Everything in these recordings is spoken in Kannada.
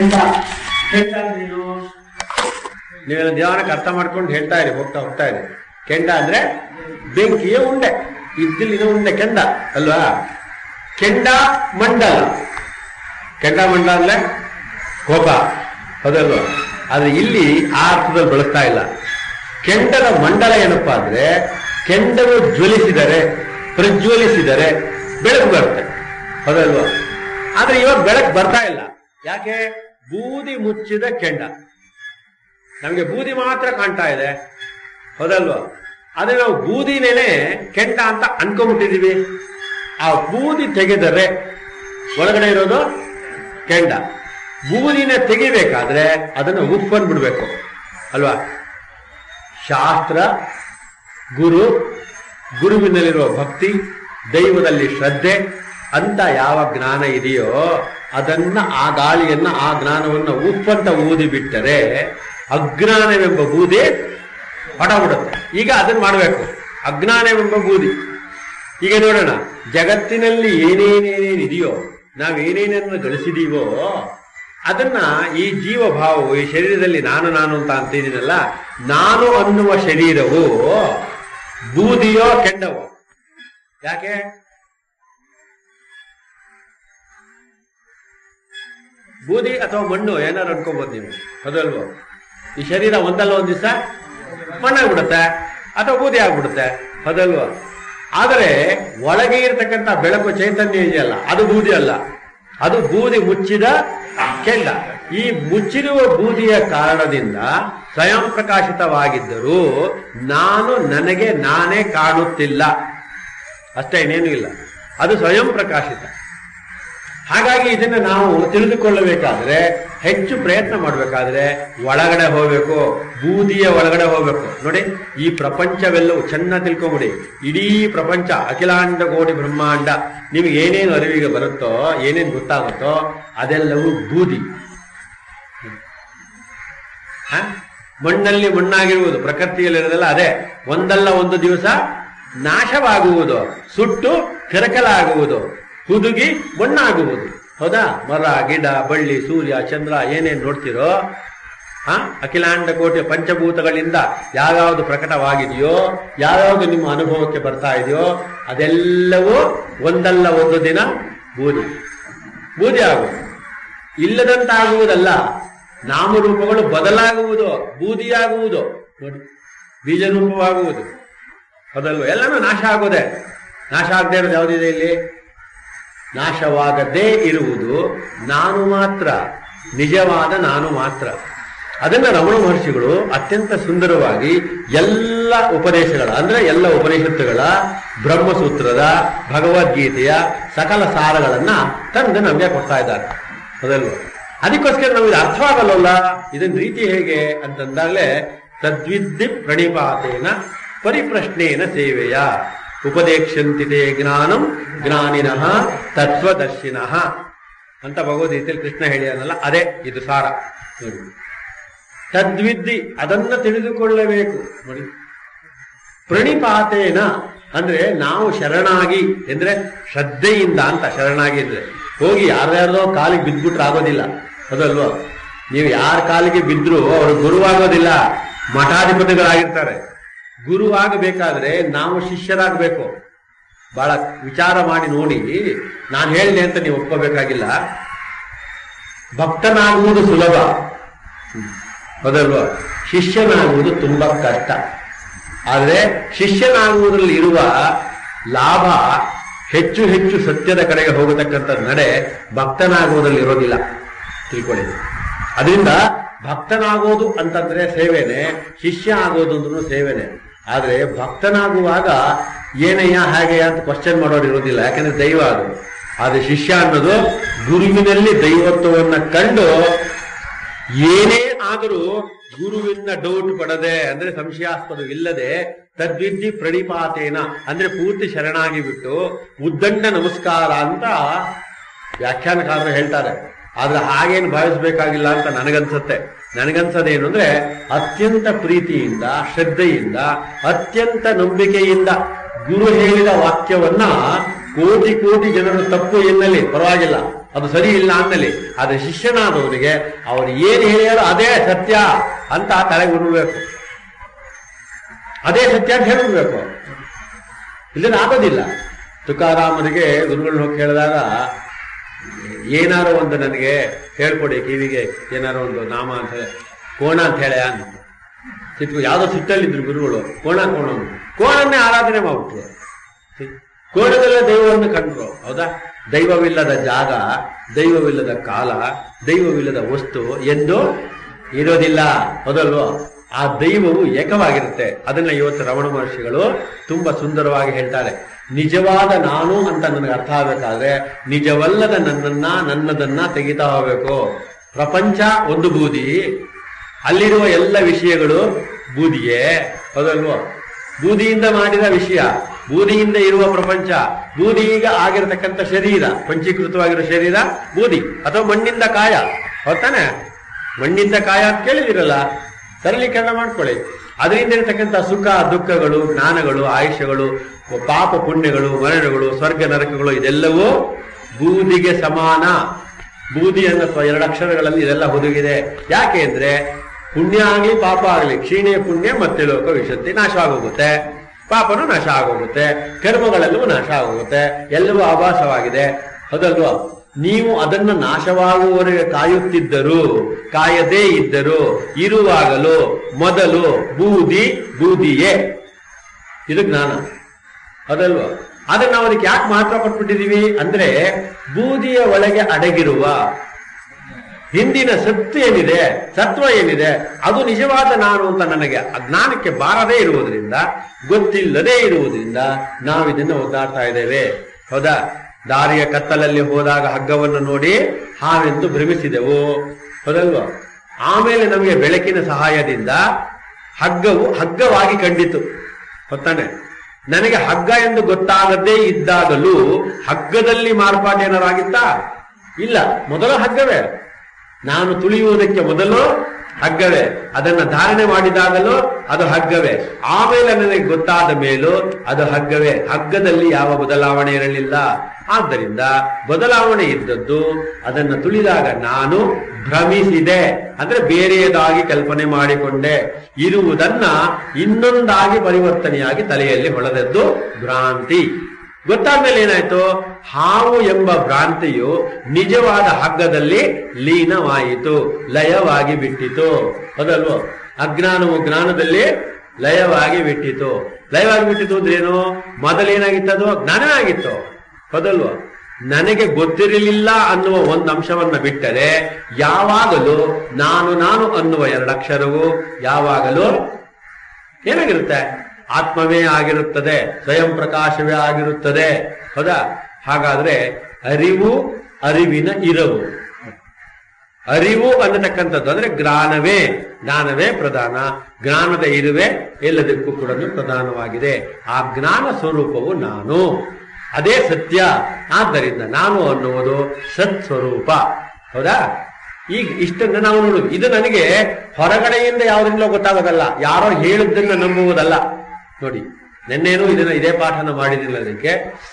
ಕೆಂಡ ಅಂದ್ರೇನು ನೀವೆಲ್ಲ ನಿಧಾನಕ್ಕೆ ಅರ್ಥ ಮಾಡ್ಕೊಂಡು ಹೇಳ್ತಾ ಇರಿ ಹೋಗ್ತಾ ಹೋಗ್ತಾ ಇರಿ ಕೆಂಡ ಅಂದ್ರೆ ಬೆಂಕಿಯ ಉಂಡೆ ಇದ್ದಿಲಿನ ಉಂಡೆ ಕೆಂಡ ಅಲ್ವಾ ಕೆಂಡ ಮಂಡಲ ಕೆಂಡ ಮಂಡಲ ಅಂದ್ರೆ ಕೋಪ ಹೌದಲ್ವಾ ಆದ್ರೆ ಇಲ್ಲಿ ಆ ಅರ್ಥದಲ್ಲಿ ಬಳಸ್ತಾ ಇಲ್ಲ ಕೆಂಡದ ಮಂಡಲ ಏನಪ್ಪಾ ಅಂದ್ರೆ ಕೆಂಡವು ಜ್ವಲಿಸಿದರೆ ಪ್ರಜ್ವಲಿಸಿದರೆ ಬೆಳಕು ಬರುತ್ತೆ ಹೌದಲ್ವಾ ಆದ್ರೆ ಇವಾಗ ಬೆಳಕು ಬರ್ತಾ ಇಲ್ಲ ಯಾಕೆ ಬೂದಿ ಮುಚ್ಚಿದ ಕೆಂಡ ನಮಗೆ ಬೂದಿ ಮಾತ್ರ ಕಾಣ್ತಾ ಇದೆ ಹೌದಲ್ವಾ ಆದ್ರೆ ನಾವು ಬೂದಿನೇನೆ ಕೆಂಡ ಅಂತ ಅನ್ಕೊಂಡ್ಬಿಟ್ಟಿದೀವಿ ಆ ಬೂದಿ ತೆಗೆದರೆ ಒಳಗಡೆ ಇರೋದು ಕೆಂಡ ಬೂದಿನ ತೆಗಿಬೇಕಾದ್ರೆ ಅದನ್ನು ಉಪ್ಪನ್ ಬಿಡ್ಬೇಕು ಅಲ್ವಾ ಶಾಸ್ತ್ರ ಗುರು ಗುರುವಿನಲ್ಲಿರುವ ಭಕ್ತಿ ದೈವದಲ್ಲಿ ಶ್ರದ್ಧೆ ಅಂತ ಯಾವ ಜ್ಞಾನ ಇದೆಯೋ ಅದನ್ನ ಆ ಗಾಳಿಯನ್ನ ಆ ಜ್ಞಾನವನ್ನ ಉಪ್ಪಂತ ಊದಿ ಬಿಟ್ಟರೆ ಅಜ್ಞಾನವೆಂಬ ಬೂದಿ ಹೊಡಬಿಡುತ್ತೆ ಈಗ ಅದನ್ನ ಮಾಡಬೇಕು ಅಜ್ಞಾನವೆಂಬ ಬೂದಿ ಈಗ ನೋಡೋಣ ಜಗತ್ತಿನಲ್ಲಿ ಏನೇನೇನೇನಿದೆಯೋ ನಾವೇನೇನನ್ನು ಗಳಿಸಿದೀವೋ ಅದನ್ನ ಈ ಜೀವ ಭಾವವು ಈ ಶರೀರದಲ್ಲಿ ನಾನು ನಾನು ಅಂತ ಅಂತಿದ್ದೀನಲ್ಲ ನಾನು ಅನ್ನುವ ಶರೀರವು ಬೂದಿಯೋ ಕೆಂಡವೋ ಯಾಕೆ ಬೂದಿ ಅಥವಾ ಮಣ್ಣು ಏನಾರು ಅನ್ಕೋಬಹುದು ನೀವು ಹೌದಲ್ವೋ ಈ ಶರೀರ ಒಂದಲ್ಲ ಒಂದ್ ದಿವಸ ಮಣ್ಣಾಗ್ಬಿಡುತ್ತೆ ಅಥವಾ ಬೂದಿ ಆಗ್ಬಿಡುತ್ತೆ ಹೌದಲ್ವೋ ಆದರೆ ಒಳಗೆ ಇರತಕ್ಕಂಥ ಬೆಳಕು ಚೈತನ್ಯ ಇದೆಯಲ್ಲ ಅದು ಬೂದಿ ಅಲ್ಲ ಅದು ಬೂದಿ ಮುಚ್ಚಿದ ಕೆಂಡ ಈ ಮುಚ್ಚಿರುವ ಬೂದಿಯ ಕಾರಣದಿಂದ ಸ್ವಯಂ ಪ್ರಕಾಶಿತವಾಗಿದ್ದರೂ ನಾನು ನನಗೆ ನಾನೇ ಕಾಣುತ್ತಿಲ್ಲ ಅಷ್ಟೇ ಇನ್ನೇನು ಇಲ್ಲ ಅದು ಸ್ವಯಂ ಪ್ರಕಾಶಿತ ಹಾಗಾಗಿ ಇದನ್ನ ನಾವು ತಿಳಿದುಕೊಳ್ಳಬೇಕಾದ್ರೆ ಹೆಚ್ಚು ಪ್ರಯತ್ನ ಮಾಡಬೇಕಾದ್ರೆ ಒಳಗಡೆ ಹೋಗ್ಬೇಕು ಬೂದಿಯ ಒಳಗಡೆ ಹೋಗ್ಬೇಕು ನೋಡಿ ಈ ಪ್ರಪಂಚವೆಲ್ಲವೂ ಚೆನ್ನಾಗಿ ತಿಳ್ಕೊಂಬಿಡಿ ಇಡೀ ಪ್ರಪಂಚ ಅಖಿಲಾಂಡ ಕೋಟಿ ಬ್ರಹ್ಮಾಂಡ ನಿಮ್ಗೆ ಏನೇನು ಅರಿವಿಗೆ ಬರುತ್ತೋ ಏನೇನು ಗೊತ್ತಾಗುತ್ತೋ ಅದೆಲ್ಲವೂ ಬೂದಿ ಹ? ಮಣ್ಣಲ್ಲಿ ಮಣ್ಣಾಗಿರುವುದು ಪ್ರಕೃತಿಯಲ್ಲಿರೋದೆಲ್ಲ ಅದೇ ಒಂದಲ್ಲ ಒಂದು ದಿವಸ ನಾಶವಾಗುವುದು ಸುಟ್ಟು ಕರಕಲಾಗುವುದು ಹುದುಗಿ ಮಣ್ಣಾಗುವುದು ಹೌದಾ ಮರ ಗಿಡ ಬಳ್ಳಿ ಸೂರ್ಯ ಚಂದ್ರ ಏನೇನ್ ನೋಡ್ತಿರೋ ಹ ಅಖಿಲಾಂಡ ಕೋಟಿ ಪಂಚಭೂತಗಳಿಂದ ಯಾವ್ಯಾವುದು ಪ್ರಕಟವಾಗಿದೆಯೋ ಯಾವ್ಯಾವುದು ನಿಮ್ಮ ಅನುಭವಕ್ಕೆ ಬರ್ತಾ ಇದೆಯೋ ಅದೆಲ್ಲವೂ ಒಂದಲ್ಲ ಒಂದು ದಿನ ಬೂದಿ ಬೂದಿ ಆಗುವುದು ಇಲ್ಲದಂತಾಗುವುದಲ್ಲ ನಾಮರೂಪಗಳು ಬದಲಾಗುವುದು ಬೂದಿಯಾಗುವುದು ನೋಡಿ ಬೀಜ ರೂಪವಾಗುವುದು ಅದಲ್ವ ಎಲ್ಲನೂ ನಾಶ ಆಗೋದೆ ನಾಶ ಆಗದೆ ಇರೋದು ಯಾವುದಿದೆ ಇಲ್ಲಿ ನಾಶವಾಗದೇ ಇರುವುದು ನಾನು ಮಾತ್ರ ನಿಜವಾದ ನಾನು ಮಾತ್ರ ಅದನ್ನ ರಮಣ ಮಹರ್ಷಿಗಳು ಅತ್ಯಂತ ಸುಂದರವಾಗಿ ಎಲ್ಲ ಉಪದೇಶಗಳ ಅಂದ್ರೆ ಎಲ್ಲ ಉಪನಿಷತ್ತುಗಳ ಬ್ರಹ್ಮಸೂತ್ರದ ಭಗವದ್ಗೀತೆಯ ಸಕಲ ಸಾರಗಳನ್ನ ತಂದು ನಮಗೆ ಕೊಡ್ತಾ ಇದ್ದಾರೆ ಅದಲ್ವ ಅದಕ್ಕೋಸ್ಕರ ನಮಗೆ ಅರ್ಥವಾಗಲ್ಲ ಇದನ್ನ ರೀತಿ ಹೇಗೆ ಅಂತಂದಾಗಲೇ ತದ್ವಿದ್ಧಿ ಪ್ರಣಿಪಾತೇನ ಪರಿಪ್ರಶ್ನೇನ ಸೇವೆಯ ಉಪದೇಕ್ಷಂತಿತೆ ಜ್ಞಾನಂ ಜ್ಞಾನಿನಃ ತತ್ವದರ್ಶಿನಃ ಅಂತ ಭಗವದ್ಗೀತೆಯಲ್ಲಿ ಕೃಷ್ಣ ಹೇಳಿದನಲ್ಲ ಅದೇ ಇದು ಸಾರ ನೋಡಿ ತದ್ವಿದ್ಧಿ ಅದನ್ನ ತಿಳಿದುಕೊಳ್ಳಬೇಕು ನೋಡಿ ಪ್ರಣಿಪಾತೇನ ಅಂದ್ರೆ ನಾವು ಶರಣಾಗಿ ಅಂದ್ರೆ ಶ್ರದ್ಧೆಯಿಂದ ಅಂತ ಶರಣಾಗಿ ಅಂದ್ರೆ ಹೋಗಿ ಯಾರ್ಯಾರ್ದೋ ಕಾಲಿಗೆ ಬಿದ್ಬಿಟ್ರೆ ಆಗೋದಿಲ್ಲ ಅದಲ್ವಾ ನೀವು ಯಾರ ಕಾಲಿಗೆ ಬಿದ್ರು ಅವರು ಗುರುವಾಗೋದಿಲ್ಲ ಮಠಾಧಿಪತಿಗಳಾಗಿರ್ತಾರೆ ಗುರುವಾಗಬೇಕಾದ್ರೆ ನಾವು ಶಿಷ್ಯರಾಗಬೇಕು ಬಹಳ ವಿಚಾರ ಮಾಡಿ ನೋಡಿ ನಾನು ಹೇಳಿದೆ ಅಂತ ನೀವು ಒಪ್ಕೋಬೇಕಾಗಿಲ್ಲ ಭಕ್ತನಾಗುವುದು ಸುಲಭ ಹೌದಲ್ವಾ ಶಿಷ್ಯನಾಗುವುದು ತುಂಬಾ ಕಷ್ಟ ಆದರೆ ಶಿಷ್ಯನಾಗುವುದರಲ್ಲಿ ಇರುವ ಲಾಭ ಹೆಚ್ಚು ಹೆಚ್ಚು ಸತ್ಯದ ಕಡೆಗೆ ಹೋಗತಕ್ಕಂಥ ನಡೆ ಭಕ್ತನಾಗುವುದರಲ್ಲಿ ಇರೋದಿಲ್ಲ ತಿಳ್ಕೊಳ್ಳಿ ಅದರಿಂದ ಭಕ್ತನಾಗೋದು ಅಂತಂದ್ರೆ ಸೇವೆನೆ ಶಿಷ್ಯ ಆಗೋದು ಅಂದ್ರೂ ಸೇವೆನೆ ಆದ್ರೆ ಭಕ್ತನಾಗುವಾಗ ಏನಯ್ಯ ಹಾಗೆಯ ಅಂತ ಕ್ವಶನ್ ಮಾಡೋರು ಇರೋದಿಲ್ಲ ಯಾಕಂದ್ರೆ ದೈವ ಅದು ಆದ್ರೆ ಶಿಷ್ಯ ಅನ್ನೋದು ಗುರುವಿನಲ್ಲಿ ದೈವತ್ವವನ್ನ ಕಂಡು ಏನೇ ಆದರೂ ಗುರುವಿನ ಡೌಟ್ ಪಡದೆ ಅಂದ್ರೆ ಸಂಶಯಾಸ್ಪದವಿಲ್ಲದೆ ತದ್ವಿದ್ಧಿ ಪ್ರಣಿಪಾತೇನ ಅಂದ್ರೆ ಪೂರ್ತಿ ಶರಣಾಗಿ ಬಿಟ್ಟು ಉದ್ದಂಡ ನಮಸ್ಕಾರ ಅಂತ ವ್ಯಾಖ್ಯಾನಕಾರರು ಹೇಳ್ತಾರೆ ಆದ್ರೆ ಹಾಗೇನು ಭಾವಿಸ್ಬೇಕಾಗಿಲ್ಲ ಅಂತ ನನಗನ್ಸತ್ತೆ ನನಗನ್ಸೋದೇನು ಅಂದ್ರೆ ಅತ್ಯಂತ ಪ್ರೀತಿಯಿಂದ ಶ್ರದ್ಧೆಯಿಂದ ಅತ್ಯಂತ ನಂಬಿಕೆಯಿಂದ ಗುರು ಹೇಳಿದ ವಾಕ್ಯವನ್ನ ಕೋಟಿ ಕೋಟಿ ಜನರು ತಪ್ಪು ಎನ್ನಲಿ ಪರವಾಗಿಲ್ಲ ಅದು ಸರಿ ಇಲ್ಲ ಅಂದಲ್ಲಿ ಆದ್ರೆ ಶಿಷ್ಯನಾದವನಿಗೆ ಅವ್ರು ಏನು ಹೇಳ್ಯಾರೋ ಅದೇ ಸತ್ಯ ಅಂತ ತಲೆಗೆ ಉರ್ಬೇಕು ಅದೇ ಸತ್ಯ ಅಂತ ಹೇಳ್ಬಿಡ್ಬೇಕು ಇದನ್ನ ಆಗೋದಿಲ್ಲ ತುಕಾರಾಮನಿಗೆ ಗುರುಗಳನ್ನ ಹೋಗಿ ಕೇಳಿದಾಗ ಏನಾರೋ ಒಂದು ನನಗೆ ಹೇಳ್ಕೊಡಿ ಕಿವಿಗೆ ಏನಾರೋ ಒಂದು ನಾಮ ಅಂತ ಹೇಳಿ ಕೋಣ ಅಂತ ಹೇಳ ಅಂತ ಸಿಟ್ಟು ಯಾವ್ದೋ ಸಿಟ್ಟಲ್ಲಿದ್ರು ಗುರುಗಳು ಕೋಣ ಕೋಣ ಅಂತ. ಕೋಣನ್ನೇ ಆರಾಧನೆ ಮಾಡ್ಬಿಟ್ರು ಕೋಣದಲ್ಲೇ ದೈವವನ್ನು ಕಂಡ್ರು ಹೌದಾ ದೈವವಿಲ್ಲದ ಜಾಗ ದೈವವಿಲ್ಲದ ಕಾಲ ದೈವವಿಲ್ಲದ ವಸ್ತು ಎಂದು ಇರೋದಿಲ್ಲ ಹೌದಲ್ವೋ ಆ ದೈವವು ಏಕವಾಗಿರುತ್ತೆ ಅದನ್ನ ಇವತ್ತು ರಮಣ ಮಹರ್ಷಿಗಳು ತುಂಬಾ ಸುಂದರವಾಗಿ ಹೇಳ್ತಾರೆ ನಿಜವಾದ ನಾನು ಅಂತ ನನಗೆ ಅರ್ಥ ಆಗ್ಬೇಕಾದ್ರೆ ನಿಜವಲ್ಲದ ನನ್ನನ್ನ ನನ್ನದನ್ನ ತೆಗಿತಾ ಹೋಗ್ಬೇಕು ಪ್ರಪಂಚ ಒಂದು ಬೂದಿ ಅಲ್ಲಿರುವ ಎಲ್ಲ ವಿಷಯಗಳು ಬೂದಿಯೇ ಹೌದಲ್ವೋ ಬೂದಿಯಿಂದ ಮಾಡಿದ ವಿಷಯ ಬೂದಿಯಿಂದ ಇರುವ ಪ್ರಪಂಚ ಬೂದಿಗ ಆಗಿರತಕ್ಕಂಥ ಶರೀರ ಪಂಚೀಕೃತವಾಗಿರೋ ಶರೀರ ಬೂದಿ ಅಥವಾ ಮಣ್ಣಿಂದ ಕಾಯ ಹೌದಾನೆ ಮಣ್ಣಿಂದ ಕಾಯ ಅಂತ ಕೇಳಿದಿರಲ್ಲ ಸರಳೀಕರಣ ಮಾಡ್ಕೊಳ್ಳಿ ಅದರಿಂದ ಇರತಕ್ಕಂಥ ಸುಖ ದುಃಖಗಳು ಜ್ಞಾನಗಳು ಆಯುಷ್ಯಗಳು ಪಾಪ ಪುಣ್ಯಗಳು ಮರಣಗಳು ಸ್ವರ್ಗ ನರಕಗಳು ಇದೆಲ್ಲವೂ ಬೂದಿಗೆ ಸಮಾನ ಬೂದಿ ಅನ್ನೋ ಎರಡು ಅಕ್ಷರಗಳಲ್ಲಿ ಇದೆಲ್ಲ ಹುದುಗಿದೆ ಯಾಕೆ ಅಂದ್ರೆ ಪುಣ್ಯ ಆಗ್ಲಿ ಪಾಪ ಆಗ್ಲಿ ಕ್ಷೀಣೆಯ ಪುಣ್ಯ ಮತ್ತೆ ಲೋಕ ವಿಶುದ್ಧಿ ನಾಶ ಆಗೋಗುತ್ತೆ ಪಾಪನು ನಾಶ ಆಗೋಗುತ್ತೆ ಕರ್ಮಗಳೆಲ್ಲವೂ ನಾಶ ಆಗೋಗುತ್ತೆ ಎಲ್ಲವೂ ಆಭಾಸವಾಗಿದೆ ಹೌದಲ್ವಾ ನೀವು ಅದನ್ನ ನಾಶವಾಗುವವರೆಗೆ ಕಾಯುತ್ತಿದ್ದರು ಕಾಯದೇ ಇದ್ದರು ಇರುವಾಗಲೂ ಮೊದಲು ಬೂದಿ ಬೂದಿಯೇ ಇದು ಜ್ಞಾನ ಅದಲ್ವಾ ಅದನ್ನ ನಾವು ಅದಕ್ಕೆ ಯಾಕೆ ಮಹತ್ವ ಕೊಟ್ಬಿಟ್ಟಿದೀವಿ ಅಂದ್ರೆ ಬೂದಿಯ ಒಳಗೆ ಅಡಗಿರುವ ಹಿಂದಿನ ಸತ್ಯ ಏನಿದೆ ಸತ್ವ ಏನಿದೆ ಅದು ನಿಜವಾದ ನಾನು ಅಂತ ನನಗೆ ಅಜ್ಞಾನಕ್ಕೆ ಬಾರದೇ ಇರುವುದರಿಂದ ಗೊತ್ತಿಲ್ಲದೆ ಇರುವುದರಿಂದ ನಾವು ಇದನ್ನ ಒದ್ದಾಡ್ತಾ ಇದ್ದೇವೆ ಹೌದಾ ದಾರಿಯ ಕತ್ತಲಲ್ಲಿ ಹೋದಾಗ ಹಗ್ಗವನ್ನು ನೋಡಿ ಹಾವೆಂದು ಭ್ರಮಿಸಿದೆವು ಹೌದಲ್ವಾ ಆಮೇಲೆ ನಮಗೆ ಬೆಳಕಿನ ಸಹಾಯದಿಂದ ಹಗ್ಗವು ಹಗ್ಗವಾಗಿ ಕಂಡಿತು ಗೊತ್ತಾನೆ ನನಗೆ ಹಗ್ಗ ಎಂದು ಗೊತ್ತಾಗದೇ ಇದ್ದಾಗಲೂ ಹಗ್ಗದಲ್ಲಿ ಮಾರ್ಪಾಟು ಏನಾರಾಗಿತ್ತಾ ಇಲ್ಲ ಮೊದಲು ಹಗ್ಗವೇ ನಾನು ತುಳಿಯುವುದಕ್ಕೆ ಮೊದಲು ಹಗ್ಗವೇ ಅದನ್ನ ಧಾರಣೆ ಮಾಡಿದಾಗಲೂ ಅದು ಹಗ್ಗವೇ ಆಮೇಲೆ ನನಗೆ ಗೊತ್ತಾದ ಮೇಲೂ ಅದು ಹಗ್ಗವೇ ಹಗ್ಗದಲ್ಲಿ ಯಾವ ಬದಲಾವಣೆ ಇರಲಿಲ್ಲ ಆದ್ದರಿಂದ ಬದಲಾವಣೆ ಇದ್ದದ್ದು ಅದನ್ನ ತುಳಿದಾಗ ನಾನು ಭ್ರಮಿಸಿದೆ ಅಂದ್ರೆ ಬೇರೆಯದಾಗಿ ಕಲ್ಪನೆ ಮಾಡಿಕೊಂಡೆ ಇರುವುದನ್ನ ಇನ್ನೊಂದಾಗಿ ಪರಿವರ್ತನೆಯಾಗಿ ತಲೆಯಲ್ಲಿ ಹೊಳೆದದ್ದು ಭ್ರಾಂತಿ ಗೊತ್ತಾದ್ಮೇಲೆ ಏನಾಯ್ತು ಹಾವು ಎಂಬ ಭ್ರಾಂತಿಯು ನಿಜವಾದ ಹಗ್ಗದಲ್ಲಿ ಲೀನವಾಯಿತು ಲಯವಾಗಿ ಬಿಟ್ಟಿತು ಹೌದಲ್ವೋ ಅಜ್ಞಾನವು ಜ್ಞಾನದಲ್ಲಿ ಲಯವಾಗಿ ಬಿಟ್ಟಿತು ಲಯವಾಗಿ ಬಿಟ್ಟಿತು ಅಂದ್ರೆ ಏನು ಮೊದಲೇನಾಗಿತ್ತದು ಜ್ಞಾನ ಆಗಿತ್ತು ಹೌದಲ್ವೋ ನನಗೆ ಗೊತ್ತಿರಲಿಲ್ಲ ಅನ್ನುವ ಒಂದು ಅಂಶವನ್ನ ಬಿಟ್ಟರೆ ಯಾವಾಗಲೂ ನಾನು ನಾನು ಅನ್ನುವ ಎರಡಕ್ಷರವು ಯಾವಾಗಲೂ ಏನಾಗಿರುತ್ತೆ ಆತ್ಮವೇ ಆಗಿರುತ್ತದೆ ಸ್ವಯಂ ಪ್ರಕಾಶವೇ ಆಗಿರುತ್ತದೆ ಹೌದಾ ಹಾಗಾದ್ರೆ ಅರಿವು ಅರಿವಿನ ಇರವು ಅರಿವು ಅನ್ನತಕ್ಕಂಥದ್ದು ಅಂದ್ರೆ ಜ್ಞಾನವೇ ಜ್ಞಾನವೇ ಪ್ರಧಾನ ಜ್ಞಾನದ ಇರುವೆ ಎಲ್ಲದಕ್ಕೂ ಕೂಡ ಪ್ರಧಾನವಾಗಿದೆ ಆ ಜ್ಞಾನ ಸ್ವರೂಪವು ನಾನು ಅದೇ ಸತ್ಯ ಆದ್ದರಿಂದ ನಾನು ಅನ್ನುವುದು ಸತ್ ಸ್ವರೂಪ ಹೌದಾ ಈಗ ಇಷ್ಟನ್ನ ನಾವು ನೋಡುದು ಇದು ನನಗೆ ಹೊರಗಡೆಯಿಂದ ಯಾವುದರಿಂದಲೋ ಗೊತ್ತಾಗೋದಲ್ಲ ಯಾರೋ ಹೇಳಿದ್ದನ್ನ ನಂಬುವುದಲ್ಲ ನೋಡಿ ನಿನ್ನೇನು ಇದನ್ನ ಇದೇ ಪಾಠನ ಮಾಡಿದಿಲ್ಲ ಅದಕ್ಕೆ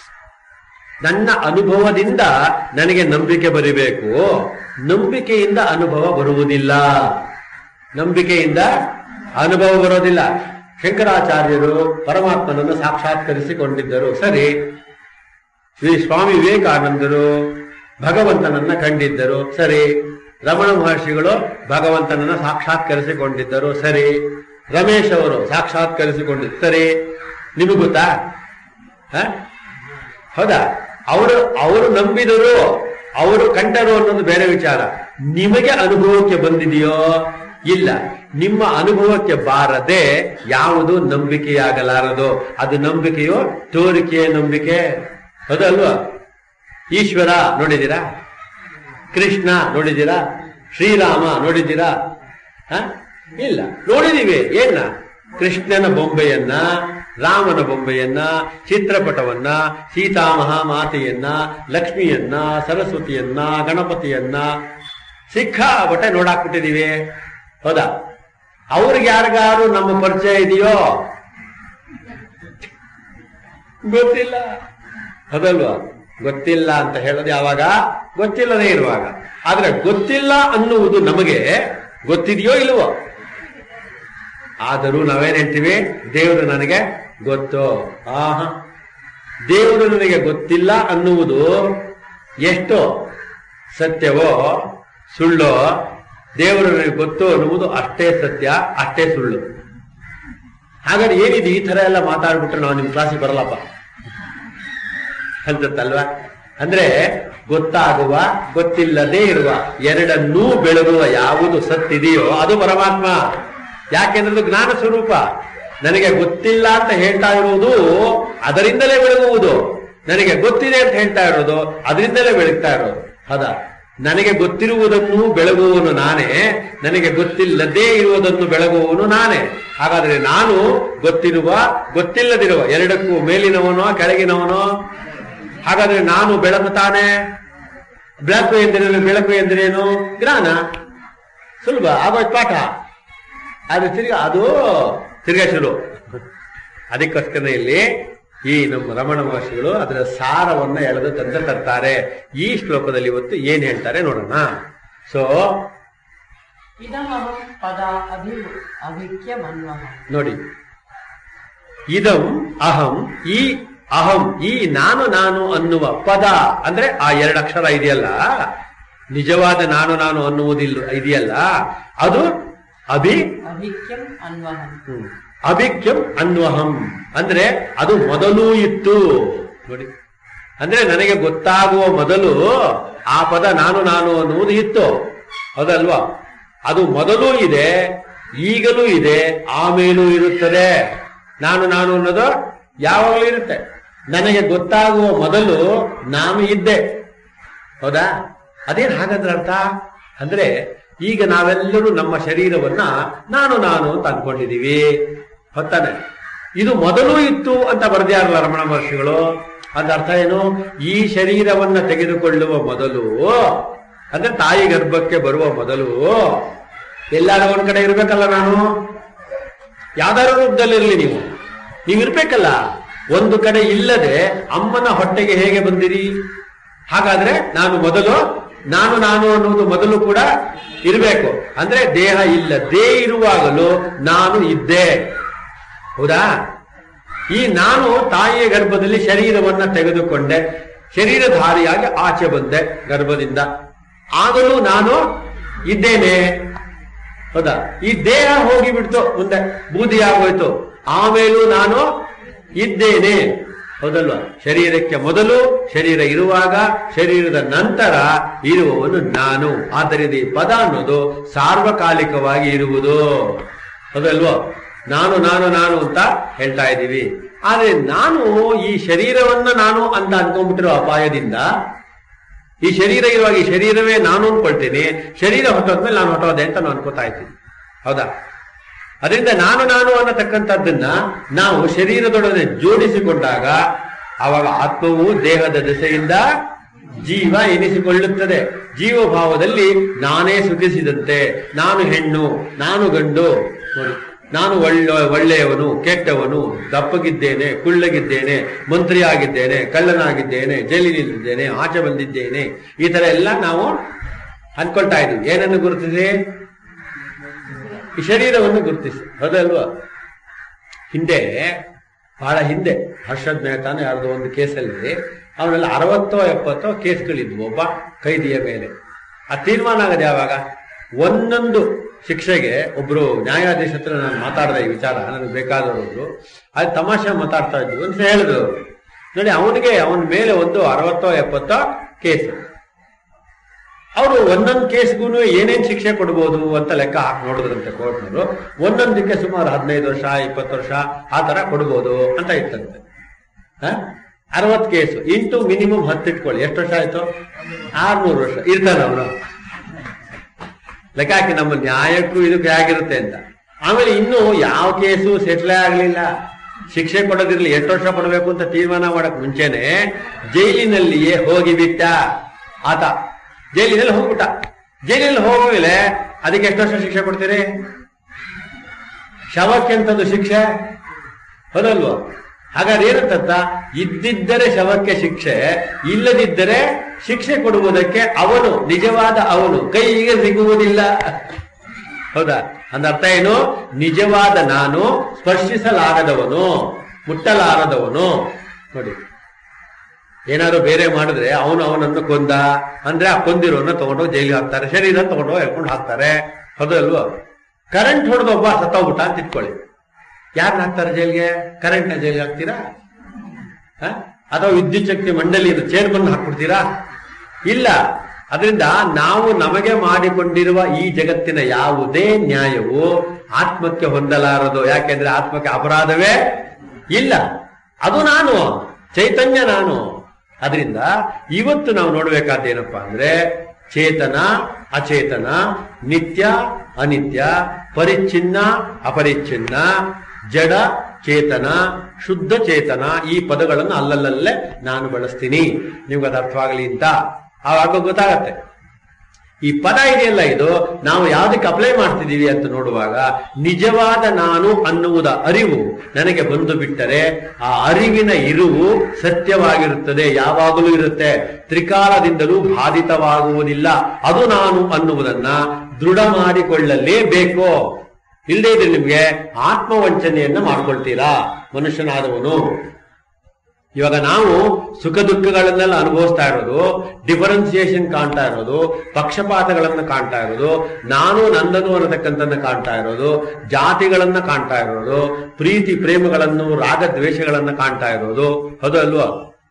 ನನ್ನ ಅನುಭವದಿಂದ ನನಗೆ ನಂಬಿಕೆ ಬರಬೇಕು ನಂಬಿಕೆಯಿಂದ ಅನುಭವ ಬರುವುದಿಲ್ಲ ನಂಬಿಕೆಯಿಂದ ಅನುಭವ ಬರೋದಿಲ್ಲ ಶಂಕರಾಚಾರ್ಯರು ಪರಮಾತ್ಮನನ್ನು ಸಾಕ್ಷಾತ್ಕರಿಸಿಕೊಂಡಿದ್ದರು ಸರಿ ಶ್ರೀ ಸ್ವಾಮಿ ವಿವೇಕಾನಂದರು ಭಗವಂತನನ್ನ ಕಂಡಿದ್ದರು ಸರಿ ರಮಣ ಮಹರ್ಷಿಗಳು ಭಗವಂತನನ್ನ ಸಾಕ್ಷಾತ್ಕರಿಸಿಕೊಂಡಿದ್ದರು ಸರಿ ರಮೇಶ್ ಅವರು ಸಾಕ್ಷಾತ್ಕರಿಸಿಕೊಂಡಿದ್ದು ಸರಿ ನಿಮಗೆ ಗೊತ್ತಾ ಹ? ಹೌದಾ ಅವರು ಅವರು ನಂಬಿದರು ಅವರು ಕಂಡರು ಅನ್ನೋದು ಬೇರೆ ವಿಚಾರ ನಿಮಗೆ ಅನುಭವಕ್ಕೆ ಬಂದಿದೆಯೋ ಇಲ್ಲ ನಿಮ್ಮ ಅನುಭವಕ್ಕೆ ಬಾರದೆ ಯಾವುದು ನಂಬಿಕೆಯಾಗಲಾರದು ಅದು ನಂಬಿಕೆಯೋ ತೋರಿಕೆಯ ನಂಬಿಕೆ ಹೌದಲ್ವಾ ಈಶ್ವರ ನೋಡಿದ್ದೀರಾ ಕೃಷ್ಣ ನೋಡಿದ್ದೀರಾ ಶ್ರೀರಾಮ ನೋಡಿದ್ದೀರಾ ಹ? ಇಲ್ಲ ನೋಡಿದೀವಿ ಏನ ಕೃಷ್ಣನ ಬೊಂಬೆಯನ್ನ ರಾಮನ ಬೊಂಬೆಯನ್ನ ಚಿತ್ರಪಟವನ್ನ ಸೀತಾಮಹಾಮಾತೆಯನ್ನ ಲಕ್ಷ್ಮಿಯನ್ನ ಸರಸ್ವತಿಯನ್ನ ಗಣಪತಿಯನ್ನ ಸಿಕ್ಕಾಪಟ್ಟೆ ನೋಡಾಕ್ಬಿಟ್ಟಿದೀವಿ ಹೌದಾ ಅವ್ರಿಗೆ ಯಾರಿಗಾರು ನಮ್ಮ ಪರಿಚಯ ಇದೆಯೋ ಗೊತ್ತಿಲ್ಲ ಅದಲ್ವಾ ಗೊತ್ತಿಲ್ಲ ಅಂತ ಹೇಳೋದು ಯಾವಾಗ ಗೊತ್ತಿಲ್ಲದೆ ಇರುವಾಗ ಆದ್ರೆ ಗೊತ್ತಿಲ್ಲ ಅನ್ನುವುದು ನಮಗೆ ಗೊತ್ತಿದೆಯೋ ಇಲ್ವೋ ಆದರೂ ನಾವೇನ್ ಹೇಳ್ತೀವಿ ದೇವರು ನನಗೆ ಗೊತ್ತು ಆಹಾ ದೇವರು ನನಗೆ ಗೊತ್ತಿಲ್ಲ ಅನ್ನುವುದು ಎಷ್ಟು ಸತ್ಯವೋ ಸುಳ್ಳೋ ದೇವರು ನನಗೆ ಗೊತ್ತು ಅನ್ನುವುದು ಅಷ್ಟೇ ಸತ್ಯ ಅಷ್ಟೇ ಸುಳ್ಳು ಹಾಗಾದ್ರೆ ಏನಿದೆ ಈ ತರ ಎಲ್ಲ ಮಾತಾಡ್ಬಿಟ್ರೆ ನಾವು ನಿಮ್ ಕ್ಲಾಸಿಗೆ ಬರಲ್ಲಪ್ಪ ಅನ್ಸುತ್ತಲ್ವಾ ಅಂದ್ರೆ ಗೊತ್ತಾಗುವ ಗೊತ್ತಿಲ್ಲದೆ ಇರುವ ಎರಡನ್ನೂ ಬೆಳಗುವ ಯಾವುದು ಸತ್ತಿದೆಯೋ ಅದು ಪರಮಾತ್ಮ ಯಾಕೆಂದ್ರೆ ಅದು ಜ್ಞಾನ ಸ್ವರೂಪ ನನಗೆ ಗೊತ್ತಿಲ್ಲ ಅಂತ ಹೇಳ್ತಾ ಇರುವುದು ಅದರಿಂದಲೇ ಬೆಳಗುವುದು ನನಗೆ ಗೊತ್ತಿದೆ ಅಂತ ಹೇಳ್ತಾ ಇರೋದು ಅದರಿಂದಲೇ ಬೆಳಗ್ತಾ ಇರೋದು ಹೌದಾ ನನಗೆ ಗೊತ್ತಿರುವುದನ್ನು ಬೆಳಗುವವನು ನಾನೇ ನನಗೆ ಗೊತ್ತಿಲ್ಲದೇ ಇರುವುದನ್ನು ಬೆಳಗುವವನು ನಾನೇ ಹಾಗಾದ್ರೆ ನಾನು ಗೊತ್ತಿರುವ ಗೊತ್ತಿಲ್ಲದಿರುವ ಎರಡಕ್ಕೂ ಮೇಲಿನವನೋ ಕೆಳಗಿನವನೋ ಹಾಗಾದ್ರೆ ನಾನು ಬೆಳಕು ತಾನೆ ಬೆಳಕು ಎಂದರೇನು ಬೆಳಕು ಎಂದರೇನು ಜ್ಞಾನ ಸುಲಭ ಆಗೋಯ್ತು ಪಾಠ ಆದ್ರೆ ತಿರ್ಗಾ ಅದು ತಿರ್ಗಾ ಶುರು ಅದಕ್ಕೋಸ್ಕರ ಇಲ್ಲಿ ಈ ನಮ್ಮ ರಮಣ ಮಹರ್ಷಿಗಳು ಅದರ ಸಾರವನ್ನ ಎಳೆದು ತಂದು ತರ್ತಾರೆ ಈ ಶ್ಲೋಕದಲ್ಲಿ ಇವತ್ತು ಏನ್ ಹೇಳ್ತಾರೆ ನೋಡೋಣ ಸೊ ಇದಮಹಂ ಪದ ಅಭಿ ಅಭಿಕ್ಯಮನ್ವಹ ನೋಡಿ ಇದಂ ಅಹಂ ಈ ಅಹಂ ಈ ನಾನು ನಾನು ಅನ್ನುವ ಪದ ಅಂದ್ರೆ ಆ ಎರಡು ಅಕ್ಷರ ಇದೆಯಲ್ಲ ನಿಜವಾದ ನಾನು ನಾನು ಅನ್ನುವುದಿಲ್ಲ ಇದೆಯಲ್ಲ ಅದು ಅಭಿ ಅಭಿಕ್ಯಂ ಅನ್ವಹಂ ಹ್ಮ್. ಅಭಿಕ್ಯಂ ಅನ್ವಹಂ ಅಂದ್ರೆ ಅದು ಮೊದಲು ಇತ್ತು ನೋಡಿ ಅಂದ್ರೆ ನನಗೆ ಗೊತ್ತಾಗುವ ಮೊದಲು ಆ ಪದ ನಾನು ನಾನು ಅನ್ನುವುದು ಇತ್ತು ಹೌದಲ್ವಾ ಅದು ಮೊದಲು ಇದೆ ಈಗಲೂ ಇದೆ ಆಮೇಲೂ ಇರುತ್ತದೆ ನಾನು ನಾನು ಅನ್ನೋದು ಯಾವಾಗಲೂ ಇರುತ್ತೆ ನನಗೆ ಗೊತ್ತಾಗುವ ಮೊದಲು ನಾನು ಇದ್ದೆ ಹೌದಾ ಅದೇನ್ ಹಾಗಂದ್ರೆ ಅರ್ಥ ಅಂದ್ರೆ ಈಗ ನಾವೆಲ್ಲರೂ ನಮ್ಮ ಶರೀರವನ್ನ ನಾನು ನಾನು ಅಂತ ಅನ್ಕೊಂಡಿದೀವಿ ಹೊತ್ತಾನೆ ಇದು ಮೊದಲು ಇತ್ತು ಅಂತ ಬರೆದ್ಯಾರಲ್ಲ ರಮಣ ಮಹರ್ಷಿಗಳು ಅದ ಅರ್ಥ ಏನು ಈ ಶರೀರವನ್ನ ತೆಗೆದುಕೊಳ್ಳುವ ಮೊದಲು ಅಂದ್ರೆ ತಾಯಿ ಗರ್ಭಕ್ಕೆ ಬರುವ ಮೊದಲು ಎಲ್ಲಾರ ಒಂದ್ ಕಡೆ ಇರ್ಬೇಕಲ್ಲ ನಾನು ಯಾವ್ದಾದ್ರು ರೂಪದಲ್ಲಿರ್ಲಿ ನೀವು ನೀವು ಇರ್ಬೇಕಲ್ಲ ಒಂದು ಕಡೆ ಇಲ್ಲದೆ ಅಮ್ಮನ ಹೊಟ್ಟೆಗೆ ಹೇಗೆ ಬಂದಿರಿ ಹಾಗಾದ್ರೆ ನಾನು ಮೊದಲು ನಾನು ನಾನು ಅನ್ನುವುದು ಮೊದಲು ಕೂಡ ಇರಬೇಕು ಅಂದ್ರೆ ದೇಹ ಇಲ್ಲದೇ ಇರುವಾಗಲೂ ನಾನು ಇದ್ದೆ ಹೌದಾ ಈ ನಾನು ತಾಯಿಯ ಗರ್ಭದಲ್ಲಿ ಶರೀರವನ್ನ ತೆಗೆದುಕೊಂಡೆ ಶರೀರಧಾರಿಯಾಗಿ ಆಚೆ ಬಂದೆ ಗರ್ಭದಿಂದ ಆಗಲೂ ನಾನು ಇದ್ದೇನೆ ಹೌದಾ ಈ ದೇಹ ಹೋಗಿಬಿಡ್ತು ಮುಂದೆ ಬೂದಿ ಆಗೋಯ್ತು ಆಮೇಲೂ ನಾನು ಇದ್ದೇನೆ ಹೌದಲ್ವಾ ಶರೀರಕ್ಕೆ ಮೊದಲು ಶರೀರ ಇರುವಾಗ ಶರೀರದ ನಂತರ ಇರುವವನು ನಾನು ಆದ್ದರಿಂದ ಈ ಪದ ಅನ್ನೋದು ಸಾರ್ವಕಾಲಿಕವಾಗಿ ಇರುವುದು ಹೌದಲ್ವೋ ನಾನು ನಾನು ನಾನು ಅಂತ ಹೇಳ್ತಾ ಇದ್ದೀವಿ ಆದ್ರೆ ನಾನು ಈ ಶರೀರವನ್ನ ನಾನು ಅಂತ ಅನ್ಕೊಂಡ್ಬಿಟ್ಟಿರೋ ಅಪಾಯದಿಂದ ಈ ಶರೀರ ಇರುವಾಗ ಈ ಶರೀರವೇ ನಾನು ಅನ್ಕೊಳ್ತೀನಿ ಶರೀರ ಹೊಟ್ಟೋದ್ಮೇಲೆ ನಾನು ಹೊಟ್ಟೋದೆ ಅಂತ ನಾನು ಅನ್ಕೋತಾ ಇದ್ದೀನಿ ಹೌದಾ ಅದರಿಂದ ನಾನು ನಾನು ಅನ್ನತಕ್ಕಂಥದ್ದನ್ನ ನಾವು ಶರೀರದೊಡನೆ ಜೋಡಿಸಿಕೊಂಡಾಗ ಆವಾಗ ಆತ್ಮವು ದೇಹದ ದೆಸೆಯಿಂದ ಜೀವ ಎನಿಸಿಕೊಳ್ಳುತ್ತದೆ ಜೀವಭಾವದಲ್ಲಿ ನಾನೇ ಸುಖಿಸಿದಂತೆ ನಾನು ಹೆಣ್ಣು ನಾನು ಗಂಡು ನೋಡಿ ನಾನು ಒಳ್ಳೆ ಒಳ್ಳೆಯವನು ಕೆಟ್ಟವನು ದಪ್ಪಗಿದ್ದೇನೆ ಕುಳ್ಳಗಿದ್ದೇನೆ ಮಂತ್ರಿ ಆಗಿದ್ದೇನೆ ಕಳ್ಳನಾಗಿದ್ದೇನೆ ಜೈಲಿನಲ್ಲಿದ್ದೇನೆ ಆಚೆ ಬಂದಿದ್ದೇನೆ ಈ ತರ ಎಲ್ಲ ನಾವು ಅನ್ಕೊಳ್ತಾ ಇದ್ದೀವಿ ಏನನ್ನು ಗುರುತಿಸಿ ಈ ಶರೀರವನ್ನು ಗುರುತಿಸಿ ಹೌದಲ್ವಾ ಹಿಂದೆ ಬಹಳ ಹಿಂದೆ ಹರ್ಷದ್ ಮೆಹತಾನ ಯಾರ್ದೋ ಒಂದು ಕೇಸಲ್ಲಿ ಅವನಲ್ಲಿ ಅರವತ್ತೋ ಎಪ್ಪತ್ತೋ ಕೇಸ್ಗಳಿದ್ವು ಒಬ್ಬ ಕೈದಿಯ ಮೇಲೆ ಆ ತೀರ್ಮಾನ ಆಗದೆ ಯಾವಾಗ ಒಂದೊಂದು ಶಿಕ್ಷೆಗೆ ಒಬ್ರು ನ್ಯಾಯಾಧೀಶ ಹತ್ರ ನಾನು ಮಾತಾಡಿದೆ ಈ ವಿಚಾರ ನನಗೆ ಬೇಕಾದವರು ಅದು ತಮಾಷೆ ಮಾತಾಡ್ತಾ ಇದ್ವಿ ಅಂತ ಹೇಳಿದ್ರು ಅವ್ರು. ನೋಡಿ ಅವನಿಗೆ ಅವನ ಮೇಲೆ ಒಂದು ಅರವತ್ತೋ ಎಪ್ಪತ್ತೋ ಕೇಸ್ ಅವರು ಒಂದೊಂದು ಕೇಸ್ಗೂ ಏನೇನ್ ಶಿಕ್ಷೆ ಕೊಡ್ಬೋದು ಅಂತ ಲೆಕ್ಕ ಹಾಕಿ ನೋಡಿದ್ರಂತೆ ಕೋರ್ಟ್ನವರು ಒಂದೊಂದಕ್ಕೆ ಸುಮಾರು ಹದಿನೈದು ವರ್ಷ ಇಪ್ಪತ್ತು ವರ್ಷ ಆ ತರ ಕೊಡ್ಬೋದು ಅಂತ ಇತ್ತಂತೆ ಅರವತ್ತು ಕೇಸು ಇಂಟು ಮಿನಿಮಮ್ ಹತ್ತು ಇಟ್ಕೊಳ್ಳಿ ಎಷ್ಟು ವರ್ಷ ಆಯ್ತು ಆರ್ನೂರು ವರ್ಷ ಇರ್ತಾನೆ ಅವನು ಲೆಕ್ಕ ಹಾಕಿ ನಮ್ಮ ನ್ಯಾಯಕ್ಕೂ ಇದಕ್ಕೆ ಹೇಗಿರುತ್ತೆ ಅಂತ ಆಮೇಲೆ ಇನ್ನು ಯಾವ ಕೇಸು ಸೆಟ್ಲೇ ಆಗ್ಲಿಲ್ಲ ಶಿಕ್ಷೆ ಕೊಡೋದಿರ್ಲಿ ಎಷ್ಟು ವರ್ಷ ಕೊಡಬೇಕು ಅಂತ ತೀರ್ಮಾನ ಮಾಡಕ್ ಮುಂಚೆನೆ ಜೈಲಿನಲ್ಲಿಯೇ ಹೋಗಿಬಿಟ್ಟ ಆತ ಜೈಲಿನಲ್ಲಿ ಹೋಗ್ಬಿಟ್ಟ ಜೈಲಿನಲ್ಲಿ ಹೋಗಮೇಲೆ ಅದಕ್ಕೆ ಎಷ್ಟು ವರ್ಷ ಶಿಕ್ಷೆ ಕೊಡ್ತೀರಿ ಶವಕ್ಕೆ ಎಂತದ್ದು ಶಿಕ್ಷೆ ಹೌದಲ್ವಾ ಹಾಗಾದ್ರೆ ಏನಂತ ಇದ್ದಿದ್ದರೆ ಶವಕ್ಕೆ ಶಿಕ್ಷೆ ಇಲ್ಲದಿದ್ದರೆ ಶಿಕ್ಷೆ ಕೊಡುವುದಕ್ಕೆ ಅವನು ನಿಜವಾದ ಅವನು ಕೈಗೆ ಸಿಗುವುದಿಲ್ಲ ಹೌದಾ ಅಂದ ಅರ್ಥ ಏನು ನಿಜವಾದ ನಾನು ಸ್ಪರ್ಶಿಸಲಾಗದವನು ಮುಟ್ಟಲಾರದವನು ನೋಡಿ ಏನಾದ್ರು ಬೇರೆ ಮಾಡಿದ್ರೆ ಅವನು ಅವನನ್ನು ಕೊಂದ ಅಂದ್ರೆ ಆ ಕೊಂದಿರೋನ್ನ ತಗೊಂಡೋಗಿ ಜೈಲಿಗೆ ಹಾಕ್ತಾರೆ ಶರೀರ ತಗೊಂಡೋಗಿ ಹೇಳ್ಕೊಂಡು ಹಾಕ್ತಾರೆ ಹೌದಲ್ವ ಕರೆಂಟ್ ಹೊಡೆದ ಒಬ್ಬ ಸತ್ತೋಗ್ಬಿಟ್ಟ ಅಂತ ಇಟ್ಕೊಳ್ಳಿ ಯಾರನ್ನ ಹಾಕ್ತಾರೆ ಜೈಲಿಗೆ ಕರೆಂಟ್ ನ ಜೈಲಿಗೆ ಹಾಕ್ತೀರಾ ಹ? ಅಥವಾ ವಿದ್ಯುತ್ ಶಕ್ತಿ ಮಂಡಳಿ ಚೇರ್ಮನ್ ಹಾಕ್ಬಿಡ್ತೀರಾ ಇಲ್ಲ ಅದರಿಂದ ನಾವು ನಮಗೆ ಮಾಡಿಕೊಂಡಿರುವ ಈ ಜಗತ್ತಿನ ಯಾವುದೇ ನ್ಯಾಯವು ಆತ್ಮಕ್ಕೆ ಹೊಂದಲಾರದು ಯಾಕೆಂದ್ರೆ ಆತ್ಮಕ್ಕೆ ಅಪರಾಧವೇ ಇಲ್ಲ ಅದು ನಾನು ಚೈತನ್ಯ ನಾನು ಅದರಿಂದ ಇವತ್ತು ನಾವು ನೋಡ್ಬೇಕಾದ ಏನಪ್ಪಾ ಅಂದ್ರೆ ಚೇತನ ಅಚೇತನ ನಿತ್ಯ ಅನಿತ್ಯ ಪರಿಚ್ಛಿನ್ನ ಅಪರಿಚ್ಛಿನ್ನ ಜಡ ಚೇತನ ಶುದ್ಧ ಚೇತನ ಈ ಪದಗಳನ್ನು ಅಲ್ಲಲ್ಲಲ್ಲೇ ನಾನು ಬಳಸ್ತೀನಿ ನಿಮ್ಗೆ ಅದು ಅರ್ಥವಾಗಲಿ ಅಂತ ಆವಾಗ ಗೊತ್ತಾಗತ್ತೆ ಈ ಪದ ಇದೆಯಲ್ಲ ಇದು ನಾವು ಯಾವುದಕ್ಕೆ ಅಪ್ಲೈ ಮಾಡ್ತಿದ್ದೀವಿ ಅಂತ ನೋಡುವಾಗ ನಿಜವಾದ ನಾನು ಅನ್ನುವುದ ಅರಿವು ನನಗೆ ಬಂದು ಬಿಟ್ಟರೆ ಆ ಅರಿವಿನ ಇರುವು ಸತ್ಯವಾಗಿರುತ್ತದೆ ಯಾವಾಗಲೂ ಇರುತ್ತೆ ತ್ರಿಕಾಲದಿಂದಲೂ ಬಾಧಿತವಾಗುವುದಿಲ್ಲ ಅದು ನಾನು ಅನ್ನುವುದನ್ನ ದೃಢ ಮಾಡಿಕೊಳ್ಳಲೇಬೇಕು ಇಲ್ಲದೇ ಇದ್ರೆ ನಿಮ್ಗೆ ಆತ್ಮವಂಚನೆಯನ್ನ ಮಾಡ್ಕೊಳ್ತೀರಾ ಮನುಷ್ಯನಾದವನು ಇವಾಗ ನಾವು ಸುಖ ದುಃಖಗಳನ್ನೆಲ್ಲ ಅನುಭವಿಸ್ತಾ ಇರೋದು ಡಿಫರೆನ್ಸಿಯೇಷನ್ ಕಾಣ್ತಾ ಇರೋದು ಪಕ್ಷಪಾತಗಳನ್ನ ಕಾಣ್ತಾ ಇರೋದು ನಾನು ನಂದನು ಅನ್ನತಕ್ಕಂಥನ್ನ ಕಾಣ್ತಾ ಇರೋದು ಜಾತಿಗಳನ್ನ ಕಾಣ್ತಾ ಇರೋದು ಪ್ರೀತಿ ಪ್ರೇಮಗಳನ್ನು ರಾಗ ದ್ವೇಷಗಳನ್ನ ಕಾಣ್ತಾ ಇರೋದು ಹೌದು ಅಲ್ವಾ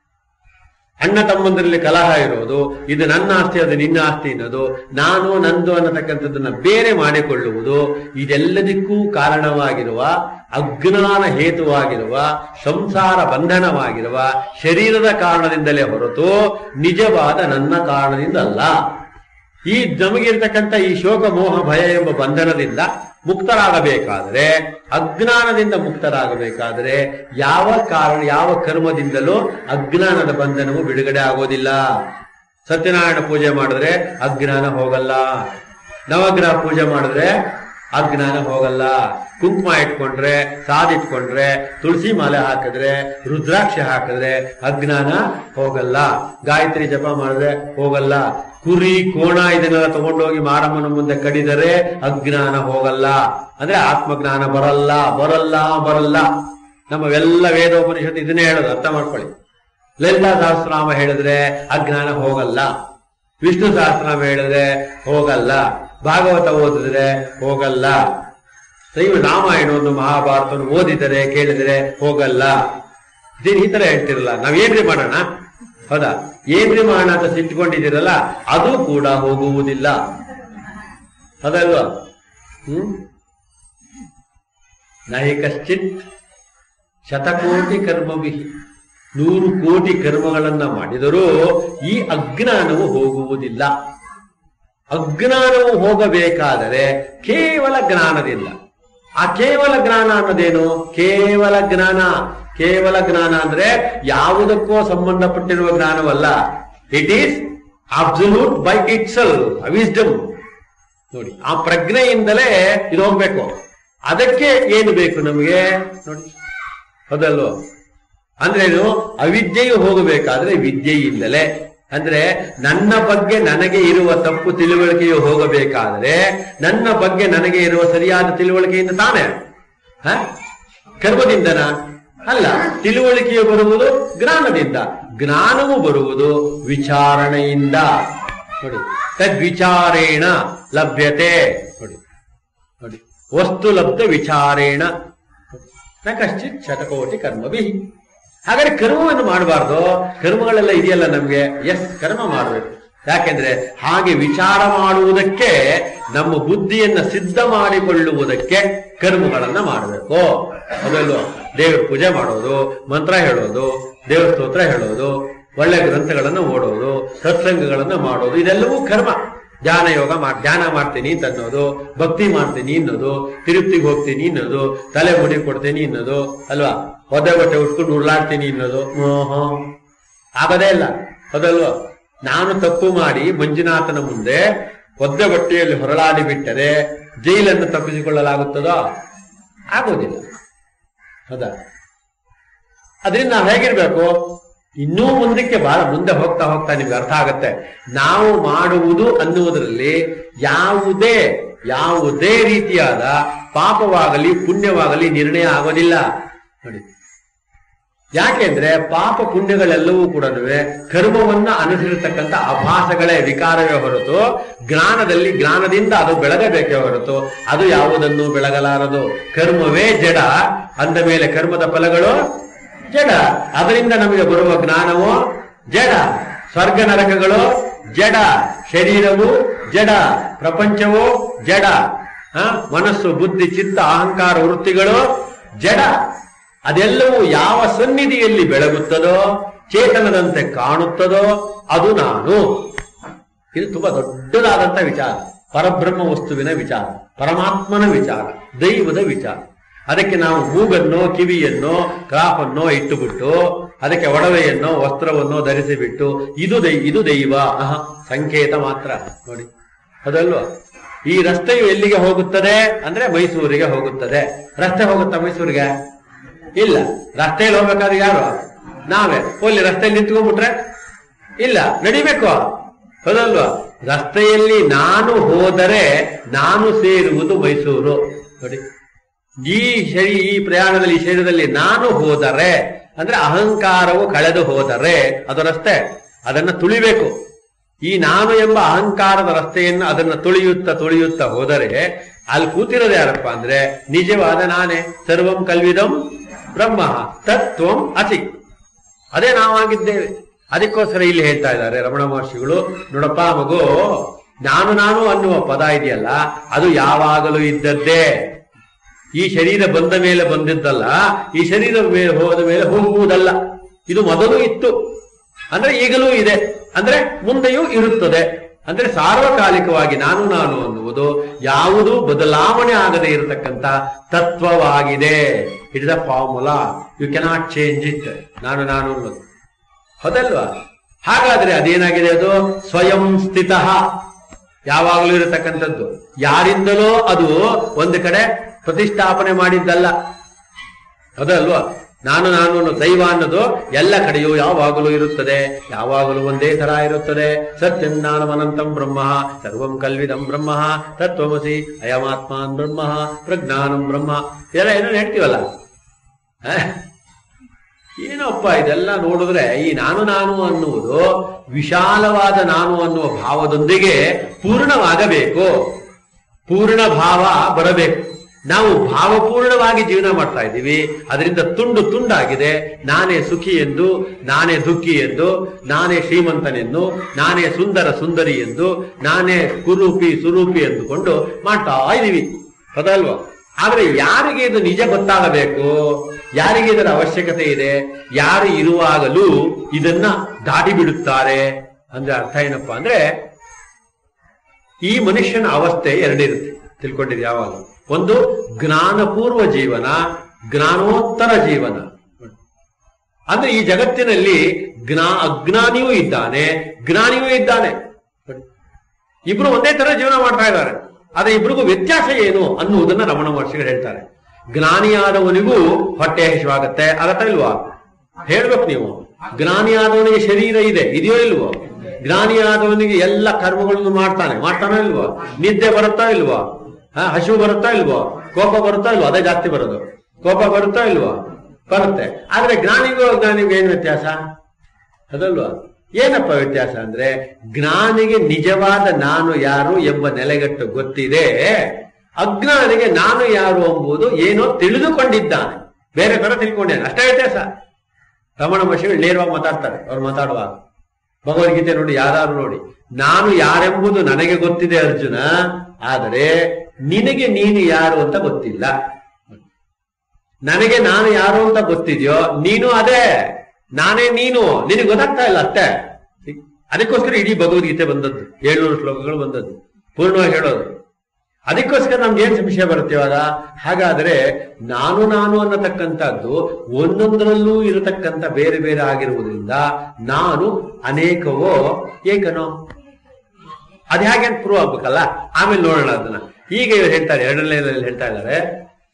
ಅಣ್ಣ ತಮ್ಮಂದರಲ್ಲಿ ಕಲಹ ಇರೋದು ಇದು ನನ್ನ ಆಸ್ತಿ ಅದು ನಿನ್ನ ಆಸ್ತಿ ಅನ್ನೋದು ನಾನು ನಂದು ಅನ್ನತಕ್ಕಂಥದ್ದನ್ನ ಬೇರೆ ಮಾಡಿಕೊಳ್ಳುವುದು ಇದೆಲ್ಲದಕ್ಕೂ ಕಾರಣವಾಗಿರುವ ಅಜ್ಞಾನ ಹೇತುವಾಗಿರುವ ಸಂಸಾರ ಬಂಧನವಾಗಿರುವ ಶರೀರದ ಕಾರಣದಿಂದಲೇ ಹೊರತು ನಿಜವಾದ ನನ್ನ ಕಾರಣದಿಂದ ಅಲ್ಲ ಈ ನಮಗಿರ್ತಕ್ಕಂಥ ಈ ಶೋಕ ಮೋಹ ಭಯ ಎಂಬ ಬಂಧನದಿಂದ ಮುಕ್ತರಾಗಬೇಕಾದರೆ ಅಜ್ಞಾನದಿಂದ ಮುಕ್ತರಾಗಬೇಕಾದರೆ ಯಾವ ಕಾರಣ ಯಾವ ಕರ್ಮದಿಂದಲೂ ಅಜ್ಞಾನದ ಬಂಧನವು ಬಿಡುಗಡೆ ಆಗೋದಿಲ್ಲ ಸತ್ಯನಾರಾಯಣ ಪೂಜೆ ಮಾಡಿದ್ರೆ ಅಜ್ಞಾನ ಹೋಗಲ್ಲ ನವಗ್ರಹ ಪೂಜೆ ಮಾಡಿದ್ರೆ ಅಜ್ಞಾನ ಹೋಗಲ್ಲ ಕುಂಕುಮ ಇಟ್ಕೊಂಡ್ರೆ ಸಾದಿಟ್ಕೊಂಡ್ರೆ ತುಳಸಿ ಮಾಲೆ ಹಾಕಿದ್ರೆ ರುದ್ರಾಕ್ಷಿ ಹಾಕಿದ್ರೆ ಅಜ್ಞಾನ ಹೋಗಲ್ಲ ಗಾಯತ್ರಿ ಜಪ ಮಾಡಿದ್ರೆ ಹೋಗಲ್ಲ ಕುರಿ ಕೋಣ ಇದನ್ನೆಲ್ಲ ತಗೊಂಡೋಗಿ ಮಾರಮ್ಮನ ಮುಂದೆ ಕಡಿದರೆ ಅಜ್ಞಾನ ಹೋಗಲ್ಲ ಅಂದ್ರೆ ಆತ್ಮಜ್ಞಾನ ಬರಲ್ಲ ಬರಲ್ಲ ಬರಲ್ಲ ನಮ್ಮವೆಲ್ಲ ವೇದೋಪನಿಷತ್ತು ಇದನ್ನೇ ಹೇಳೋದು ಅರ್ಥ ಮಾಡ್ಕೊಳ್ಳಿ ಲಲಿತಾ ಸಹಸ್ರನಾಮ ಹೇಳಿದ್ರೆ ಅಜ್ಞಾನ ಹೋಗಲ್ಲ ವಿಷ್ಣು ಸಹಸ್ರನಾಮ ಹೇಳಿದ್ರೆ ಹೋಗಲ್ಲ ಭಾಗವತ ಓದಿದ್ರೆ ಹೋಗಲ್ಲ ದೈವ ರಾಮಾಯಣವನ್ನು ಮಹಾಭಾರತವನ್ನು ಓದಿದರೆ ಕೇಳಿದರೆ ಹೋಗಲ್ಲ ಇದೇನು ಈ ತರ ಹೇಳ್ತಿರಲ್ಲ ನಾವೇನ್ರಿ ಮಾಡೋಣ ಹೌದಾ ಏನ್ರಿ ಮಾಡೋಣ ಅಂತ ಸಿಟ್ಕೊಂಡಿದ್ದೀರಲ್ಲ ಅದು ಕೂಡ ಹೋಗುವುದಿಲ್ಲ ಅದಲ್ವಾ ಹ್ಮ್ ನಹಿ ಕಶ್ಚಿತ್ ಶತಕೋಟಿ ಕರ್ಮಭಿ ನೂರು ಕೋಟಿ ಕರ್ಮಗಳನ್ನ ಮಾಡಿದರೂ ಈ ಅಜ್ಞಾನವು ಹೋಗುವುದಿಲ್ಲ ಅಜ್ಞಾನವು ಹೋಗಬೇಕಾದರೆ ಕೇವಲ ಜ್ಞಾನದಿಂದ ಆ ಕೇವಲ ಜ್ಞಾನ ಅನ್ನೋದೇನು ಕೇವಲ ಜ್ಞಾನ ಕೇವಲ ಜ್ಞಾನ ಅಂದ್ರೆ ಯಾವುದಕ್ಕೋ ಸಂಬಂಧಪಟ್ಟಿರುವ ಜ್ಞಾನವಲ್ಲ it is absolute by itself wisdom ನೋಡಿ ಆ ಪ್ರಜ್ಞೆಯಿಂದಲೇ ಇದು ಹೋಗ್ಬೇಕು ಅದಕ್ಕೆ ಏನು ಬೇಕು ನಮಗೆ ನೋಡಿ ಹೌದಲ್ವೋ ಅಂದ್ರೆ ಏನು ಅವಿದ್ಯೆಯು ಹೋಗಬೇಕಾದ್ರೆ ವಿದ್ಯೆಯಿಂದಲೇ ಅಂದ್ರೆ ನನ್ನ ಬಗ್ಗೆ ನನಗೆ ಇರುವ ತಪ್ಪು ತಿಳುವಳಿಕೆಯು ಹೋಗಬೇಕಾದರೆ ನನ್ನ ಬಗ್ಗೆ ನನಗೆ ಇರುವ ಸರಿಯಾದ ತಿಳುವಳಿಕೆಯಿಂದ ತಾನೇ ಹ? ಕರ್ಮದಿಂದನ ಅಲ್ಲ ತಿಳುವಳಿಕೆಯು ಬರುವುದು ಜ್ಞಾನದಿಂದ ಜ್ಞಾನವು ಬರುವುದು ವಿಚಾರಣೆಯಿಂದ ನೋಡಿ ತದ್ವಿಚಾರೇಣ ಲಭ್ಯತೆ ನೋಡಿ ನೋಡಿ ವಸ್ತು ಲಬ್ಧ ವಿಚಾರೇಣ ನ ಕಶ್ಚಿತ್ ಶತಕೋಟಿ ಕರ್ಮಭಿ ಹಾಗಾದ್ರೆ ಕರ್ಮವನ್ನು ಮಾಡಬಾರ್ದು ಕರ್ಮಗಳೆಲ್ಲ ಇದೆಯಲ್ಲ ನಮ್ಗೆ ಎಸ್ ಕರ್ಮ ಮಾಡಬೇಕು ಯಾಕೆಂದ್ರೆ ಹಾಗೆ ವಿಚಾರ ಮಾಡುವುದಕ್ಕೆ ನಮ್ಮ ಬುದ್ಧಿಯನ್ನ ಸಿದ್ಧ ಮಾಡಿಕೊಳ್ಳುವುದಕ್ಕೆ ಕರ್ಮಗಳನ್ನ ಮಾಡಬೇಕು ಅದಲ್ಲೋ ದೇವ್ರ ಪೂಜೆ ಮಾಡೋದು ಮಂತ್ರ ಹೇಳೋದು ದೇವ್ರ ಸ್ತೋತ್ರ ಹೇಳೋದು ಒಳ್ಳೆ ಗ್ರಂಥಗಳನ್ನ ಓಡೋದು ಸತ್ಸಂಗಗಳನ್ನ ಮಾಡೋದು ಇದೆಲ್ಲವೂ ಕರ್ಮ ಧ್ಯಾನ ಯೋಗ ಮಾಡ್ ಧ್ಯಾನ ಮಾಡ್ತೀನಿ ಅಂತ ಅನ್ನೋದು ಭಕ್ತಿ ಮಾಡ್ತೀನಿ ಅನ್ನೋದು ತಿರುಪ್ತಿಗೆ ಹೋಗ್ತೀನಿ ಅನ್ನೋದು ತಲೆ ಮುಡಿ ಕೊಡ್ತೀನಿ ಅನ್ನೋದು ಅಲ್ವಾ ಒದ್ದೆ ಬಟ್ಟೆ ಉಟ್ಕೊಂಡು ಉರುಳಾಡ್ತೀನಿ ಅನ್ನೋದು ಓಹೋ ಆಗದೇ ಇಲ್ಲ ಹೌದಲ್ವಾ ನಾನು ತಪ್ಪು ಮಾಡಿ ಮಂಜುನಾಥನ ಮುಂದೆ ಒದ್ದೆ ಬಟ್ಟೆಯಲ್ಲಿ ಹೊರಳಾಡಿ ಬಿಟ್ಟರೆ ಜೈಲನ್ನು ತಪ್ಪಿಸಿಕೊಳ್ಳಲಾಗುತ್ತದೋ ಆಗೋದಿಲ್ಲ ಹೌದಾ ಅದರಿಂದ ನಾವು ಹೇಗಿರ್ಬೇಕು ಇನ್ನೂ ಮುಂದಕ್ಕೆ ಬಹಳ ಮುಂದೆ ಹೋಗ್ತಾ ಹೋಗ್ತಾ ನಿಮ್ಗೆ ಅರ್ಥ ಆಗತ್ತೆ ನಾವು ಮಾಡುವುದು ಅನ್ನುವುದರಲ್ಲಿ ಯಾವುದೇ ಯಾವುದೇ ರೀತಿಯಾದ ಪಾಪವಾಗಲಿ ಪುಣ್ಯವಾಗಲಿ ನಿರ್ಣಯ ಆಗೋದಿಲ್ಲ ನೋಡಿ ಯಾಕೆಂದ್ರೆ ಪಾಪ ಪುಣ್ಯಗಳೆಲ್ಲವೂ ಕೂಡ ಕರ್ಮವನ್ನ ಅನುಸರಿಸತಕ್ಕಂಥ ಆಭಾಸಗಳೇ ವಿಕಾರವೇ ಹೊರತು ಜ್ಞಾನದಲ್ಲಿ ಜ್ಞಾನದಿಂದ ಅದು ಬೆಳಗಬೇಕೇ ಹೊರತು ಅದು ಯಾವುದನ್ನು ಬೆಳಗಲಾರದು ಕರ್ಮವೇ ಜಡ ಅಂದ ಮೇಲೆ ಕರ್ಮದ ಫಲಗಳು ಜಡ ಅದರಿಂದ ನಮಗೆ ಬರುವ ಜ್ಞಾನವು ಜಡ ಸ್ವರ್ಗ ನರಕಗಳು ಜಡ ಶರೀರವು ಜಡ ಪ್ರಪಂಚವು ಜಡ ಹ? ಮನಸ್ಸು ಬುದ್ಧಿ ಚಿತ್ತ ಅಹಂಕಾರ ವೃತ್ತಿಗಳು ಜಡ ಅದೆಲ್ಲವೂ ಯಾವ ಸನ್ನಿಧಿಯಲ್ಲಿ ಬೆಳಗುತ್ತದೋ ಚೇತನದಂತೆ ಕಾಣುತ್ತದೋ ಅದು ನಾನು ಇದು ತುಂಬಾ ದೊಡ್ಡದಾದಂತ ವಿಚಾರ ಪರಬ್ರಹ್ಮ ವಸ್ತುವಿನ ವಿಚಾರ ಪರಮಾತ್ಮನ ವಿಚಾರ ದೈವದ ವಿಚಾರ ಅದಕ್ಕೆ ನಾವು ಮೂಗನ್ನೋ ಕಿವಿಯನ್ನೋ ಕ್ರಾಫನ್ನೋ ಇಟ್ಟುಬಿಟ್ಟು ಅದಕ್ಕೆ ಒಡವೆಯನ್ನೋ ವಸ್ತ್ರವನ್ನೋ ಧರಿಸಿಬಿಟ್ಟು ಇದು ದೈ ಇದು ದೈವ ಅಹ ಸಂಕೇತ ಮಾತ್ರ ನೋಡಿ ಅದಲ್ವಾ ಈ ರಸ್ತೆಯು ಎಲ್ಲಿಗೆ ಹೋಗುತ್ತದೆ ಅಂದ್ರೆ ಮೈಸೂರಿಗೆ ಹೋಗುತ್ತದೆ ರಸ್ತೆ ಹೋಗುತ್ತಾ ಮೈಸೂರಿಗೆ ಇಲ್ಲ ರಸ್ತೆಯಲ್ಲಿ ಹೋಗ್ಬೇಕಾದ್ರೆ ಯಾರು ನಾವೇ ಒಲ್ಲಿ ರಸ್ತೆಯಲ್ಲಿ ನಿಂತ್ಕೊಂಡ್ಬಿಟ್ರೆ ಇಲ್ಲ ನಡಿಬೇಕು ಹೌದಲ್ವಾ ರಸ್ತೆಯಲ್ಲಿ ನಾನು ಹೋದರೆ ನಾನು ಸೇರುವುದು ಮೈಸೂರು ನೋಡಿ ಈ ಶರೀ ಈ ಪ್ರಯಾಣದಲ್ಲಿ ಈ ಶರೀರದಲ್ಲಿ ನಾನು ಹೋದರೆ ಅಂದ್ರೆ ಅಹಂಕಾರವು ಕಳೆದು ಹೋದರೆ ಅದು ರಸ್ತೆ ಅದನ್ನ ತುಳಿಬೇಕು ಈ ನಾನು ಎಂಬ ಅಹಂಕಾರದ ರಸ್ತೆಯನ್ನು ಅದನ್ನ ತುಳಿಯುತ್ತಾ ತುಳಿಯುತ್ತಾ ಹೋದರೆ ಅಲ್ಲಿ ಕೂತಿರೋದು ಯಾರಪ್ಪ ಅಂದ್ರೆ ನಿಜವಾದ ನಾನೇ ಸರ್ವಂ ಕಲ್ವಿದಂ ಬ್ರಹ್ಮ ತತ್ವಂ ಅಸಿ ಅದೇ ನಾವಾಗಿದ್ದೇವೆ ಅದಕ್ಕೋಸ್ಕರ ಇಲ್ಲಿ ಹೇಳ್ತಾ ಇದ್ದಾರೆ ರಮಣ ಮಹರ್ಷಿಗಳು ನೋಡಪ್ಪ ಮಗು ನಾನು ನಾನು ಅನ್ನುವ ಪದ ಇದೆಯಲ್ಲ ಅದು ಯಾವಾಗಲೂ ಇದ್ದದ್ದೇ ಈ ಶರೀರ ಬಂದ ಮೇಲೆ ಬಂದಿದ್ದಲ್ಲ ಈ ಶರೀರ ಮೇಲೆ ಹೋದ ಮೇಲೆ ಹೋಗುವುದಲ್ಲ ಇದು ಮೊದಲು ಇತ್ತು ಅಂದ್ರೆ ಈಗಲೂ ಇದೆ ಅಂದ್ರೆ ಮುಂದೆಯೂ ಇರುತ್ತದೆ ಅಂದ್ರೆ ಸಾರ್ವಕಾಲಿಕವಾಗಿ ನಾನು ನಾನು ಅನ್ನುವುದು ಯಾವುದೂ ಬದಲಾವಣೆ ಆಗದೆ ಇರತಕ್ಕಂತ ತತ್ವವಾಗಿದೆ it is a formula you cannot change it ನಾನು ನಾನು ಅನ್ನೋದು ಹೌದಲ್ವಾ ಹಾಗಾದ್ರೆ ಅದೇನಾಗಿದೆ ಅದು ಸ್ವಯಂ ಸ್ಥಿತ ಯಾವಾಗಲೂ ಇರತಕ್ಕಂಥದ್ದು ಯಾರಿಂದಲೋ ಅದು ಒಂದು ಕಡೆ ಪ್ರತಿಷ್ಠಾಪನೆ ಮಾಡಿದ್ದಲ್ಲ ಅದಲ್ವಾ ನಾನು ನಾನು ಅನ್ನೋ ದೈವ ಅನ್ನೋದು ಎಲ್ಲ ಕಡೆಯೂ ಯಾವಾಗಲೂ ಇರುತ್ತದೆ ಯಾವಾಗಲೂ ಒಂದೇ ತರ ಇರುತ್ತದೆ ಸತ್ಯಂ ಜ್ಞಾನಮನಂತಂ ಬ್ರಹ್ಮ ಸರ್ವಂ ಕಲ್ವಿದಂ ಬ್ರಹ್ಮ ತತ್ವಮಸಿ ಅಯಮಾತ್ಮಾನ್ ಬ್ರಹ್ಮ ಪ್ರಜ್ಞಾನಂ ಬ್ರಹ್ಮ ಇದೆಲ್ಲ ಏನೋ ಹೇಳ್ತೀವಲ್ಲ ಹ? ಏನಪ್ಪ ಇದೆಲ್ಲ ನೋಡಿದ್ರೆ ಈ ನಾನು ನಾನು ಅನ್ನುವುದು ವಿಶಾಲವಾದ ನಾನು ಅನ್ನುವ ಭಾವದೊಂದಿಗೆ ಪೂರ್ಣವಾಗಬೇಕು ಪೂರ್ಣ ಭಾವ ಬರಬೇಕು ನಾವು ಭಾವಪೂರ್ಣವಾಗಿ ಜೀವನ ಮಾಡ್ತಾ ಇದ್ದೀವಿ ಅದರಿಂದ ತುಂಡು ತುಂಡಾಗಿದೆ ನಾನೇ ಸುಖಿ ಎಂದು ನಾನೇ ದುಃಖಿ ಎಂದು ನಾನೇ ಶ್ರೀಮಂತನೆಂದು ನಾನೇ ಸುಂದರ ಸುಂದರಿ ಎಂದು ನಾನೇ ಕುರೂಪಿ ಸುರೂಪಿ ಎಂದುಕೊಂಡು ಮಾಡ್ತಾ ಇದ್ದೀವಿ ಹೌದಲ್ವಾ ಆದ್ರೆ ಯಾರಿಗೆ ಇದು ನಿಜ ಗೊತ್ತಾಗಬೇಕು ಯಾರಿಗೆ ಇದರ ಅವಶ್ಯಕತೆ ಇದೆ ಯಾರು ಇರುವಾಗಲೂ ಇದನ್ನ ದಾಟಿ ಬಿಡುತ್ತಾರೆ ಅಂದ್ರೆ ಅರ್ಥ ಏನಪ್ಪಾ ಅಂದ್ರೆ ಈ ಮನುಷ್ಯನ ಅವಸ್ಥೆ ಎರಡಿರುತ್ತೆ ತಿಳ್ಕೊಂಡಿರಿ ಯಾವಾಗ ಒಂದು ಜ್ಞಾನಪೂರ್ವ ಜೀವನ ಜ್ಞಾನೋತ್ತರ ಜೀವನ ಅಂದ್ರೆ ಈ ಜಗತ್ತಿನಲ್ಲಿ ಜ್ಞಾ ಅಜ್ಞಾನಿಯೂ ಇದ್ದಾನೆ ಜ್ಞಾನಿಯೂ ಇದ್ದಾನೆ ಇಬ್ರು ಒಂದೇ ತರ ಜೀವನ ಮಾಡ್ತಾ ಇದ್ದಾರೆ ಆದ್ರೆ ಇಬ್ರಿಗೂ ವ್ಯತ್ಯಾಸ ಏನು ಅನ್ನುವುದನ್ನ ರಮಣ ಮಹರ್ಷಿಗಳು ಹೇಳ್ತಾರೆ ಜ್ಞಾನಿಯಾದವನಿಗೂ ಹೊಟ್ಟೆ ಹಸಿವಾಗತ್ತೆ ಆಗತ್ತಾ ಇಲ್ವಾ ಹೇಳ್ಬೇಕು ನೀವು ಜ್ಞಾನಿಯಾದವನಿಗೆ ಶರೀರ ಇದೆ ಇದೆಯೋ ಇಲ್ವೋ ಜ್ಞಾನಿಯಾದವನಿಗೆ ಎಲ್ಲ ಕರ್ಮಗಳನ್ನು ಮಾಡ್ತಾನೆ ಮಾಡ್ತಾನೋ ಇಲ್ವೋ ನಿದ್ದೆ ಬರುತ್ತಾ ಇಲ್ವಾ ಹಾ ಹಸಿವು ಬರುತ್ತಾ ಇಲ್ವೋ ಕೋಪ ಬರುತ್ತಾ ಇಲ್ವೋ ಅದೇ ಜಾಸ್ತಿ ಬರೋದು ಕೋಪ ಬರುತ್ತಾ ಇಲ್ವೋ ಬರುತ್ತೆ ಆದ್ರೆ ಜ್ಞಾನಿಗೂ ಅಜ್ಞಾನಿಗೂ ಏನ್ ವ್ಯತ್ಯಾಸ ಅದಲ್ವಾ ಏನಪ್ಪ ವ್ಯತ್ಯಾಸ ಅಂದ್ರೆ ಜ್ಞಾನಿಗೆ ನಿಜವಾದ ನಾನು ಯಾರು ಎಂಬ ನೆಲೆಗಟ್ಟು ಗೊತ್ತಿದೆ ಅಜ್ಞಾನಿಗೆ ನಾನು ಯಾರು ಎಂಬುದು ಏನೋ ತಿಳಿದುಕೊಂಡಿದ್ದಾನೆ ಬೇರೆ ತರ ತಿಳ್ಕೊಂಡಿದ್ದಾನೆ ಅಷ್ಟೇ ವ್ಯತ್ಯಾಸ ರಮಣ ಮಹರ್ಷಿಗಳು ನೇರವಾಗಿ ಮಾತಾಡ್ತಾರೆ ಅವ್ರು ಮಾತಾಡುವಾಗ ಭಗವದ್ಗೀತೆ ನೋಡಿ ಯಾರು ನೋಡಿ ನಾನು ಯಾರೆಂಬುದು ನನಗೆ ಗೊತ್ತಿದೆ ಅರ್ಜುನ ಆದರೆ ನಿನಗೆ ನೀನು ಯಾರು ಅಂತ ಗೊತ್ತಿಲ್ಲ ನನಗೆ ನಾನು ಯಾರು ಅಂತ ಗೊತ್ತಿದೆಯೋ ನೀನು ಅದೇ ನಾನೇ ನೀನು ನಿನಗೆ ಗೊತ್ತಾಗ್ತಾ ಇಲ್ಲ ಅಷ್ಟೇ ಅದಕ್ಕೋಸ್ಕರ ಇಡೀ ಭಗವದ್ಗೀತೆ ಬಂದದ್ದು ಏಳ್ನೂರು ಶ್ಲೋಕಗಳು ಬಂದದ್ದು ಪೂರ್ಣವಾಗಿ ಹೇಳೋದು ಅದಕ್ಕೋಸ್ಕರ ನಮ್ಗೆ ಏನ್ ವಿಷಯ ಬರುತ್ತೆ ಇವಾಗ ಹಾಗಾದ್ರೆ ನಾನು ನಾನು ಅನ್ನತಕ್ಕಂಥದ್ದು ಒಂದೊಂದರಲ್ಲೂ ಇರತಕ್ಕಂಥ ಬೇರೆ ಬೇರೆ ಆಗಿರುವುದರಿಂದ ನಾನು ಅನೇಕವೋ ಏಕನೋ ಅದ್ ಹೇಗೆ ಪ್ರೂವ್ ಆಗ್ಬೇಕಲ್ಲ ಆಮೇಲೆ ನೋಡೋಣ ಅದನ್ನ ಈಗ ಇವ್ರು ಹೇಳ್ತಾರೆ ಎರಡನೇ ಹೇಳ್ತಾ ಇದ್ದಾರೆ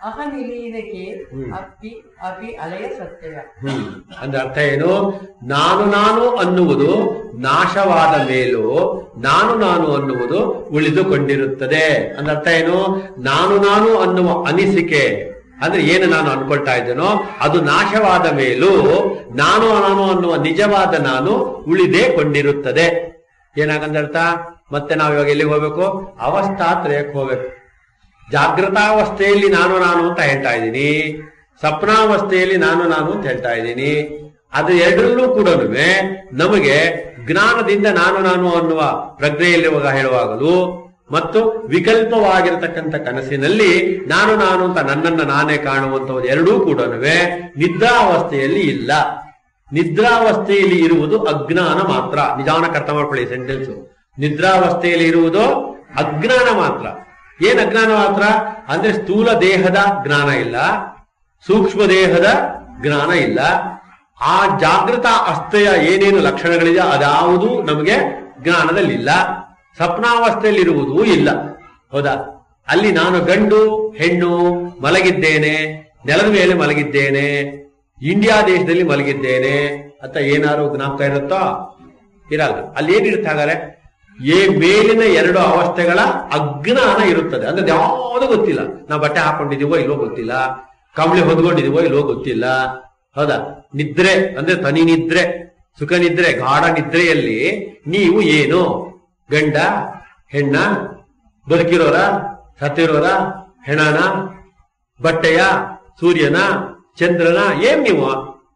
ಅಹನಿಲೀನಕ್ಕೆ ಹ್ಮ್. ಅಪ್ಪಿ ಅಪಿ ಅಲಯ ಸತ್ಯಯ ಹ್ಮ್ ಅಂದ್ರೆ ಅರ್ಥ ಏನು ನಾನು ನಾನು ಅನ್ನುವುದು ನಾಶವಾದ ಮೇಲೂ ನಾನು ನಾನು ಅನ್ನುವುದು ಉಳಿದುಕೊಂಡಿರುತ್ತದೆ ಅಂದ್ರೆ ಅರ್ಥ ಏನು ನಾನು ನಾನು ಅನ್ನುವ ಅನಿಸಿಕೆ ಅಂದ್ರೆ ಏನು ನಾನು ಅನ್ಕೊಳ್ತಾ ಇದ್ದೇನೋ ಅದು ನಾಶವಾದ ಮೇಲೂ ನಾನು ನಾನು ಅನ್ನುವ ನಿಜವಾದ ನಾನು ಉಳಿದೇ ಕೊಂಡಿರುತ್ತದೆ ಏನಾಗಂದ್ರೆ ಅರ್ಥ ಮತ್ತೆ ನಾವು ಇವಾಗ ಎಲ್ಲಿಗೆ ಹೋಗ್ಬೇಕು ಅವಸ್ಥಾತ್ರಯಕ್ಕೆ ಹೋಗ್ಬೇಕು ಜಾಗೃತಾವಸ್ಥೆಯಲ್ಲಿ ನಾನು ನಾನು ಅಂತ ಹೇಳ್ತಾ ಇದ್ದೀನಿ ಸ್ವಪ್ನಾವಸ್ಥೆಯಲ್ಲಿ ನಾನು ನಾನು ಅಂತ ಹೇಳ್ತಾ ಇದ್ದೀನಿ ಅದು ಎರಡರಲ್ಲೂ ಕೂಡ ನಮಗೆ ಜ್ಞಾನದಿಂದ ನಾನು ನಾನು ಅನ್ನುವ ಪ್ರಜ್ಞೆಯಲ್ಲಿ ಹೇಳುವಾಗಲೂ ಮತ್ತು ವಿಕಲ್ಪವಾಗಿರತಕ್ಕಂಥ ಕನಸಿನಲ್ಲಿ ನಾನು ನಾನು ಅಂತ ನನ್ನನ್ನ ನಾನೇ ಕಾಣುವಂತದ್ದು ಎರಡೂ ಕೂಡ ನಿದ್ರಾವಸ್ಥೆಯಲ್ಲಿ ಇಲ್ಲ ನಿದ್ರಾವಸ್ಥೆಯಲ್ಲಿ ಇರುವುದು ಅಜ್ಞಾನ ಮಾತ್ರ ನಿಧಾನಕ್ಕೆ ಅರ್ಥ ಮಾಡ್ಕೊಳ್ಳಿ ಸೆಂಟೆನ್ಸ್ ನಿದ್ರಾವಸ್ಥೆಯಲ್ಲಿ ಇರುವುದು ಅಜ್ಞಾನ ಮಾತ್ರ ಏನ್ ಅಜ್ಞಾನ ಮಾತ್ರ ಅಂದ್ರೆ ಸ್ಥೂಲ ದೇಹದ ಜ್ಞಾನ ಇಲ್ಲ ಸೂಕ್ಷ್ಮ ದೇಹದ ಜ್ಞಾನ ಇಲ್ಲ ಆ ಜಾಗೃತ ಅಸ್ಥೆಯ ಏನೇನು ಲಕ್ಷಣಗಳಿದೆ ಅದ್ಯಾವುದು ನಮಗೆ ಜ್ಞಾನದಲ್ಲಿಲ್ಲ ಸ್ವಪ್ನಾವಸ್ಥೆಯಲ್ಲಿರುವುದೂ ಇಲ್ಲ ಹೌದಾ ಅಲ್ಲಿ ನಾನು ಗಂಡು ಹೆಣ್ಣು ಮಲಗಿದ್ದೇನೆ ನೆಲದ ಮೇಲೆ ಮಲಗಿದ್ದೇನೆ ಇಂಡಿಯಾ ದೇಶದಲ್ಲಿ ಮಲಗಿದ್ದೇನೆ ಅಂತ ಏನಾದ್ರು ಜ್ಞಾಪಕ ಇರುತ್ತೋ ಇರಲ್ಲ ಅಲ್ಲಿ ಏನಿರುತ್ತೆ ಹಾಗಾದ್ರೆ ಏ ಮೇಲಿನ ಎರಡು ಅವಸ್ಥೆಗಳ ಅಜ್ಞಾನ ಇರುತ್ತದೆ ಅಂದ್ರೆ ಯಾವುದು ಗೊತ್ತಿಲ್ಲ ನಾವು ಬಟ್ಟೆ ಹಾಕೊಂಡಿದೀವೋ ಇಲ್ವೋ ಗೊತ್ತಿಲ್ಲ ಕಂಬಳಿ ಹೊದ್ಕೊಂಡಿದೀವೋ ಇಲ್ವೋ ಗೊತ್ತಿಲ್ಲ ಹೌದಾ ನಿದ್ರೆ ಅಂದ್ರೆ ತನಿ ನಿದ್ರೆ ಸುಖ ನಿದ್ರೆ ಗಾಢ ನಿದ್ರೆಯಲ್ಲಿ ನೀವು ಏನು ಗಂಡ ಹೆಣ್ಣ ಬದುಕಿರೋರ ಸತ್ತಿರೋರ ಹೆಣನ ಬಟ್ಟೆಯ ಸೂರ್ಯನ ಚಂದ್ರನ ಏನ್ ನೀವು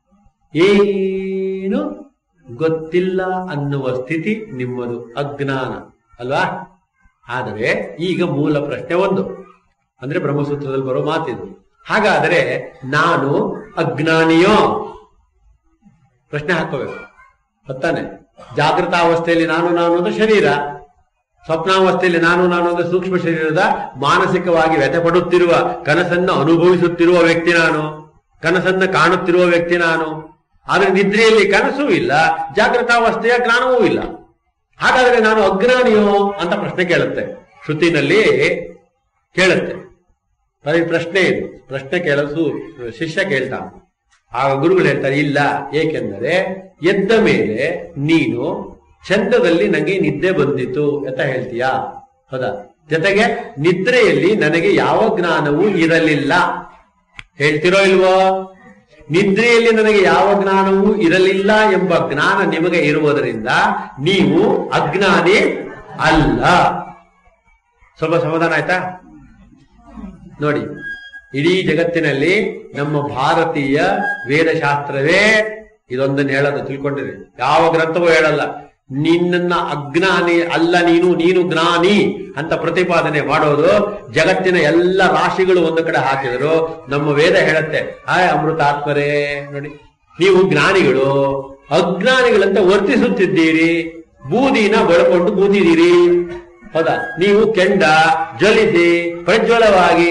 ಏನು ಗೊತ್ತಿಲ್ಲ ಅನ್ನುವ ಸ್ಥಿತಿ ನಿಮ್ಮದು ಅಜ್ಞಾನ ಅಲ್ವಾ ಆದರೆ ಈಗ ಮೂಲ ಪ್ರಶ್ನೆ ಒಂದು ಅಂದ್ರೆ ಬ್ರಹ್ಮಸೂತ್ರದಲ್ಲಿ ಬರೋ ಮಾತಿದು ಹಾಗಾದರೆ ನಾನು ಅಜ್ಞಾನಿಯೋ ಪ್ರಶ್ನೆ ಹಾಕೋಬೇಕು ಗೊತ್ತಾನೆ ಜಾಗೃತಾವಸ್ಥೆಯಲ್ಲಿ ನಾನು ನಾನು ಅಂದ್ರೆ ಶರೀರ ಸ್ವಪ್ನಾವಸ್ಥೆಯಲ್ಲಿ ನಾನು ನಾನು ಅಂದ್ರೆ ಸೂಕ್ಷ್ಮ ಶರೀರದ ಮಾನಸಿಕವಾಗಿ ವ್ಯಥೆ ಪಡುತ್ತಿರುವ ಕನಸನ್ನು ಅನುಭವಿಸುತ್ತಿರುವ ವ್ಯಕ್ತಿ ನಾನು ಕನಸನ್ನ ಕಾಣುತ್ತಿರುವ ವ್ಯಕ್ತಿ ನಾನು ಆದ್ರೆ ನಿದ್ರೆಯಲ್ಲಿ ಕನಸೂ ಇಲ್ಲ ಜಾಗೃತಾವಸ್ಥೆಯ ಜ್ಞಾನವೂ ಇಲ್ಲ ಹಾಗಾದ್ರೆ ನಾನು ಅಜ್ಞಾನಿಯೋ ಅಂತ ಪ್ರಶ್ನೆ ಕೇಳುತ್ತೆ ಶ್ರುತಿನಲ್ಲಿ ಕೇಳುತ್ತೆ ಬರೀ ಪ್ರಶ್ನೆ ಇದು ಪ್ರಶ್ನೆ ಕೇಳಲು ಶಿಷ್ಯ ಕೇಳ್ತಾನೆ ಆಗ ಗುರುಗಳು ಹೇಳ್ತಾರೆ ಇಲ್ಲ ಏಕೆಂದರೆ ಎದ್ದ ಮೇಲೆ ನೀನು ಚಂದದಲ್ಲಿ ನನಗೆ ನಿದ್ದೆ ಬಂದಿತು ಅಂತ ಹೇಳ್ತೀಯಾ ಹೌದಾ ಜೊತೆಗೆ ನಿದ್ರೆಯಲ್ಲಿ ನನಗೆ ಯಾವ ಜ್ಞಾನವೂ ಇರಲಿಲ್ಲ ಹೇಳ್ತಿರೋ ಇಲ್ವೋ ನಿದ್ರೆಯಲ್ಲಿ ನನಗೆ ಯಾವ ಜ್ಞಾನವೂ ಇರಲಿಲ್ಲ ಎಂಬ ಜ್ಞಾನ ನಿಮಗೆ ಇರುವುದರಿಂದ ನೀವು ಅಜ್ಞಾನಿ ಅಲ್ಲ ಸ್ವಲ್ಪ ಸಮಾಧಾನ ಆಯ್ತಾ ನೋಡಿ ಇಡೀ ಜಗತ್ತಿನಲ್ಲಿ ನಮ್ಮ ಭಾರತೀಯ ವೇದಶಾಸ್ತ್ರವೇ ಇದೊಂದನ್ನು ಹೇಳೋದು ತಿಳ್ಕೊಂಡಿರಿ ಯಾವ ಗ್ರಂಥವೂ ಹೇಳಲ್ಲ ನಿನ್ನನ್ನ ಅಜ್ಞಾನಿ ಅಲ್ಲ ನೀನು ನೀನು ಜ್ಞಾನಿ ಅಂತ ಪ್ರತಿಪಾದನೆ ಮಾಡೋದು ಜಗತ್ತಿನ ಎಲ್ಲ ರಾಶಿಗಳು ಒಂದು ಕಡೆ ಹಾಕಿದ್ರು ನಮ್ಮ ವೇದ ಹೇಳುತ್ತೆ ಹಾಯ್ ಅಮೃತಾತ್ಮರೇ ನೋಡಿ ನೀವು ಜ್ಞಾನಿಗಳು ಅಜ್ಞಾನಿಗಳಂತ ವರ್ತಿಸುತ್ತಿದ್ದೀರಿ ಬೂದಿನ ಬಳಕೊಂಡು ಕೂತಿದ್ದೀರಿ ಹೌದಾ ನೀವು ಕೆಂಡ ಜ್ವಲಿಸಿ ಪ್ರಜ್ವಲವಾಗಿ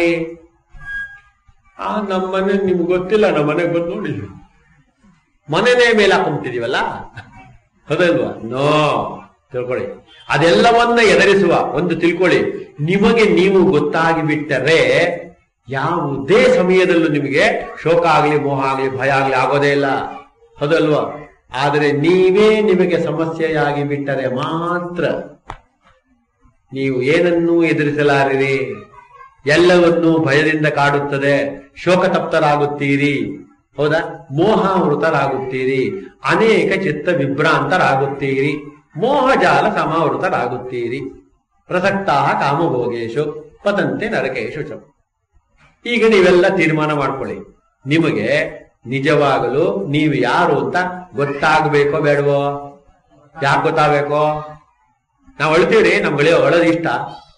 ಆ ನಮ್ಮನೆ ನಿಮ್ಗೆ ಗೊತ್ತಿಲ್ಲ ನಮ್ಮ ಮನೆಗೆ ಬಂದು ನೋಡಿ ಮನೆನೇ ಮೇಲೆ ಹಾಕೊಂಡ್ಬಿಟ್ಟಿದೀವಲ್ಲ ಹೌದಲ್ವಾ ನೋ ತಿಳ್ಕೊಳ್ಳಿ ಅದೆಲ್ಲವನ್ನ ಎದುರಿಸುವ ಒಂದು ತಿಳ್ಕೊಳ್ಳಿ ನಿಮಗೆ ನೀವು ಗೊತ್ತಾಗಿ ಬಿಟ್ಟರೆ ಯಾವುದೇ ಸಮಯದಲ್ಲೂ ನಿಮಗೆ ಶೋಕ ಆಗಲಿ ಮೋಹ ಆಗಲಿ ಭಯ ಆಗಲಿ ಆಗೋದೇ ಇಲ್ಲ ಹೌದಲ್ವಾ ಆದರೆ ನೀವೇ ನಿಮಗೆ ಸಮಸ್ಯೆಯಾಗಿ ಬಿಟ್ಟರೆ ಮಾತ್ರ ನೀವು ಏನನ್ನೂ ಎದುರಿಸಲಾರಿರಿ ಎಲ್ಲವನ್ನೂ ಭಯದಿಂದ ಕಾಡುತ್ತದೆ ಶೋಕತಪ್ತರಾಗುತ್ತೀರಿ ಹೌದಾ ಮೋಹಾವೃತರಾಗುತ್ತೀರಿ ಅನೇಕ ಚಿತ್ತ ವಿಭ್ರಾಂತರಾಗುತ್ತೀರಿ ಮೋಹಜಾಲ ಸಮಾವೃತರಾಗುತ್ತೀರಿ ಪ್ರಸಕ್ತ ಕಾಮಭೋಗೇಶು ಪತಂತೆ ನರಕೇಶು ಚ ಈಗ ನೀವೆಲ್ಲ ತೀರ್ಮಾನ ಮಾಡ್ಕೊಳ್ಳಿ ನಿಮಗೆ ನಿಜವಾಗಲು ನೀವು ಯಾರು ಅಂತ ಗೊತ್ತಾಗಬೇಕೋ ಬೇಡವೋ ಯಾಕೆ ಗೊತ್ತಾಗಬೇಕೋ ನಾವು ಅಳ್ತೀವ್ರಿ ನಮ್ಗೆ ಅಳೋದು ಇಷ್ಟ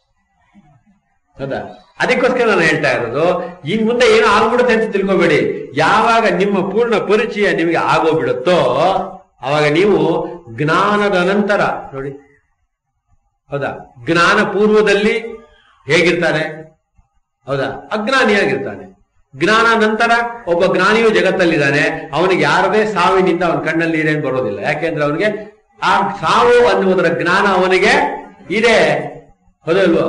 ಹೌದಾ ಅದಕ್ಕೋಸ್ಕರ ನಾನು ಹೇಳ್ತಾ ಇರೋದು ಇನ್ ಮುಂದೆ ಏನೋ ಆಗ್ಬಿಡುತ್ತೆ ಅಂತ ತಿಳ್ಕೊಬೇಡಿ ಯಾವಾಗ ನಿಮ್ಮ ಪೂರ್ಣ ಪರಿಚಯ ನಿಮಗೆ ಆಗೋಗ್ಬಿಡುತ್ತೋ ಅವಾಗ ನೀವು ಜ್ಞಾನದ ನಂತರ ನೋಡಿ ಹೌದಾ ಜ್ಞಾನ ಪೂರ್ವದಲ್ಲಿ ಹೇಗಿರ್ತಾನೆ ಹೌದಾ ಅಜ್ಞಾನಿಯಾಗಿರ್ತಾನೆ ಜ್ಞಾನ ನಂತರ ಒಬ್ಬ ಜ್ಞಾನಿಯು ಜಗತ್ತಲ್ಲಿದ್ದಾನೆ ಅವನಿಗೆ ಯಾರದೇ ಸಾವಿನಿಂದ ಅವನ ಕಣ್ಣಲ್ಲಿ ನೀರೇನು ಬರೋದಿಲ್ಲ ಯಾಕೆಂದ್ರೆ ಅವನಿಗೆ ಆ ಸಾವು ಅನ್ನುವುದರ ಜ್ಞಾನ ಅವನಿಗೆ ಇದೆ ಹೌದಲ್ವೋ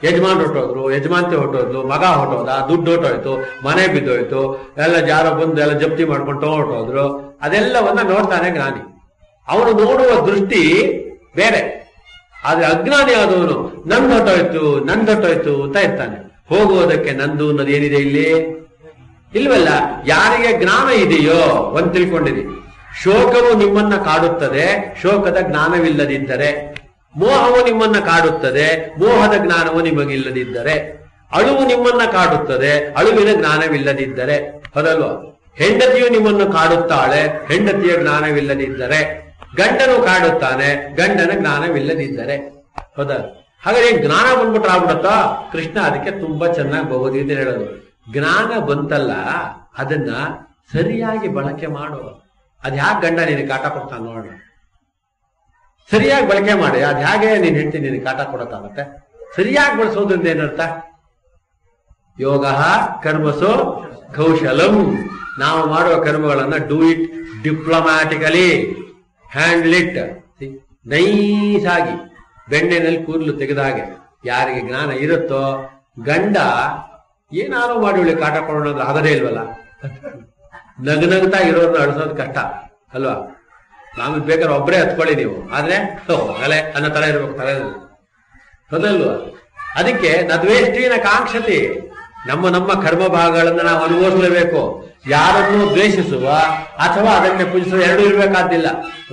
ಯಜಮಾನ್ ಹೊಟ್ಟೋದ್ರು ಯಜಮಾನ್ತಿ ಹೊಟ್ಟೋದ್ಲು ಮಗ ಹೊಟ್ಟೋದ ದುಡ್ಡು ಹೊಟ್ಟೋಯ್ತು ಮನೆ ಬಿದ್ದೋಯ್ತು ಎಲ್ಲ ಯಾರೋ ಬಂದು ಎಲ್ಲ ಜಪ್ತಿ ಮಾಡ್ಕೊಂಡು ಹೊಟ್ಟೋದ್ರು ಅದೆಲ್ಲವನ್ನ ನೋಡ್ತಾನೆ ಜ್ಞಾನಿ ಅವನು ನೋಡುವ ದೃಷ್ಟಿ ಬೇರೆ ಆದ್ರೆ ಅಜ್ಞಾನಿ ಆದವನು ನಂದು ಹೊಟ್ಟೋಯ್ತು ನಂದು ಹೊಟ್ಟೋಯ್ತು ಅಂತ ಇರ್ತಾನೆ ಹೋಗುವುದಕ್ಕೆ ನಂದು ಅನ್ನೋದು ಏನಿದೆ ಇಲ್ಲಿ ಇಲ್ವಲ್ಲ ಯಾರಿಗೆ ಜ್ಞಾನ ಇದೆಯೋ ಒಂದ್ ತಿಳ್ಕೊಂಡಿರಿ ಶೋಕವು ನಿಮ್ಮನ್ನ ಕಾಡುತ್ತದೆ ಶೋಕದ ಜ್ಞಾನವಿಲ್ಲದಿದ್ದರೆ ಮೋಹವು ನಿಮ್ಮನ್ನ ಕಾಡುತ್ತದೆ ಮೋಹದ ಜ್ಞಾನವು ನಿಮಗಿಲ್ಲದಿದ್ದರೆ ಅಳುವು ನಿಮ್ಮನ್ನ ಕಾಡುತ್ತದೆ ಅಳುವಿನ ಜ್ಞಾನವಿಲ್ಲದಿದ್ದರೆ ಹೌದಲ್ವಾ ಹೆಂಡತಿಯು ನಿಮ್ಮನ್ನು ಕಾಡುತ್ತಾಳೆ ಹೆಂಡತಿಯ ಜ್ಞಾನವಿಲ್ಲದಿದ್ದರೆ ಗಂಡನು ಕಾಡುತ್ತಾನೆ ಗಂಡನ ಜ್ಞಾನವಿಲ್ಲದಿದ್ದರೆ ಹೌದಾ ಹಾಗಾದ್ರೆ ಈ ಜ್ಞಾನ ಬಂದ್ಬಿಟ್ರೆ ಆಗ್ಬಿಡತ್ತಾ ಕೃಷ್ಣ ಅದಕ್ಕೆ ತುಂಬಾ ಚೆನ್ನಾಗಿ ಭಗವದ್ಗೀತೆ ಹೇಳೋದು ಜ್ಞಾನ ಬಂತಲ್ಲ ಅದನ್ನ ಸರಿಯಾಗಿ ಬಳಕೆ ಮಾಡು ಅದ್ ಯಾಕೆ ಗಂಡ ನಿನಗೆ ಕಾಟ ಕೊಡ್ತಾನೆ ನೋಡೋಣ ಸರಿಯಾಗಿ ಬಳಕೆ ಮಾಡಿ ಅದ್ ಹೇಗೆ ನೀನ್ ಹೆಂಡತಿ ನಿನಗೆ ಕಾಟ ಕೊಡಕ್ಕಾಗತ್ತೆ ಸರಿಯಾಗಿ ಬಳಸೋದ್ರಿಂದ ಏನರ್ಥ ಯೋಗ ಕರ್ಮಸು ಕೌಶಲಂ ನಾವು ಮಾಡುವ ಕರ್ಮಗಳನ್ನ do it diplomatically handle it nice ಆಗಿ ಬೆಣ್ಣೆನಲ್ಲಿ ಕೂದಲು ತೆಗೆದ ಹಾಗೆ ಯಾರಿಗೆ ಜ್ಞಾನ ಇರುತ್ತೋ ಗಂಡ ಏನಾರು ಮಾಡಿ ಒಳ್ಳೆ ಕಾಟ ಕೊಡೋಣ ಅಂದ್ರೆ ಆಗದೇ ಇಲ್ವಲ್ಲ ನಗನಗ್ತಾ ಇರೋರ್ನ ಅಳಿಸೋದು ಕಷ್ಟ ಅಲ್ವಾ ನಮಗೆ ಬೇಕಾದ್ರೆ ಒಬ್ಬರೇ ಹತ್ಕೊಳ್ಳಿ ನೀವು ಆದ್ರೆ ಓ ಅಲೆ ಅನ್ನೋ ತರ ಇರ್ಬೇಕು ತಲೆ ಹೌದಲ್ವಾ ಅದಕ್ಕೆ ನದ್ವೇಷ್ಟಿನ ಕಾಂಕ್ಷತಿ ನಮ್ಮ ನಮ್ಮ ಕರ್ಮ ಭಾಗಗಳನ್ನ ನಾವು ಅನುಭವಿಸಲೇಬೇಕು ಯಾರನ್ನೂ ದ್ವೇಷಿಸುವ ಅಥವಾ ಅದನ್ನೇ ಪೂಜಿಸುವ ಎರಡೂ ಇರ್ಬೇಕಾದ್ದಿಲ್ಲ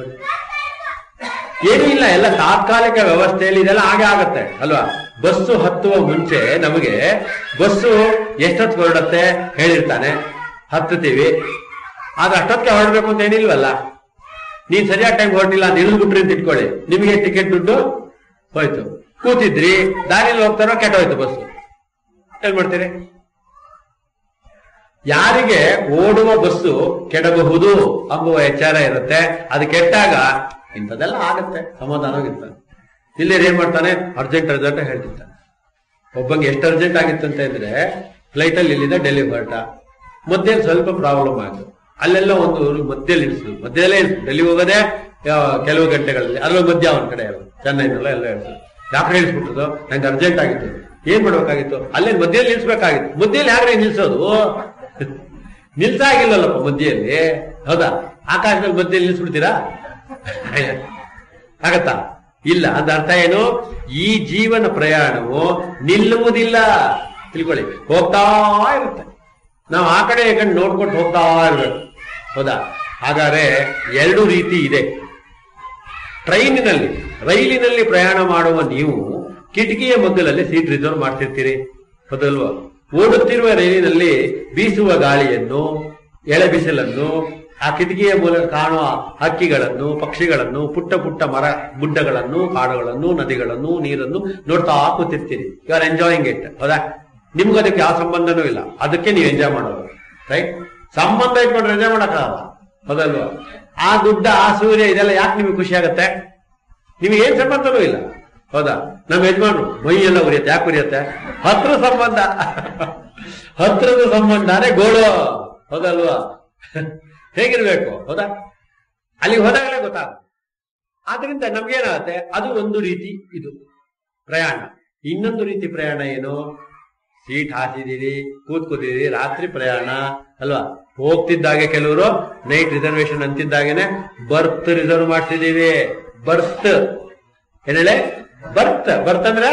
ಏನೂ ಇಲ್ಲ ಎಲ್ಲ ತಾತ್ಕಾಲಿಕ ವ್ಯವಸ್ಥೆಯಲ್ಲಿ ಇದೆಲ್ಲ ಹಾಗೆ ಆಗತ್ತೆ ಅಲ್ವಾ ಬಸ್ಸು ಹತ್ತುವ ಮುಂಚೆ ನಮಗೆ ಬಸ್ಸು ಎಷ್ಟೊತ್ತು ಹೊರಡತ್ತೆ ಹೇಳಿರ್ತಾನೆ ಹತ್ತುತ್ತೀವಿ ಆದ್ರೆ ಅಷ್ಟೊತ್ತಿಗೆ ಹೊರಡ್ಬೇಕು ಅಂತ ಏನಿಲ್ವಲ್ಲ ನೀನ್ ಸರಿಯಾದ ಟೈಮ್ ಹೊರಟಿಲ್ಲ ಅಂತ ಇಳಿದ್ಬಿಟ್ರಿ ಅಂತ ಇಟ್ಕೊಳ್ಳಿ ನಿಮಗೆ ಟಿಕೆಟ್ ದುಡ್ಡು ಹೋಯ್ತು ಕೂತಿದ್ರಿ ದಾರಿಯಲ್ಲಿ ಹೋಗ್ತಾರೋ ಕೆಟ್ಟೋಯ್ತು ಬಸ್ ಏನ್ ಮಾಡ್ತೀರಿ ಯಾರಿಗೆ ಓಡುವ ಬಸ್ಸು ಕೆಡಬಹುದು ಎಂಬುವ ಎಚ್ಚರ ಇರುತ್ತೆ ಅದು ಕೆಟ್ಟಾಗ ಇಂಥದ್ದೆಲ್ಲ ಆಗತ್ತೆ ಸಮಾಧಾನವಾಗಿರ್ತಾನೆ ಇಲ್ಲಿ ಏನ್ ಮಾಡ್ತಾನೆ ಅರ್ಜೆಂಟ್ ಅರ್ಜೆಂಟ್ ಹೇಳ್ತಿರ್ತಾನೆ ಒಬ್ಬಂಗೆ ಎಷ್ಟು ಅರ್ಜೆಂಟ್ ಆಗಿತ್ತು ಅಂತ ಇದ್ರೆ ಫ್ಲೈಟ್ ಅಲ್ಲಿ ಇಲ್ಲಿಂದ ಡೆಲ್ಲಿ ಹೊರಟ ಮಧ್ಯದಲ್ಲಿ ಸ್ವಲ್ಪ ಪ್ರಾಬ್ಲಮ್ ಆಯ್ತು ಅಲ್ಲೆಲ್ಲ ಒಂದು ಊರು ಮಧ್ಯದಲ್ಲಿ ಇಳಿಸಿದ್ರು ಮಧ್ಯದಲ್ಲೇ ಇಳಿಸಿದ್ರು ಡೆಲ್ಲಿ ಹೋಗೋದೇ ಯಾವ- ಕೆಲವು ಗಂಟೆಗಳಲ್ಲಿ ಅದ್ರ ಮಧ್ಯ ಅವನ ಕಡೆ ಚೆನ್ನೈನೆಲ್ಲ ಎಲ್ಲ ಇಳಿಸಿದ್ರು ಯಾಕೆ ಇಳಿಸ್ಬಿಟ್ಟದು ನಂಗೆ ಅರ್ಜೆಂಟ್ ಆಗಿತ್ತು ಏನ್ ಮಾಡ್ಬೇಕಾಗಿತ್ತು ಅಲ್ಲೇ ಮಧ್ಯದಲ್ಲಿ ನಿಲ್ಸ್ಬೇಕಾಗಿತ್ತು ಮಧ್ಯದಲ್ಲಿ ಯಾಕ್ರೆ ನಿಲ್ಸೋದು ನಿಲ್ಸಾಗಿಲ್ಲಲ್ಲಪ್ಪ ಮಧ್ಯದಲ್ಲಿ ಹೌದಾ ಆಕಾಶದಲ್ಲಿ ಮಧ್ಯದಲ್ಲಿ ನಿಲ್ಸ್ಬಿಡ್ತೀರಾ ಆಗತ್ತಾ ಇಲ್ಲ ಅದ ಅರ್ಥ ಏನು ಈ ಜೀವನ ಪ್ರಯಾಣವು ನಿಲ್ಲುವುದಿಲ್ಲ ತಿಳ್ಕೊಳ್ಳಿ ಹೋಗ್ತಾ ಇರುತ್ತೆ ನಾವು ಆ ಕಡೆ ಈ ಕಡೆ ನೋಡ್ಕೊಂಡು ಹೋಗ್ತಾ ಇರ್ಬೇಕು ಹೌದಾ ಹಾಗಾದ್ರೆ ಎರಡು ರೀತಿ ಇದೆ ಟ್ರೈನಿನಲ್ಲಿ ರೈಲಿನಲ್ಲಿ ಪ್ರಯಾಣ ಮಾಡುವ ನೀವು ಕಿಟಕಿಯ ಮಗ್ಗಲಲ್ಲಿ ಸೀಟ್ ರಿಸರ್ವ್ ಮಾಡ್ತಿರ್ತೀರಿ ಹೌದಲ್ವಾ ಓಡುತ್ತಿರುವ ರೈಲಿನಲ್ಲಿ ಬೀಸುವ ಗಾಳಿಯನ್ನು ಎಳೆ ಬಿಸಿಲನ್ನು ಆ ಕಿಟಕಿಯ ಮೂಲಕ ಕಾಣುವ ಹಕ್ಕಿಗಳನ್ನು ಪಕ್ಷಿಗಳನ್ನು ಪುಟ್ಟ ಪುಟ್ಟ ಮರ ಗುಡ್ಡಗಳನ್ನು ಕಾಡುಗಳನ್ನು ನದಿಗಳನ್ನು ನೀರನ್ನು ನೋಡ್ತಾ ಕೂತಿರ್ತೀರಿ ಯು ಆರ್ ಎಂಜಾಯಿಂಗ್ ಇಟ್ ಹೌದಾ ನಿಮ್ಗೆ ಅದಕ್ಕೆ ಯಾವ ಸಂಬಂಧನೂ ಇಲ್ಲ ಅದಕ್ಕೆ ನೀವು ಎಂಜಾಯ್ ಮಾಡೋದು ರೈಟ್ ಸಂಬಂಧ ಇಟ್ಕೊಂಡ್ರೆ ಎಂಜಾಯ್ ಮಾಡಕ್ಕಾಗಲ್ಲ ಹೌದಲ್ವಾ ಆ ಗುಡ್ಡ ಆ ಸೂರ್ಯ ಇದೆಲ್ಲ ಯಾಕೆ ನಿಮಗೆ ಖುಷಿ ಆಗತ್ತೆ ನಿಮಗೆ ಏನ್ ಸಂಬಂಧನೂ ಇಲ್ಲ ಹೌದಾ ನಮ್ಮ ಯಜಮಾನ್ರು ಮೈ ಎಲ್ಲ ಉರಿಯತ್ತೆ ಯಾಕೆ ಉರಿಯತ್ತೆ ಹತ್ರ ಸಂಬಂಧ ಹತ್ರದ ಸಂಬಂಧನೇ ಗೋಳು ಹೌದಲ್ವಾ ಹೇಗಿರ್ಬೇಕು ಹೌದಾ ಅಲ್ಲಿಗೆ ಹೋದಾಗಲೇ ಗೊತ್ತಾಗುತ್ತೆ ಆದ್ರಿಂದ ನಮ್ಗೇನಾಗತ್ತೆ ಅದು ಒಂದು ರೀತಿ ಇದು ಪ್ರಯಾಣ ಇನ್ನೊಂದು ರೀತಿ ಪ್ರಯಾಣ ಏನು ಸೀಟ್ ಹಾಸಿದಿರಿ ಕೂತ್ಕೋತಿದ್ದೀರಿ ರಾತ್ರಿ ಪ್ರಯಾಣ ಅಲ್ವಾ ಹೋಗ್ತಿದ್ದಾಗೆ ಕೆಲವರು ನೈಟ್ ರಿಸರ್ವೇಶನ್ ಅಂತಿದ್ದಾಗೇನೆ ಬರ್ತ್ ರಿಸರ್ವ್ ಮಾಡ್ತಿದೀವಿ ಬರ್ತ್ ಏನ್ ಹೇಳಿ ಬರ್ತ್ ಬರ್ತ್ ಅಂದ್ರೆ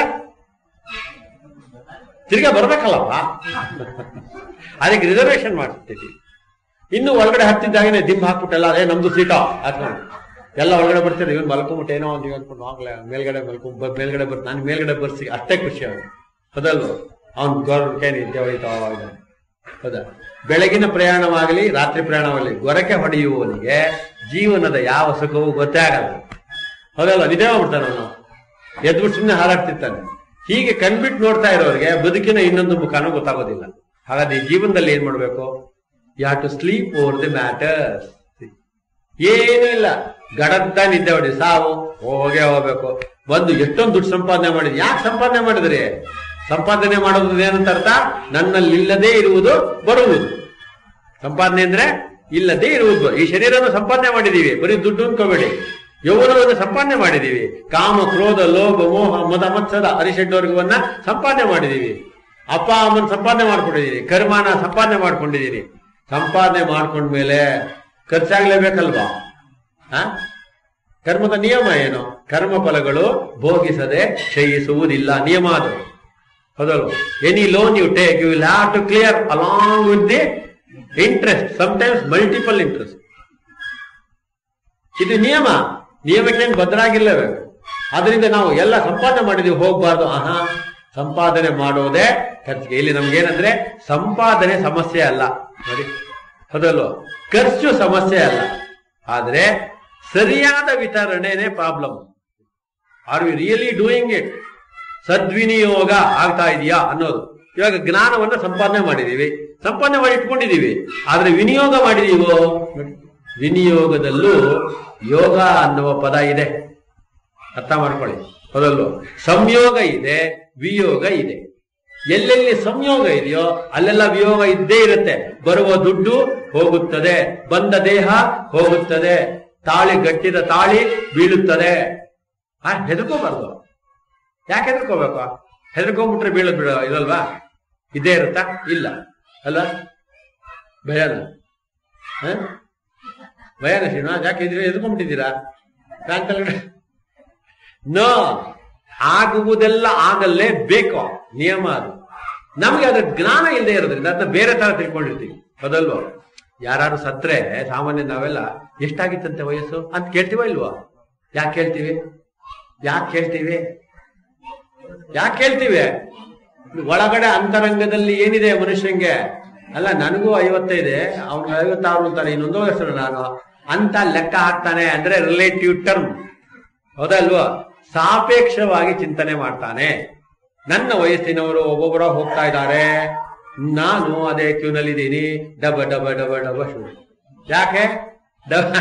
ತಿರ್ಗಾ ಬರ್ಬೇಕಲ್ಲಪ್ಪ ಅದಕ್ಕೆ ರಿಸರ್ವೇಶನ್ ಮಾಡ್ತಿದ್ದೀವಿ ಇನ್ನು ಒಳಗಡೆ ಹತ್ತಿದ್ದಾಗೇನೆ ದಿಮ್ ಹಾಕ್ಬಿಟ್ಟೆಲ್ಲ ಅದೇ ನಮ್ದು ಸೀಟ ಹಾಕೊಂಡು ಎಲ್ಲ ಒಳಗಡೆ ಬರ್ತೀರಿ ಇವನ್ ಮಲ್ಕೊಂಬಿಟ್ಟು ಏನೋ ಒಂದು ಅನ್ಕೊಂಡು ಹೋಗ್ಲೇ ಮೇಲ್ಗಡೆ ಮಲ್ಕೊಂಡ್ ಬ- ಮೇಲ್ಗಡೆ ಬರ್ತ ನಾನು ಮೇಲ್ಗಡೆ ಬರ್ಸಿ ಅಷ್ಟೇ ಖುಷಿ ಅವ್ನು ಹೌದಲ್ವ ಅವ್ನ್ ಗೌರ್ಮೆಂಟ್ ನಿದ್ದೆ ಹೊಡಿತಾ ಇದ್ದಾನೆ. ಹೌದಾ ಬೆಳಗಿನ ಪ್ರಯಾಣವಾಗಲಿ ರಾತ್ರಿ ಪ್ರಯಾಣವಾಗಲಿ ಗೊರಕೆ ಹೊಡೆಯುವವನಿಗೆ ಜೀವನದ ಯಾವ ಸುಖವೂ ಗೊತ್ತೇ ಆಗಲ್ಲ ಹೌದಲ್ವ ನಿದ್ದೆ ಮಾಡ್ಬಿಡ್ತಾನೆ ಅವನು ಎದ್ಬಿಟ್ಟು ಸುಮ್ಮನೆ ಹಾರಾಡ್ತಿರ್ತಾನೆ ಹೀಗೆ ಕಣ್ಬಿಟ್ಟು ನೋಡ್ತಾ ಇರೋರಿಗೆ ಬದುಕಿನ ಇನ್ನೊಂದು ಮುಖನೂ ಗೊತ್ತಾಗೋದಿಲ್ಲ ಹಾಗಾದ್ರೆ ಈ ಜೀವನದಲ್ಲಿ ಏನ್ ಮಾಡ್ಬೇಕು you to sleep over the matters ಏನೂ ಇಲ್ಲ ಗಡದ್ದ ನಿದ್ದೆ ಹೊಡಿ ಸಾವು ಹೋಗೇ ಹೋಗ್ಬೇಕು ಬಂದು ಎಷ್ಟೊಂದು ದುಡ್ಡು ಸಂಪಾದನೆ ಮಾಡಿದ್ರಿ ಯಾಕೆ ಸಂಪಾದನೆ ಮಾಡಿದ್ರಿ ಸಂಪಾದನೆ ಮಾಡೋದು ಏನಂತ ಅರ್ಥ ನನ್ನಲ್ಲಿ ಇಲ್ಲದೆ ಇರುವುದು ಬರುವುದು ಸಂಪಾದನೆ ಅಂದ್ರೆ ಇಲ್ಲದೆ ಇರುವುದು ಈ ಶರೀರನ ಸಂಪಾದನೆ ಮಾಡಿದೀವಿ ಬರೀ ದುಡ್ಡು ಅನ್ಕೋಬೇಡಿ ಯೌವನವನ್ನು ಸಂಪಾದನೆ ಮಾಡಿದೀವಿ ಕಾಮ ಕ್ರೋಧ ಲೋಭ ಮೋಹ ಮದ ಮತ್ಸದ ಅರಿಷಡ್ವರ್ಗವನ್ನ ಸಂಪಾದನೆ ಮಾಡಿದೀವಿ ಅಪ್ಪ ಅಮ್ಮನ ಸಂಪಾದನೆ ಮಾಡ್ಕೊಂಡಿದೀನಿ ಕರ್ಮಾನ ಸಂಪಾದನೆ ಮಾಡ್ಕೊಂಡಿದೀನಿ ಸಂಪಾದನೆ ಮಾಡ್ಕೊಂಡ್ಮೇಲೆ ಖರ್ಚಾಗ್ಲೇಬೇಕಲ್ವಾ ಆ ಕರ್ಮದ ನಿಯಮ ಏನು ಕರ್ಮ ಫಲಗಳು ಭೋಗಿಸದೆ ಕ್ಷಯಿಸುವುದಿಲ್ಲ ನಿಯಮ ಅದು ಹೌದಲ್ವ any loan you take you will have to clear along with the interest sometimes multiple interest ಇದು ನಿಯಮ ನಿಯಮಕ್ಕೆ ಬದ್ಧರಾಗಿಲ್ಲಬೇಕು ಅದರಿಂದ ನಾವು ಎಲ್ಲ ಸಂಪಾದನೆ ಮಾಡಿದೀವಿ ಹೋಗ್ಬಾರ್ದು ಆಹಾ ಸಂಪಾದನೆ ಮಾಡೋದೇ ಖರ್ಚಿಗೆ ಇಲ್ಲಿ ನಮ್ಗೇನಂದ್ರೆ ಸಂಪಾದನೆ ಸಮಸ್ಯೆ ಅಲ್ಲ ನೋಡಿ ಹೌದಲ್ವ ಖರ್ಚು ಸಮಸ್ಯೆ ಅಲ್ಲ ಆದ್ರೆ ಸರಿಯಾದ ವಿತರಣೆನೇ problem are we really doing it ಸದ್ವಿನಿಯೋಗ ಆಗ್ತಾ ಇದೆಯಾ ಅನ್ನೋದು ಇವಾಗ ಜ್ಞಾನವನ್ನ ಸಂಪಾದನೆ ಮಾಡಿದೀವಿ ಸಂಪಾದನೆ ಮಾಡಿ ಇಟ್ಕೊಂಡಿದೀವಿ ಆದ್ರೆ ವಿನಿಯೋಗ ಮಾಡಿದೀವೋ ವಿನಿಯೋಗದಲ್ಲೂ ಯೋಗ ಅನ್ನುವ ಪದ ಇದೆ ಅರ್ಥ ಮಾಡ್ಕೊಳ್ಳಿ ಹೌದಲ್ವ ಸಂಯೋಗ ಇದೆ ವಿಯೋಗ ಇದೆ ಎಲ್ಲೆಲ್ಲಿ ಸಂಯೋಗ ಇದೆಯೋ ಅಲ್ಲೆಲ್ಲ ವಿಯೋಗ ಇದ್ದೇ ಇರುತ್ತೆ ಬರುವ ದುಡ್ಡು ಹೋಗುತ್ತದೆ ಬಂದ ದೇಹ ಹೋಗುತ್ತದೆ ತಾಳಿ ಗಟ್ಟಿದ ತಾಳಿ ಬೀಳುತ್ತದೆ ಆ ಹೆದರ್ಕೋಬಾರ್ದು ಯಾಕೆ ಹೆದರ್ಕೋಬೇಕು ಹೆದರ್ಕೊಂಡ್ಬಿಟ್ರೆ ಬೀಳೋದು ಬಿಡ ಇರಲ್ವಾ ಇದೇ ಇರುತ್ತಾ ಇಲ್ಲ ಅಲ್ವಾ ಭಯನ ಹ? ಭಯನ ಶ್ರೀನಿವಾಸ್ ಯಾಕೆ ಇದ್ರೆ ಎದ್ಕೊಂಡ್ಬಿಟ್ಟಿದ್ದೀರಾ ಬ್ಯಾಂಕ್ ನೋ ಆಗುವುದೆಲ್ಲ ಆಗಲ್ಲೇ ಬೇಕು ನಿಯಮ ಅದು ನಮಗೆ ಅದ್ರ ಜ್ಞಾನ ಇಲ್ಲದೆ ಇರೋದ್ರಿಂದ ಅದನ್ನ ಬೇರೆ ತರ ತಿಳ್ಕೊಂಡಿರ್ತೀವಿ ಹೌದಲ್ವ ಯಾರು ಸತ್ರೆ ಸಾಮಾನ್ಯ ನಾವೆಲ್ಲ ಎಷ್ಟಾಗಿತ್ತಂತೆ ವಯಸ್ಸು ಅಂತ ಕೇಳ್ತೀವ ಇಲ್ವಾ ಯಾಕೆ ಕೇಳ್ತೀವಿ ಯಾಕೆ ಕೇಳ್ತೀವಿ ಯಾಕೆ ಕೇಳ್ತೀವಿ ಒಳಗಡೆ ಅಂತರಂಗದಲ್ಲಿ ಏನಿದೆ ಮನುಷ್ಯಂಗೆ ಅಲ್ಲ ನನಗೂ ಐವತ್ತೈದೆ ಅವ್ನಿಗೆ ಐವತ್ತಾರು ಅಂತಾನೆ ಇನ್ನೊಂದು ಹೆಸರು ನಾನು ಅಂತ ಲೆಕ್ಕ ಹಾಕ್ತಾನೆ ಅಂದ್ರೆ ರಿಲೇಟಿವ್ ಟರ್ಮ್ ಹೌದಲ್ವಾ ಸಾಪೇಕ್ಷವಾಗಿ ಚಿಂತನೆ ಮಾಡ್ತಾನೆ ನನ್ನ ವಯಸ್ಸಿನವರು ಒಬ್ಬೊಬ್ಬರ ಹೋಗ್ತಾ ಇದ್ದಾರೆ ನಾನು ಅದೇ ಕ್ಯೂನಲ್ಲಿದ್ದೀನಿ ಡಬ ಡಬ ಡಬ ಡಬ ಶು ಯಾಕೆ ಡಬ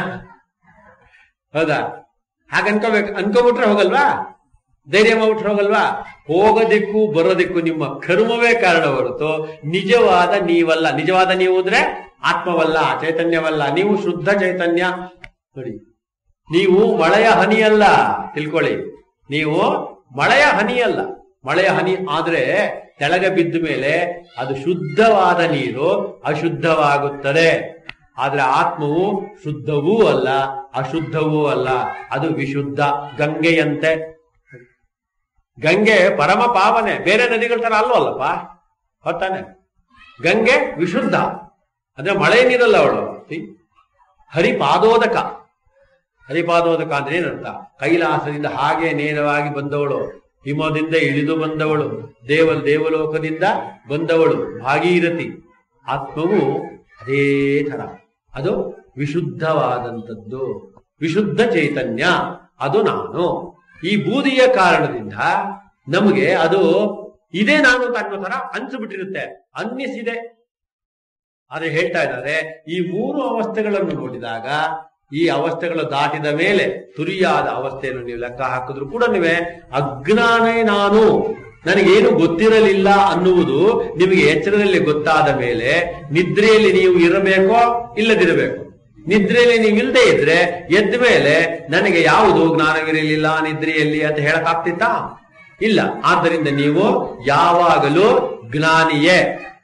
ಹೌದಾ ಹಾಗೆ ಅನ್ಕೋಬೇಕು ಅನ್ಕೋಬಿಟ್ರೆ ಹೋಗಲ್ವಾ ಧೈರ್ಯ ಮಾಡ್ಬಿಟ್ರೆ ಹೋಗಲ್ವಾ ಹೋಗೋದಿಕ್ಕೂ ಬರೋದಿಕ್ಕೂ ನಿಮ್ಮ ಕರ್ಮವೇ ಕಾರಣ ಹೊರತು ನಿಜವಾದ ನೀವಲ್ಲ ನಿಜವಾದ ನೀವು ಅಂದ್ರೆ ಆತ್ಮವಲ್ಲ ಚೈತನ್ಯವಲ್ಲ ನೀವು ಶುದ್ಧ ಚೈತನ್ಯ ನೋಡಿ ನೀವು ಮಳೆಯ ಹನಿಯಲ್ಲ ತಿಳ್ಕೊಳ್ಳಿ ನೀವು ಮಳೆಯ ಹನಿಯಲ್ಲ ಮಳೆಯ ಹನಿ ಆದ್ರೆ ತೆಳಗೆ ಬಿದ್ದ ಮೇಲೆ ಅದು ಶುದ್ಧವಾದ ನೀರು ಅಶುದ್ಧವಾಗುತ್ತದೆ ಆದ್ರೆ ಆತ್ಮವು ಶುದ್ಧವೂ ಅಲ್ಲ ಅಶುದ್ಧವೂ ಅಲ್ಲ ಅದು ವಿಶುದ್ಧ ಗಂಗೆಯಂತೆ ಗಂಗೆ ಪರಮ ಪಾವನೆ ಬೇರೆ ನದಿಗಳ ತರ ಅಲ್ವಲ್ಲಪ್ಪ ಹೊತ್ತಾನೆ ಗಂಗೆ ವಿಶುದ್ಧ ಅಂದ್ರೆ ಮಳೆ ನೀರಲ್ಲ ಅವಳು ಹರಿಪಾದೋದಕ ಹರಿಪಾದೋದಕ ಅಂದ್ರೆ ಏನರ್ಥ ಕೈಲಾಸದಿಂದ ಹಾಗೆ ನೇರವಾಗಿ ಬಂದವಳು ಹಿಮದಿಂದ ಇಳಿದು ಬಂದವಳು ದೇವ ದೇವಲೋಕದಿಂದ ಬಂದವಳು ಭಾಗೀರಥಿ ಆತ್ಮವು ಅದೇ ತರ ಅದು ವಿಶುದ್ಧವಾದಂಥದ್ದು ವಿಶುದ್ಧ ಚೈತನ್ಯ ಅದು ನಾನು ಈ ಬೂದಿಯ ಕಾರಣದಿಂದ ನಮಗೆ ಅದು ಇದೇ ನಾನು ಅಂತ ಅನ್ನೋ ತರ ಅನ್ಸಿಬಿಟ್ಟಿರುತ್ತೆ ಅನ್ನಿಸಿದೆ ಆದ್ರೆ ಹೇಳ್ತಾ ಇದ್ದಾರೆ ಈ ಮೂರು ಅವಸ್ಥೆಗಳನ್ನು ನೋಡಿದಾಗ ಈ ಅವಸ್ಥೆಗಳು ದಾಟಿದ ಮೇಲೆ ತುರಿಯಾದ ಅವಸ್ಥೆಯನ್ನು ನೀವು ಲೆಕ್ಕ ಹಾಕಿದ್ರು ಕೂಡ ನೀವೇ ಅಜ್ಞಾನೇ ನಾನು ನನಗೇನು ಗೊತ್ತಿರಲಿಲ್ಲ ಅನ್ನುವುದು ನಿಮಗೆ ಎಚ್ಚರದಲ್ಲಿ ಗೊತ್ತಾದ ಮೇಲೆ ನಿದ್ರೆಯಲ್ಲಿ ನೀವು ಇರಬೇಕೋ ಇಲ್ಲದಿರಬೇಕು ನಿದ್ರೆಯಲ್ಲಿ ನೀವು ಇಲ್ಲದೆ ಇದ್ರೆ ಎದ್ದ ಮೇಲೆ ನನಗೆ ಯಾವುದು ಜ್ಞಾನವಿರಲಿಲ್ಲ ನಿದ್ರೆಯಲ್ಲಿ ಅಂತ ಹೇಳಕ್ಕಾಗ್ತಿತ್ತಾ ಇಲ್ಲ ಆದ್ದರಿಂದ ನೀವು ಯಾವಾಗಲೂ ಜ್ಞಾನಿಯೇ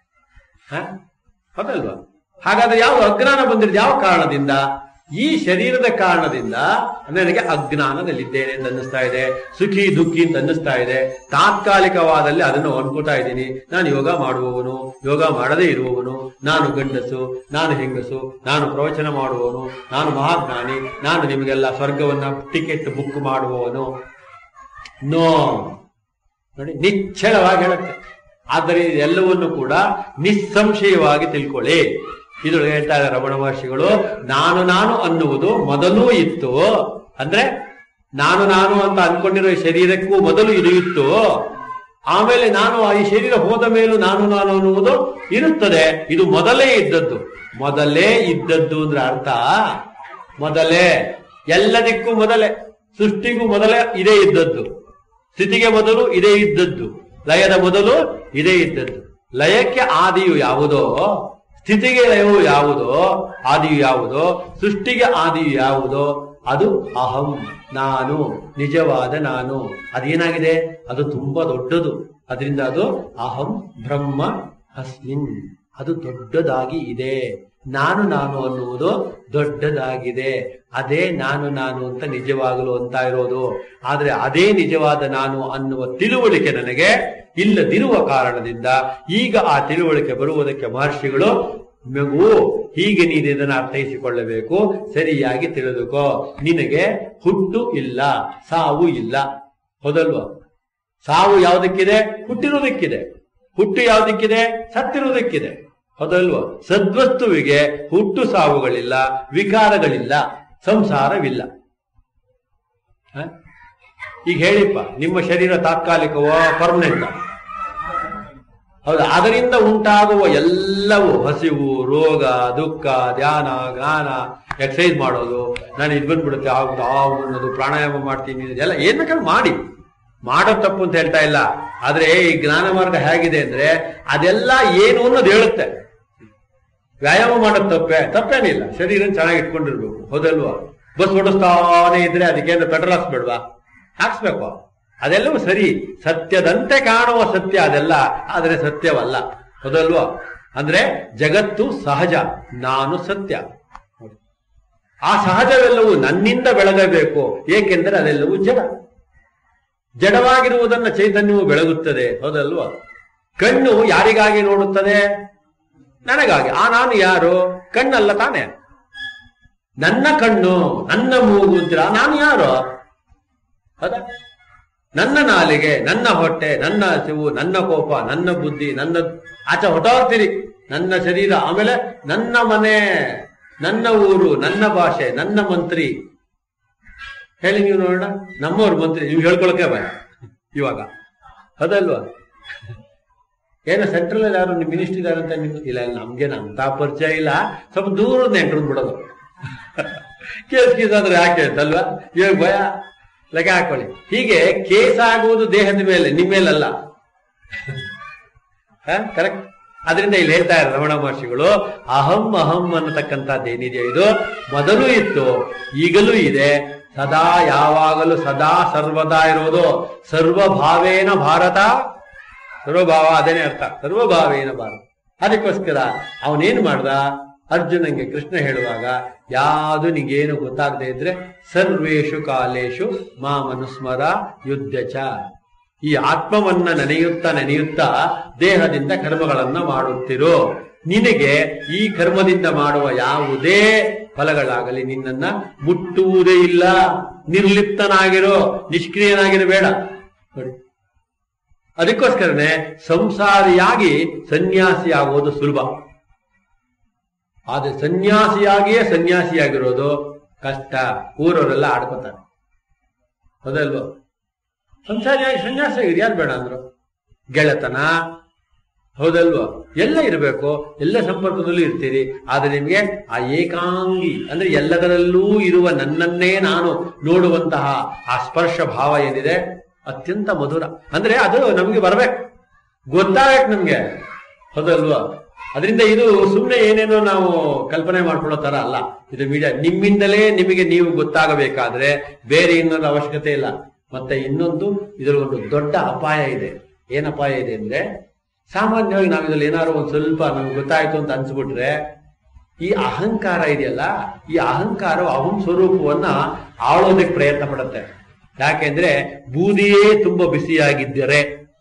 ಹ? ಹೌದಲ್ವಾ ಹಾಗಾದ್ರೆ ಯಾವ ಅಜ್ಞಾನ ಬಂದಿರೋದು ಯಾವ ಕಾರಣದಿಂದ ಈ ಶರೀರದ ಕಾರಣದಿಂದ ನನಗೆ ಅಜ್ಞಾನದಲ್ಲಿದ್ದೇನೆ ಅಂತ ಅನ್ನಿಸ್ತಾ ಇದೆ ಸುಖಿ ದುಃಖಿ ಅಂತ ಅನ್ನಿಸ್ತಾ ಇದೆ ತಾತ್ಕಾಲಿಕವಾದಲ್ಲಿ ಅದನ್ನು ಅನ್ಕೋತಾ ಇದ್ದೀನಿ ನಾನು ಯೋಗ ಮಾಡುವವನು ಯೋಗ ಮಾಡದೇ ಇರುವವನು ನಾನು ಗಂಡಸು ನಾನು ಹೆಂಗಸು ನಾನು ಪ್ರವಚನ ಮಾಡುವವನು ನಾನು ಮಹಾಜ್ಞಾನಿ ನಾನು ನಿಮಗೆಲ್ಲ ಸ್ವರ್ಗವನ್ನ ಟಿಕೆಟ್ ಬುಕ್ ಮಾಡುವವನು ನೋ ನೋಡಿ ನಿಶ್ಚಳವಾಗಿ ಹೇಳುತ್ತೆ ಆದ್ದರಿಂದ ಎಲ್ಲವನ್ನು ಕೂಡ ನಿಸ್ಸಂಶಯವಾಗಿ ತಿಳ್ಕೊಳ್ಳಿ ಇದು ಹೇಳ್ತಾ ಇದ್ದಾರೆ ರಮಣ ಮಹರ್ಷಿಗಳು ನಾನು ನಾನು ಅನ್ನುವುದು ಮೊದಲೂ ಇತ್ತು ಅಂದ್ರೆ ನಾನು ನಾನು ಅಂತ ಅನ್ಕೊಂಡಿರೋ ಈ ಶರೀರಕ್ಕೂ ಮೊದಲು ಇದು ಇತ್ತು ಆಮೇಲೆ ನಾನು ಈ ಶರೀರ ಹೋದ ಮೇಲೂ ನಾನು ನಾನು ಅನ್ನುವುದು ಇರುತ್ತದೆ ಇದು ಮೊದಲೇ ಇದ್ದದ್ದು ಮೊದಲೇ ಇದ್ದದ್ದು ಅಂದ್ರೆ ಅರ್ಥ ಮೊದಲೇ ಎಲ್ಲದಕ್ಕೂ ಮೊದಲೇ ಸೃಷ್ಟಿಗೂ ಮೊದಲೇ ಇದೇ ಇದ್ದದ್ದು ಸ್ಥಿತಿಗೆ ಮೊದಲು ಇದೇ ಇದ್ದದ್ದು ಲಯದ ಮೊದಲು ಇದೇ ಇದ್ದದ್ದು ಲಯಕ್ಕೆ ಆದಿಯು ಯಾವುದೋ ಸ್ಥಿತಿಗೆ ಲಯವು ಯಾವುದೋ ಆದಿಯು ಯಾವುದೋ ಸೃಷ್ಟಿಗೆ ಆದಿಯು ಯಾವುದೋ ಅದು ಅಹಂ ನಾನು ನಿಜವಾದ ನಾನು ಅದೇನಾಗಿದೆ ಅದು ತುಂಬಾ ದೊಡ್ಡದು ಅದರಿಂದ ಅದು ಅಹಂ ಬ್ರಹ್ಮ ಅಸ್ಮಿನ್ ಅದು ದೊಡ್ಡದಾಗಿ ಇದೆ ನಾನು ನಾನು ಅನ್ನುವುದು ದೊಡ್ಡದಾಗಿದೆ ಅದೇ ನಾನು ನಾನು ಅಂತ ನಿಜವಾಗಲು ಅಂತ ಇರೋದು ಆದ್ರೆ ಅದೇ ನಿಜವಾದ ನಾನು ಅನ್ನುವ ತಿಳುವಳಿಕೆ ನನಗೆ ಇಲ್ಲದಿರುವ ಕಾರಣದಿಂದ ಈಗ ಆ ತಿಳುವಳಿಕೆ ಬರುವುದಕ್ಕೆ ಮಹರ್ಷಿಗಳು ಮಗು ಹೀಗೆ ನೀನು ಇದನ್ನು ಅರ್ಥೈಸಿಕೊಳ್ಳಬೇಕು ಸರಿಯಾಗಿ ತಿಳಿದುಕೋ ನಿನಗೆ ಹುಟ್ಟು ಇಲ್ಲ ಸಾವು ಇಲ್ಲ ಹೌದಲ್ವಾ ಸಾವು ಯಾವುದಕ್ಕಿದೆ ಹುಟ್ಟಿರುವುದಕ್ಕಿದೆ ಹುಟ್ಟು ಯಾವುದಕ್ಕಿದೆ ಸತ್ತಿರುವುದಕ್ಕಿದೆ ಹೌದಲ್ವಾ ಸದ್ವಸ್ತುವಿಗೆ ಹುಟ್ಟು ಸಾವುಗಳಿಲ್ಲ ವಿಕಾರಗಳಿಲ್ಲ ಸಂಸಾರವಿಲ್ಲ ಹ? ಈಗ ಹೇಳಿಪ್ಪ ನಿಮ್ಮ ಶರೀರ ತಾತ್ಕಾಲಿಕವೋ ಪರ್ಮನೆಂಟ್ ಹೌದಾ ಅದರಿಂದ ಉಂಟಾಗುವ ಎಲ್ಲವೂ ಹಸಿವು ರೋಗ ದುಃಖ ಧ್ಯಾನ ಗಾನ ಎಕ್ಸಸೈಸ್ ಮಾಡೋದು ನಾನು ಇದು ಬಂದ್ಬಿಡುತ್ತೆ ಆಗುದು ಆವು ಅನ್ನೋದು ಪ್ರಾಣಾಯಾಮ ಮಾಡ್ತೀನಿ ಎಲ್ಲ ಏನ್ ಬೇಕಾದ್ರೆ ಮಾಡಿ ಮಾಡೋದು ತಪ್ಪು ಅಂತ ಹೇಳ್ತಾ ಇಲ್ಲ ಆದ್ರೆ ಈ ಜ್ಞಾನ ಮಾರ್ಗ ಹೇಗಿದೆ ಅಂದ್ರೆ ಅದೆಲ್ಲ ಏನು ಅನ್ನೋದು ಹೇಳುತ್ತೆ ವ್ಯಾಯಾಮ ಮಾಡೋದು ತಪ್ಪೆ ತಪ್ಪೇನಿಲ್ಲ ಶರೀರ ಚೆನ್ನಾಗಿ ಇಟ್ಕೊಂಡಿರ್ಬೇಕು ಹೌದಲ್ವಾ ಬಸ್ ಓಡಿಸ್ತಾನೆ ಇದ್ರೆ ಅದಕ್ಕೇನು ಪೆಟ್ರೋಲ್ ಹಾಕ್ಸ್ಬೇಡ್ವಾ ಹಾಕ್ಸ್ಬೇಕು ಅದೆಲ್ಲವೂ ಸರಿ ಸತ್ಯದಂತೆ ಕಾಣುವ ಸತ್ಯ ಅದೆಲ್ಲ ಆದರೆ ಸತ್ಯವಲ್ಲ ಹೌದಲ್ವಾ ಅಂದ್ರೆ ಜಗತ್ತು ಸಹಜ ನಾನು ಸತ್ಯ ಆ ಸಹಜವೆಲ್ಲವೂ ನನ್ನಿಂದ ಬೆಳಗಬೇಕು ಏಕೆಂದರೆ ಅದೆಲ್ಲವೂ ಜಡ ಜಡವಾಗಿರುವುದನ್ನ ಚೈತನ್ಯವು ಬೆಳಗುತ್ತದೆ ಹೌದಲ್ವಾ ಕಣ್ಣು ಯಾರಿಗಾಗಿ ನೋಡುತ್ತದೆ ನನಗಾಗಿ ಆ ನಾನು ಯಾರು ಕಣ್ಣಲ್ಲ ತಾನೆ ನನ್ನ ಕಣ್ಣು ನನ್ನ ಮೂಗು ಅಂತೀರ ನಾನು ಯಾರು ಹೌದಾ ನನ್ನ ನಾಲಿಗೆ ನನ್ನ ಹೊಟ್ಟೆ ನನ್ನ ಹಸಿವು ನನ್ನ ಕೋಪ ನನ್ನ ಬುದ್ಧಿ ನನ್ನ ಆಚೆ ಹೊಟ್ಟೋಗ್ತೀರಿ ನನ್ನ ಶರೀರ ಆಮೇಲೆ ನನ್ನ ಮನೆ ನನ್ನ ಊರು ನನ್ನ ಭಾಷೆ ನನ್ನ ಮಂತ್ರಿ ಹೇಳಿ ನೀವು ನೋಡೋಣ ನಮ್ಮವ್ರ ಮಂತ್ರಿ ನೀವು ಹೇಳ್ಕೊಳಕ್ಕೆ ಬಾ ಇವಾಗ ಅದಲ್ವಾ ಏನೋ ಸೆಂಟ್ರಲ್ ಅಲ್ಲಿ ಯಾರು ಮಿನಿಸ್ಟರ್ ಇದಾರೆ ಅಂತ ನಿಮ್ಗೆ ಇಲ್ಲ ಇಲ್ಲ, ನಮ್ಗೇನು ಅಂತ ಪರಿಚಯ ಇಲ್ಲ ಸ್ವಲ್ಪ ದೂರದ ನೆಂಟ್ರು ಬಿಡೋದು ಕೇಸ್ ಗೀಸ್ ಆದ್ರೆ ಯಾಕೆ ಅಂತಲ್ವಾ ಇವಾಗ ಭಯ ಲೆಕ್ಕ ಹಾಕೊಳ್ಳಿ ಹೀಗೆ ಕೇಸ್ ಆಗುವುದು ದೇಹದ ಮೇಲೆ ನಿಮ್ಮ ಮೇಲಲ್ಲ ಕರೆಕ್ಟ್ ಅದರಿಂದ ಇಲ್ಲಿ ಹೇಳ್ತಾ ಇದ್ದಾರೆ ರಮಣ ಮಹರ್ಷಿಗಳು ಅಹಂ ಅಹಂ ಅನ್ನತಕ್ಕಂಥದ್ದು ಏನಿದೆಯೋ ಇದು ಮೊದಲು ಇತ್ತು ಈಗಲೂ ಇದೆ ಸದಾ ಯಾವಾಗಲೂ ಸದಾ ಸರ್ವದಾ ಇರೋದು ಸರ್ವಭಾವೇನ ಭಾರತ ಸರ್ವಭಾವ ಅದೇನೇ ಅರ್ಥ ಸರ್ವಭಾವೇನ ಭಾರತ ಅದಕ್ಕೋಸ್ಕರ ಅವನೇನ್ ಮಾಡ್ದ ಅರ್ಜುನಂಗೆ ಕೃಷ್ಣ ಹೇಳುವಾಗ ಯಾವುದು ನಿಗೇನು ಗೊತ್ತಾಗದೆ ಇದ್ರೆ ಸರ್ವೇಶು ಕಾಲೇಶು ಮಾಮನುಸ್ಮರ ಯುದ್ಧ ಚ ಈ ಆತ್ಮವನ್ನ ನೆನೆಯುತ್ತಾ ನೆನೆಯುತ್ತಾ ದೇಹದಿಂದ ಕರ್ಮಗಳನ್ನ ಮಾಡುತ್ತಿರೋ ನಿನಗೆ ಈ ಕರ್ಮದಿಂದ ಮಾಡುವ ಯಾವುದೇ ಫಲಗಳಾಗಲಿ ನಿನ್ನನ್ನ ಮುಟ್ಟುವುದೇ ಇಲ್ಲ ನಿರ್ಲಿಪ್ತನಾಗಿರೋ ನಿಷ್ಕ್ರಿಯನಾಗಿರಬೇಡ ನೋಡಿ ಅದಕ್ಕೋಸ್ಕರನೇ ಸಂಸಾರಿಯಾಗಿ ಸನ್ಯಾಸಿ ಆಗೋದು ಸುಲಭ ಆದ್ರೆ ಸನ್ಯಾಸಿಯಾಗಿಯೇ ಸನ್ಯಾಸಿಯಾಗಿರೋದು ಕಷ್ಟ ಊರವರೆಲ್ಲ ಆಡ್ಕೋತಾರೆ ಹೌದಲ್ವ ಸಂಸಾರಿಯಾಗಿ ಸನ್ಯಾಸಿ ಆಗಿದೆ ಯಾರು ಬೇಡ ಅಂದ್ರು ಗೆಳೆತನ ಹೌದಲ್ವಾ ಎಲ್ಲ ಇರಬೇಕು ಎಲ್ಲ ಸಂಪರ್ಕದಲ್ಲೂ ಇರ್ತೀರಿ ಆದ್ರೆ ನಿಮ್ಗೆ ಆ ಏಕಾಂಗಿ ಅಂದ್ರೆ ಎಲ್ಲದರಲ್ಲೂ ಇರುವ ನನ್ನನ್ನೇ ನಾನು ನೋಡುವಂತಹ ಆ ಸ್ಪರ್ಶ ಭಾವ ಏನಿದೆ ಅತ್ಯಂತ ಮಧುರ ಅಂದ್ರೆ ಅದು ನಮ್ಗೆ ಬರ್ಬೇಕು ಗೊತ್ತಾಗಬೇಕು ನಮ್ಗೆ ಹೌದಲ್ವಾ ಅದರಿಂದ ಇದು ಸುಮ್ಮನೆ ಏನೇನೋ ನಾವು ಕಲ್ಪನೆ ಮಾಡ್ಕೊಳ್ಳೋ ತರ ಅಲ್ಲ ಇದು ಮೀಡಿಯಾ ನಿಮ್ಮಿಂದಲೇ ನಿಮಗೆ ನೀವು ಗೊತ್ತಾಗಬೇಕಾದ್ರೆ ಬೇರೆ ಇನ್ನೊಂದು ಅವಶ್ಯಕತೆ ಇಲ್ಲ ಮತ್ತೆ ಇನ್ನೊಂದು ಇದರ ಒಂದು ದೊಡ್ಡ ಅಪಾಯ ಇದೆ ಏನ್ ಅಪಾಯ ಇದೆ ಅಂದ್ರೆ ಸಾಮಾನ್ಯವಾಗಿ ನಾವು ಇದ್ರಲ್ಲಿ ಏನಾದ್ರು ಒಂದು ಸ್ವಲ್ಪ ನಮ್ಗೆ ಗೊತ್ತಾಯ್ತು ಅಂತ ಅನ್ಸ್ಬಿಟ್ರೆ ಈ ಅಹಂಕಾರ ಇದೆಯಲ್ಲ ಈ ಅಹಂಕಾರವು ಅಹಂ ಸ್ವರೂಪವನ್ನ ಆಳೋದಕ್ಕೆ ಪ್ರಯತ್ನ ಪಡುತ್ತೆ ಯಾಕೆಂದ್ರೆ ಬೂದಿಯೇ ತುಂಬಾ ಬಿಸಿಯಾಗಿದ್ದರೆ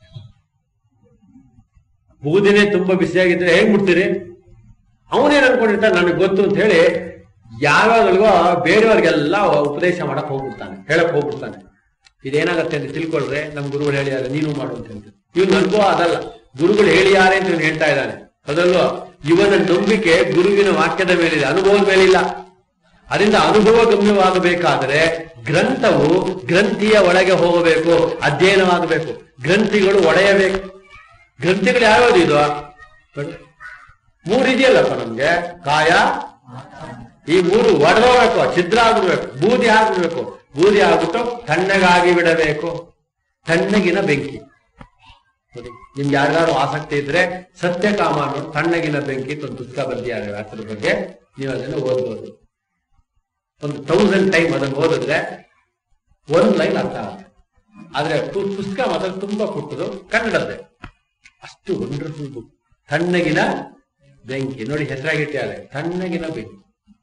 ಬೂದಿನೇ ತುಂಬಾ ಬಿಸಿಯಾಗಿದ್ರೆ ಹೇಗ್ ಬಿಡ್ತೀರಿ ಅವನೇನ್ ಅನ್ಕೊಂಡಿರ್ತಾನೆ ನನಗೆ ಗೊತ್ತು ಅಂತ ಹೇಳಿ ಯಾವಾಗಲೂ ಬೇರೆಯವ್ರಿಗೆಲ್ಲ ಉಪದೇಶ ಮಾಡಕ್ ಹೋಗ್ಬಿಡ್ತಾನೆ ಹೇಳಕ್ ಹೋಗ್ಬಿಡ್ತಾನೆ ಇದೇನಾಗತ್ತೆ ಅಂತ ತಿಳ್ಕೊಳ್ರೆ ನಮ್ ಗುರುಗಳು ಹೇಳಿದ್ದಾರೆ ನೀನು ಮಾಡು ಅಂತ ಹೇಳ್ತಾರೆ ಇವನ್ ಅನುಭವ ಅದಲ್ಲ ಗುರುಗಳು ಹೇಳಿಯಾರೆ ಅಂತ ಇವನು ಹೇಳ್ತಾ ಇದ್ದಾನೆ ಅದಲ್ವಾ ಇವನ ನಂಬಿಕೆ ಗುರುವಿನ ವಾಕ್ಯದ ಮೇಲಿದೆ ಅನುಭವದ ಮೇಲಿಲ್ಲ ಅದರಿಂದ ಅನುಭವ ಗಮ್ಯವಾಗಬೇಕಾದರೆ ಗ್ರಂಥವು ಗ್ರಂಥಿಯ ಒಳಗೆ ಹೋಗಬೇಕು ಅಧ್ಯಯನವಾಗಬೇಕು ಗ್ರಂಥಿಗಳು ಒಡೆಯಬೇಕು ಗ್ರಂಥಿಗಳು ಯಾವ್ಯಾವ್ದು ಇದು ನೋಡಿ. ಮೂರು ಇದೆಯಲ್ಲಪ್ಪ ನಮ್ಗೆ ಕಾಯ ಈ ಮೂರು ಒಡೆದೋಗ್ಬೇಕು ಛಿದ್ರ ಆಗ್ಬಿಡ್ಬೇಕು ಬೂದಿ ಆಗ್ಬಿಡ್ಬೇಕು ಬೂದಿ ಆಗ್ಬಿಟ್ಟು ತಣ್ಣಗಾಗಿ ಬಿಡಬೇಕು ತಣ್ಣಗಿನ ಬೆಂಕಿ ನೋಡಿ ನಿಮ್ಗೆ ಯಾರಿಗಾರು ಆಸಕ್ತಿ ಇದ್ರೆ ಸತ್ಯಕಾಮ ಅನ್ನೋ ತಣ್ಣಗಿನ ಬೆಂಕಿ ಅಂತ ಒಂದು ಪುಸ್ತಕ ಬಂದಿದ್ದಾರೆ ಅದ್ರ ಬಗ್ಗೆ ನೀವು ಅದನ್ನು ಓದ್ಬೋದು ಒಂದು ತೌಸಂಡ್ ಟೈಮ್ ಅದನ್ನು ಓದಿದ್ರೆ ಒಂದ್ ಲೈನ್ ಅರ್ಥ ಆಗುತ್ತೆ ಆದ್ರೆ ಪು- ಪುಸ್ತಕ ಮಾತ್ರ ತುಂಬಾ ಪುಟ್ಟದು ಕನ್ನಡದ್ದೇ ಅಷ್ಟು ವಂಡರ್ಫುಲ್ ಬುಕ್ ತಣ್ಣಗಿನ ಬೆಂಕಿ ನೋಡಿ ಹೆಸರಾಗಿಟ್ಟಿದ್ದಾರೆ ತಣ್ಣಗಿನ ಬೆಂಕಿ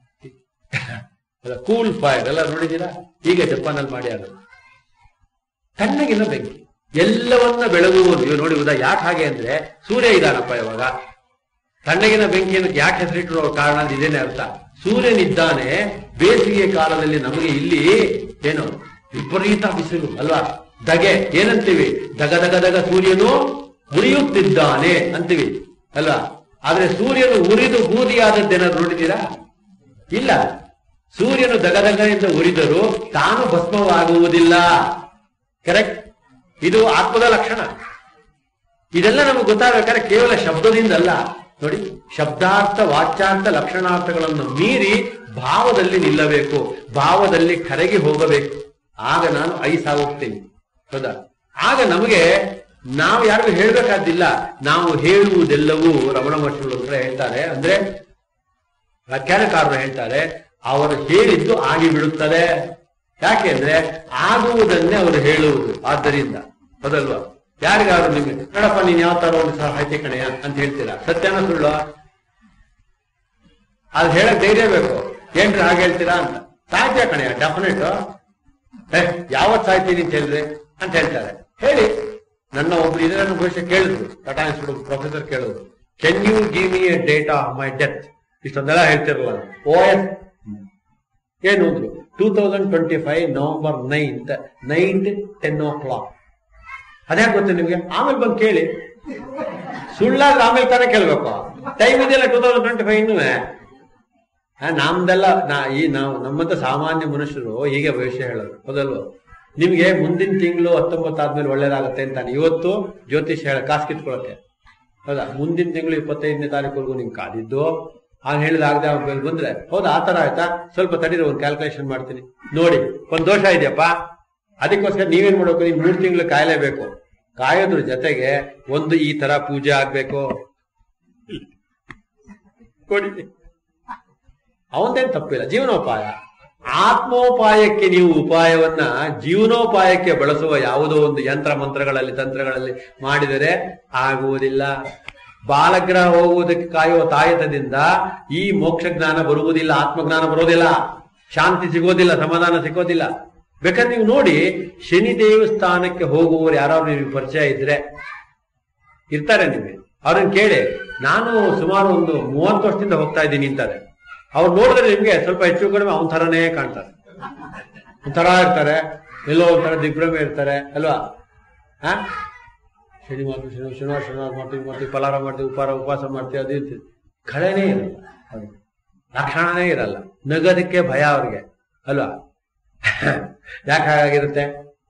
ಕೂಲ್ ಫೈರ್ ಎಲ್ಲ ನೋಡಿದ್ದೀರಾ ಈಗ ಜಪಾನಲ್ಲಿ ಮಾಡ್ಯಾರ ತಣ್ಣಗಿನ ಬೆಂಕಿ ಎಲ್ಲವನ್ನ ಬೆಳಗುವುದು ಇವ್ ನೋಡಿ ಉದಾ ಯಾಕೆ ಹಾಗೆ ಅಂದ್ರೆ ಸೂರ್ಯ ಇದಾನಪ್ಪ ಇವಾಗ ತಣ್ಣಗಿನ ಬೆಂಕಿಯನ್ನು ಯಾಕೆ ಹೆಸರಿಟ್ಟಿರೋ ಕಾರಣ ಅಂದ್ರೆ ಇದೇನೆ ಅರ್ಥ ಸೂರ್ಯನಿದ್ದಾನೆ ಬೇಸಿಗೆ ಕಾಲದಲ್ಲಿ ನಮಗೆ ಇಲ್ಲಿ ಏನು ವಿಪರೀತ ಬಿಸಿಲು ಅಲ್ವಾ ದಗೆ ಏನಂತೀವಿ ದಗ ದಗ ದಗ ಸೂರ್ಯನು ಉರಿಯುತ್ತಿದ್ದಾನೆ ಅಂತೀವಿ ಅಲ್ವಾ ಆದ್ರೆ ಸೂರ್ಯನು ಉರಿದು ಬೂದಿಯಾದದ್ದೇನಾದ್ರು ನೋಡಿದ್ದೀರಾ ಇಲ್ಲ ಸೂರ್ಯನು ದಗದಗದಿಂದ ಉರಿದರೂ ತಾನು ಭಸ್ಮವಾಗುವುದಿಲ್ಲ ಕರೆಕ್ಟ್ ಇದು ಆತ್ಮದ ಲಕ್ಷಣ ಇದೆಲ್ಲ ನಮಗೆ ಗೊತ್ತಾಗಬೇಕಾದ್ರೆ ಕೇವಲ ಶಬ್ದದಿಂದ ಅಲ್ಲ ನೋಡಿ ಶಬ್ದಾರ್ಥ ವಾಚ್ಯಾರ್ಥ ಲಕ್ಷಣಾರ್ಥಗಳನ್ನು ಮೀರಿ ಭಾವದಲ್ಲಿ ನಿಲ್ಲಬೇಕು ಭಾವದಲ್ಲಿ ಕರಗಿ ಹೋಗಬೇಕು ಆಗ ನಾನು ಐಸಾಗೋಗ್ತೀನಿ ಹೌದಾ ಆಗ ನಮಗೆ ನಾವು ಯಾರಿಗೂ ಹೇಳ್ಬೇಕಾದಿಲ್ಲ ನಾವು ಹೇಳುವುದೆಲ್ಲವೂ ರಮಣ ಮಹರ್ಷಿಗಳು ಅಂತ ಹೇಳ್ತಾರೆ ಅಂದ್ರೆ ವ್ಯಾಖ್ಯಾನಕಾರರು ಹೇಳ್ತಾರೆ ಅವರು ಹೇಳಿದ್ದು ಆಗಿ ಬಿಡುತ್ತದೆ ಯಾಕೆಂದ್ರೆ ಆಗುವುದನ್ನೇ ಅವರು ಹೇಳುವುದು ಆದ್ದರಿಂದ ಹೌದಲ್ವಾ ಯಾರಿಗಾದ್ರು ನಿಮಗೆ ನೋಡಪ್ಪ ನೀನ್ ಯಾವ ತರ ಒಂದು ಸಾಹಿತ್ಯ ಕಣೆಯ ಅಂತ ಹೇಳ್ತೀರಾ ಸತ್ಯನ ಸುಳ್ಳು ಅದು ಹೇಳಕ್ ಧೈರ್ಯ ಬೇಕು ಏನ್ರಿ ಹಾಗೆ ಹೇಳ್ತೀರಾ ಅಂತ ಸಾಹಿತ್ಯ ಕಣೆಯ ಡೆಫಿನೆಟ್ ಏ ಯಾವತ್ ಸಾಯ್ತೀನಿ ಅಂತ ಹೇಳಿದ್ರೆ ಅಂತ ಹೇಳ್ತಾರೆ ಹೇಳಿ ನನ್ನ ಒಬ್ರು ಇದನ್ನು ಬಹುಶಃ ಕೇಳಿದ್ರು ಟಾಟಾ ಇನ್ಸ್ಟಿಟ್ಯೂಟ್ ಪ್ರೊಫೆಸರ್ ಕೇಳಿದ್ರು can you give me a date of my death ಇಷ್ಟೊಂದೆಲ್ಲ ಹೇಳ್ತಿರಲ್ಲ ಓ ಎಸ್ ಏನು ಅಂದ್ರು two thousand twenty five November ninth night ten o'clock ಅದ್ಯಾಕೆ ಗೊತ್ತು ನಿಮ್ಗೆ ಆಮೇಲೆ ಬಂದು ಕೇಳಿ ಸುಳ್ಳಾದ್ರೆ ಆಮೇಲೆ ತಾನೇ ಕೇಳ್ಬೇಕು ಟೈಮ್ ಇದೆಯಲ್ಲ ಟೂ ತೌಸಂಡ್ ಟ್ವೆಂಟಿ ಫೈವ್ ಇನ್ನೂ ನಮ್ದೆಲ್ಲ ನಾ ಈ ನಾವು ನಮ್ಮಂತ ಸಾಮಾನ್ಯ ಮನುಷ್ಯರು ಹೀಗೆ ಭವಿಷ್ಯ ಹೇಳೋದು ಹೌದಲ್ವ ನಿಮ್ಗೆ ಮುಂದಿನ ತಿಂಗಳು ಹತ್ತೊಂಬತ್ತಾದ್ಮೇಲೆ ಒಳ್ಳೇದಾಗತ್ತೆ ಅಂತಾನೆ ಇವತ್ತು ಜ್ಯೋತಿಷ್ ಹೇಳ ಕಾಸು ಕಿತ್ಕೊಳಕ್ಕೆ ಹೌದಾ ಮುಂದಿನ ತಿಂಗಳು ಇಪ್ಪತ್ತೈದನೇ ತಾರೀಕುವರೆಗೂ ನಿಂಗೆ ಕಾದಿದ್ದು ಆಗ ಹೇಳಿದಾಗದೆ ಅವ್ರ ಬಂದ್ರೆ ಹೌದಾ ಆ ತರ ಆಯ್ತಾ ಸ್ವಲ್ಪ ತಡೀರಿ ಒಂದು ಕ್ಯಾಲ್ಕುಲೇಷನ್ ಮಾಡ್ತೀನಿ ನೋಡಿ ಒಂದ್ ದೋಷ ಇದೆಯಪ್ಪ ಅದಕ್ಕೋಸ್ಕರ ನೀವೇನ್ ಮಾಡ್ಬೇಕು ನೀವು ಮೂರ್ ತಿಂಗಳು ಕಾಯಲೇಬೇಕು ಕಾಯೋದ್ರ ಜೊತೆಗೆ ಒಂದು ಈ ತರ ಪೂಜೆ ಆಗ್ಬೇಕು ಕೊಡಿ ಅವಂದೇನ್ ತಪ್ಪಿಲ್ಲ ಜೀವನೋಪಾಯ ಆತ್ಮೋಪಾಯಕ್ಕೆ ನೀವು ಉಪಾಯವನ್ನ ಜೀವನೋಪಾಯಕ್ಕೆ ಬಳಸುವ ಯಾವುದೋ ಒಂದು ಯಂತ್ರ ಮಂತ್ರಗಳಲ್ಲಿ ತಂತ್ರಗಳಲ್ಲಿ ಮಾಡಿದರೆ ಆಗುವುದಿಲ್ಲ ಬಾಲಗ್ರಹ ಹೋಗುವುದಕ್ಕೆ ಕಾಯುವ ತಾಯತದಿಂದ ಈ ಮೋಕ್ಷ ಜ್ಞಾನ ಬರುವುದಿಲ್ಲ ಆತ್ಮಜ್ಞಾನ ಬರೋದಿಲ್ಲ ಶಾಂತಿ ಸಿಗೋದಿಲ್ಲ ಸಮಾಧಾನ ಸಿಗೋದಿಲ್ಲ ಬೇಕಾದ್ರೆ ನೀವು ನೋಡಿ ಶನಿ ದೇವಸ್ಥಾನಕ್ಕೆ ಹೋಗುವವರು ಯಾರಾದ್ರೂ ನಿಮಗೆ ಪರಿಚಯ ಇದ್ರೆ ಇರ್ತಾರೆ ನಿಮಗೆ ಅವ್ರನ್ನ ಕೇಳಿ ನಾನು ಸುಮಾರು ಒಂದು ಮೂವತ್ತು ವರ್ಷದಿಂದ ಹೋಗ್ತಾ ಇದ್ದೀನಿ ಅಂತಾರೆ ಅವ್ರು ನೋಡಿದ್ರೆ ನಿಮ್ಗೆ ಸ್ವಲ್ಪ ಹೆಚ್ಚು ಕಡಿಮೆ ಅವನ ಥರನೇ ಕಾಣ್ತಾರೆ ಒಂಥರ ಇರ್ತಾರೆ ಎಲ್ಲೋ ಒಂಥರ ದಿಗ್ಭ್ರಮೆ ಇರ್ತಾರೆ ಅಲ್ವಾ ಹಾ ಶನಿ ಮಾಡ್ತೀವಿ ಶನಿ ಶನಿವಾರ ಶನಿವಾರ ಮಾಡ್ತೀವಿ ಮಾಡ್ತೀವಿ ಫಲಾರ ಮಾಡ್ತೀವಿ ಉಪಹಾರ ಉಪವಾಸ ಮಾಡ್ತೀವಿ ಅದು ಇರ್ತೀವಿ ಕಳೆನೇ ಇರಲ್ಲ ಅವ್ರಿಗೆ. ಲಕ್ಷಣನೇ ಇರಲ್ಲ ನಗೋದಕ್ಕೆ ಭಯ ಅವ್ರಿಗೆ ಅಲ್ವಾ ಯಾಕೆ ಹಾಗಾಗಿರುತ್ತೆ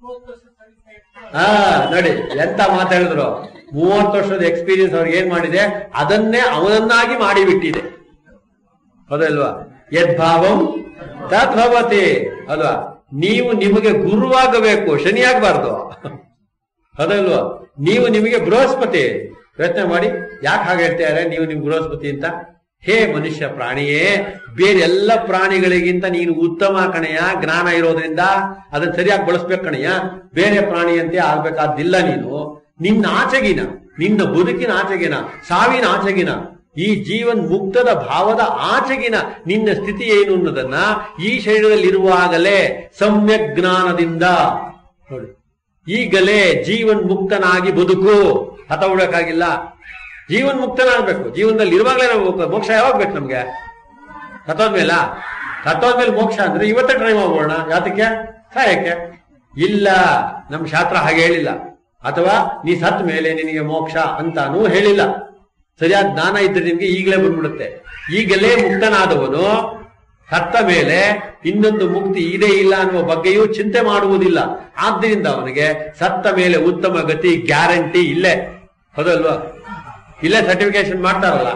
ಹಾ ನೋಡಿ ಎಂತ ಮಾತಾಡಿದ್ರು ಮೂವತ್ತು ವರ್ಷದ ಎಕ್ಸ್ಪೀರಿಯನ್ಸ್ ಅವ್ರಿಗೆ ಏನ್ ಮಾಡಿದೆ ಅದನ್ನೇ ಅವನನ್ನಾಗಿ ಮಾಡಿಬಿಟ್ಟಿದೆ ಹೌದಲ್ವಾ ಯದ್ಭಾವಂ ತದ್ಭವತಿ ಅಲ್ವಾ ನೀವು ನಿಮಗೆ ಗುರುವಾಗಬೇಕು ಶನಿ ಆಗ್ಬಾರ್ದು ಹೌದಲ್ವಾ ನೀವು ನಿಮಗೆ ಬೃಹಸ್ಪತಿ ಪ್ರಯತ್ನ ಮಾಡಿ ಯಾಕೆ ಹಾಗೆ ಹೇಳ್ತಾರೆ ನೀವು ನಿಮ್ ಬೃಹಸ್ಪತಿ ಅಂತ ಹೇ ಮನುಷ್ಯ ಪ್ರಾಣಿಯೇ ಬೇರೆ ಎಲ್ಲ ಪ್ರಾಣಿಗಳಿಗಿಂತ ನೀನು ಉತ್ತಮ ಕಣೆಯ ಜ್ಞಾನ ಇರೋದ್ರಿಂದ ಅದನ್ನ ಸರಿಯಾಗಿ ಬಳಸ್ಬೇಕು ಕಣೆಯ ಬೇರೆ ಪ್ರಾಣಿಯಂತೆ ಆಗ್ಬೇಕಾದಿಲ್ಲ ನೀನು ನಿನ್ನ ಆಚೆಗಿನ ನಿನ್ನ ಬದುಕಿನ ಆಚೆಗಿನ ಸಾವಿನ ಆಚೆಗಿನ ಈ ಜೀವನ್ ಮುಕ್ತದ ಭಾವದ ಆಚೆಗಿನ ನಿನ್ನ ಸ್ಥಿತಿ ಏನು ಅನ್ನೋದನ್ನ ಈ ಶರೀರದಲ್ಲಿರುವಾಗಲೇ ಸಮ್ಯಕ್ ಜ್ಞಾನದಿಂದ ನೋಡಿ ಈಗಲೇ ಜೀವನ್ ಮುಕ್ತನಾಗಿ ಬದುಕು ಹತ ಉಳಕ್ಕಾಗಿಲ್ಲ ಜೀವನ್ ಮುಕ್ತನಾಗ್ಬೇಕು ಜೀವನದಲ್ಲಿ ಇರುವಾಗಲೇ ನಾವು ಮೋಕ್ಷ ಯಾವಾಗ ಬೇಕು ನಮ್ಗೆ ಸತ್ತೋದ್ಮೇಲ ಸತ್ತೋದ್ಮೇಲೆ ಮೋಕ್ಷ ಅಂದ್ರೆ ಇವತ್ತೇ ಟ್ರೈ ಮಾಡೋಣ ಯಾತಕ್ಕೆ ಸಾಯಕ್ಕೆ ಇಲ್ಲ ನಮ್ ಶಾಸ್ತ್ರ ಹಾಗೆ ಹೇಳಿಲ್ಲ ಅಥವಾ ನೀ ಸತ್ ಮೇಲೆ ನಿನಗೆ ಮೋಕ್ಷ ಅಂತಾನೂ ಹೇಳಿಲ್ಲ ಸರಿಯಾದ ಜ್ಞಾನ ಇದ್ರೆ ನಿಮ್ಗೆ ಈಗಲೇ ಬಂದ್ಬಿಡುತ್ತೆ ಈಗಲೇ ಮುಕ್ತನಾದವನು ಸತ್ತ ಮೇಲೆ ಇನ್ನೊಂದು ಮುಕ್ತಿ ಇದೆ ಇಲ್ಲ ಅನ್ನುವ ಬಗ್ಗೆಯೂ ಚಿಂತೆ ಮಾಡುವುದಿಲ್ಲ ಆದ್ದರಿಂದ ಅವನಿಗೆ ಸತ್ತ ಮೇಲೆ ಉತ್ತಮ ಗತಿ ಗ್ಯಾರಂಟಿ ಇಲ್ಲೇ ಹೌದಲ್ವಾ ಇಲ್ಲೇ ಸರ್ಟಿಫಿಕೇಶನ್ ಮಾಡ್ತಾರಲ್ಲ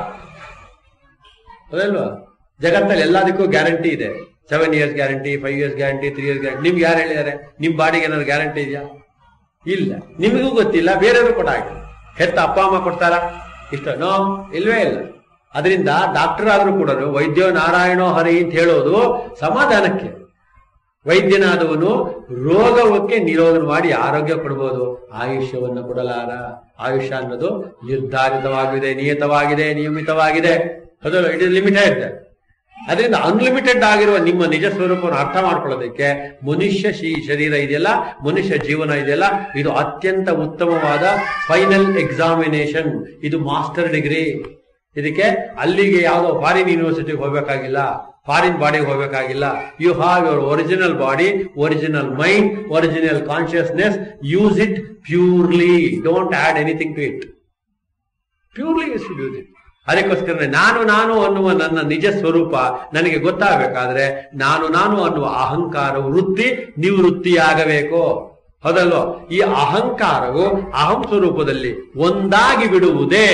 ಹೌದಲ್ವಾ ಜಗತ್ತಲ್ಲಿ ಎಲ್ಲದಕ್ಕೂ ಗ್ಯಾರಂಟಿ ಇದೆ seven years guarantee five years guarantee three years guarantee ನಿಮ್ಗೆ ಯಾರು ಹೇಳಿದ್ದಾರೆ ನಿಮ್ ಬಾಡಿಗೆ ಏನಾದ್ರು ಗ್ಯಾರಂಟಿ ಇದೆಯಾ ಇಲ್ಲ ನಿಮಗೂ ಗೊತ್ತಿಲ್ಲ ಬೇರೆಯವರು ಕೊಟ್ಟ ಹಾಕಿ ಹೆತ್ತ ಅಪ್ಪ ಅಮ್ಮ ಕೊಡ್ತಾರ ಇಷ್ಟ ನೋ ಇಲ್ವೇ ಇಲ್ಲ ಅದರಿಂದ ಡಾಕ್ಟರ್ ಆದ್ರೂ ಕೂಡ ವೈದ್ಯೋ ನಾರಾಯಣೋ ಹರಿ ಅಂತ ಹೇಳೋದು ಸಮಾಧಾನಕ್ಕೆ ವೈದ್ಯನಾದವನು ರೋಗಕ್ಕೆ ನಿರೋಧನ ಮಾಡಿ ಆರೋಗ್ಯ ಕೊಡ್ಬೋದು ಆಯುಷ್ಯವನ್ನು ಕೊಡಲಾರ ಆಯುಷ್ಯ ಅನ್ನೋದು ನಿರ್ಧಾರಿತವಾಗಿದೆ ನಿಯತವಾಗಿದೆ ನಿಯಮಿತವಾಗಿದೆ ಅದು ಇಟ್ ಇಸ್ ಲಿಮಿಟೆಡ್ ಅದರಿಂದ ಅನ್ಲಿಮಿಟೆಡ್ ಆಗಿರುವ ನಿಮ್ಮ ನಿಜ ಸ್ವರೂಪವನ್ನು ಅರ್ಥ ಮಾಡ್ಕೊಳ್ಳೋದಕ್ಕೆ ಮನುಷ್ಯ ಶಿ- ಶರೀರ ಇದೆಯಲ್ಲ ಮನುಷ್ಯ ಜೀವನ ಇದೆಯಲ್ಲ ಇದು ಅತ್ಯಂತ ಉತ್ತಮವಾದ ಫೈನಲ್ ಎಕ್ಸಾಮಿನೇಷನ್ ಇದು ಮಾಸ್ಟರ್ ಡಿಗ್ರಿ ಇದಕ್ಕೆ ಅಲ್ಲಿಗೆ ಯಾವುದೋ ಫಾರಿನ್ ಯೂನಿವರ್ಸಿಟಿಗೆ ಹೋಗ್ಬೇಕಾಗಿಲ್ಲ ಫಾರಿನ್ ಬಾಡಿಗೆ ಹೋಗ್ಬೇಕಾಗಿಲ್ಲ you have your original body original mind original consciousness use it purely don't add anything to it purely you should use it ಅದಕ್ಕೋಸ್ಕರ ನಾನು ನಾನು ಅನ್ನುವ ನನ್ನ ನಿಜ ಸ್ವರೂಪ ನನಗೆ ಗೊತ್ತಾಗಬೇಕಾದ್ರೆ ನಾನು ನಾನು ಅನ್ನುವ ಅಹಂಕಾರ ವೃತ್ತಿ ನಿವೃತ್ತಿಯಾಗಬೇಕು ಹೌದಲ್ವೋ ಈ ಅಹಂಕಾರವು ಅಹಂ ಸ್ವರೂಪದಲ್ಲಿ ಒಂದಾಗಿ ಬಿಡುವುದೇ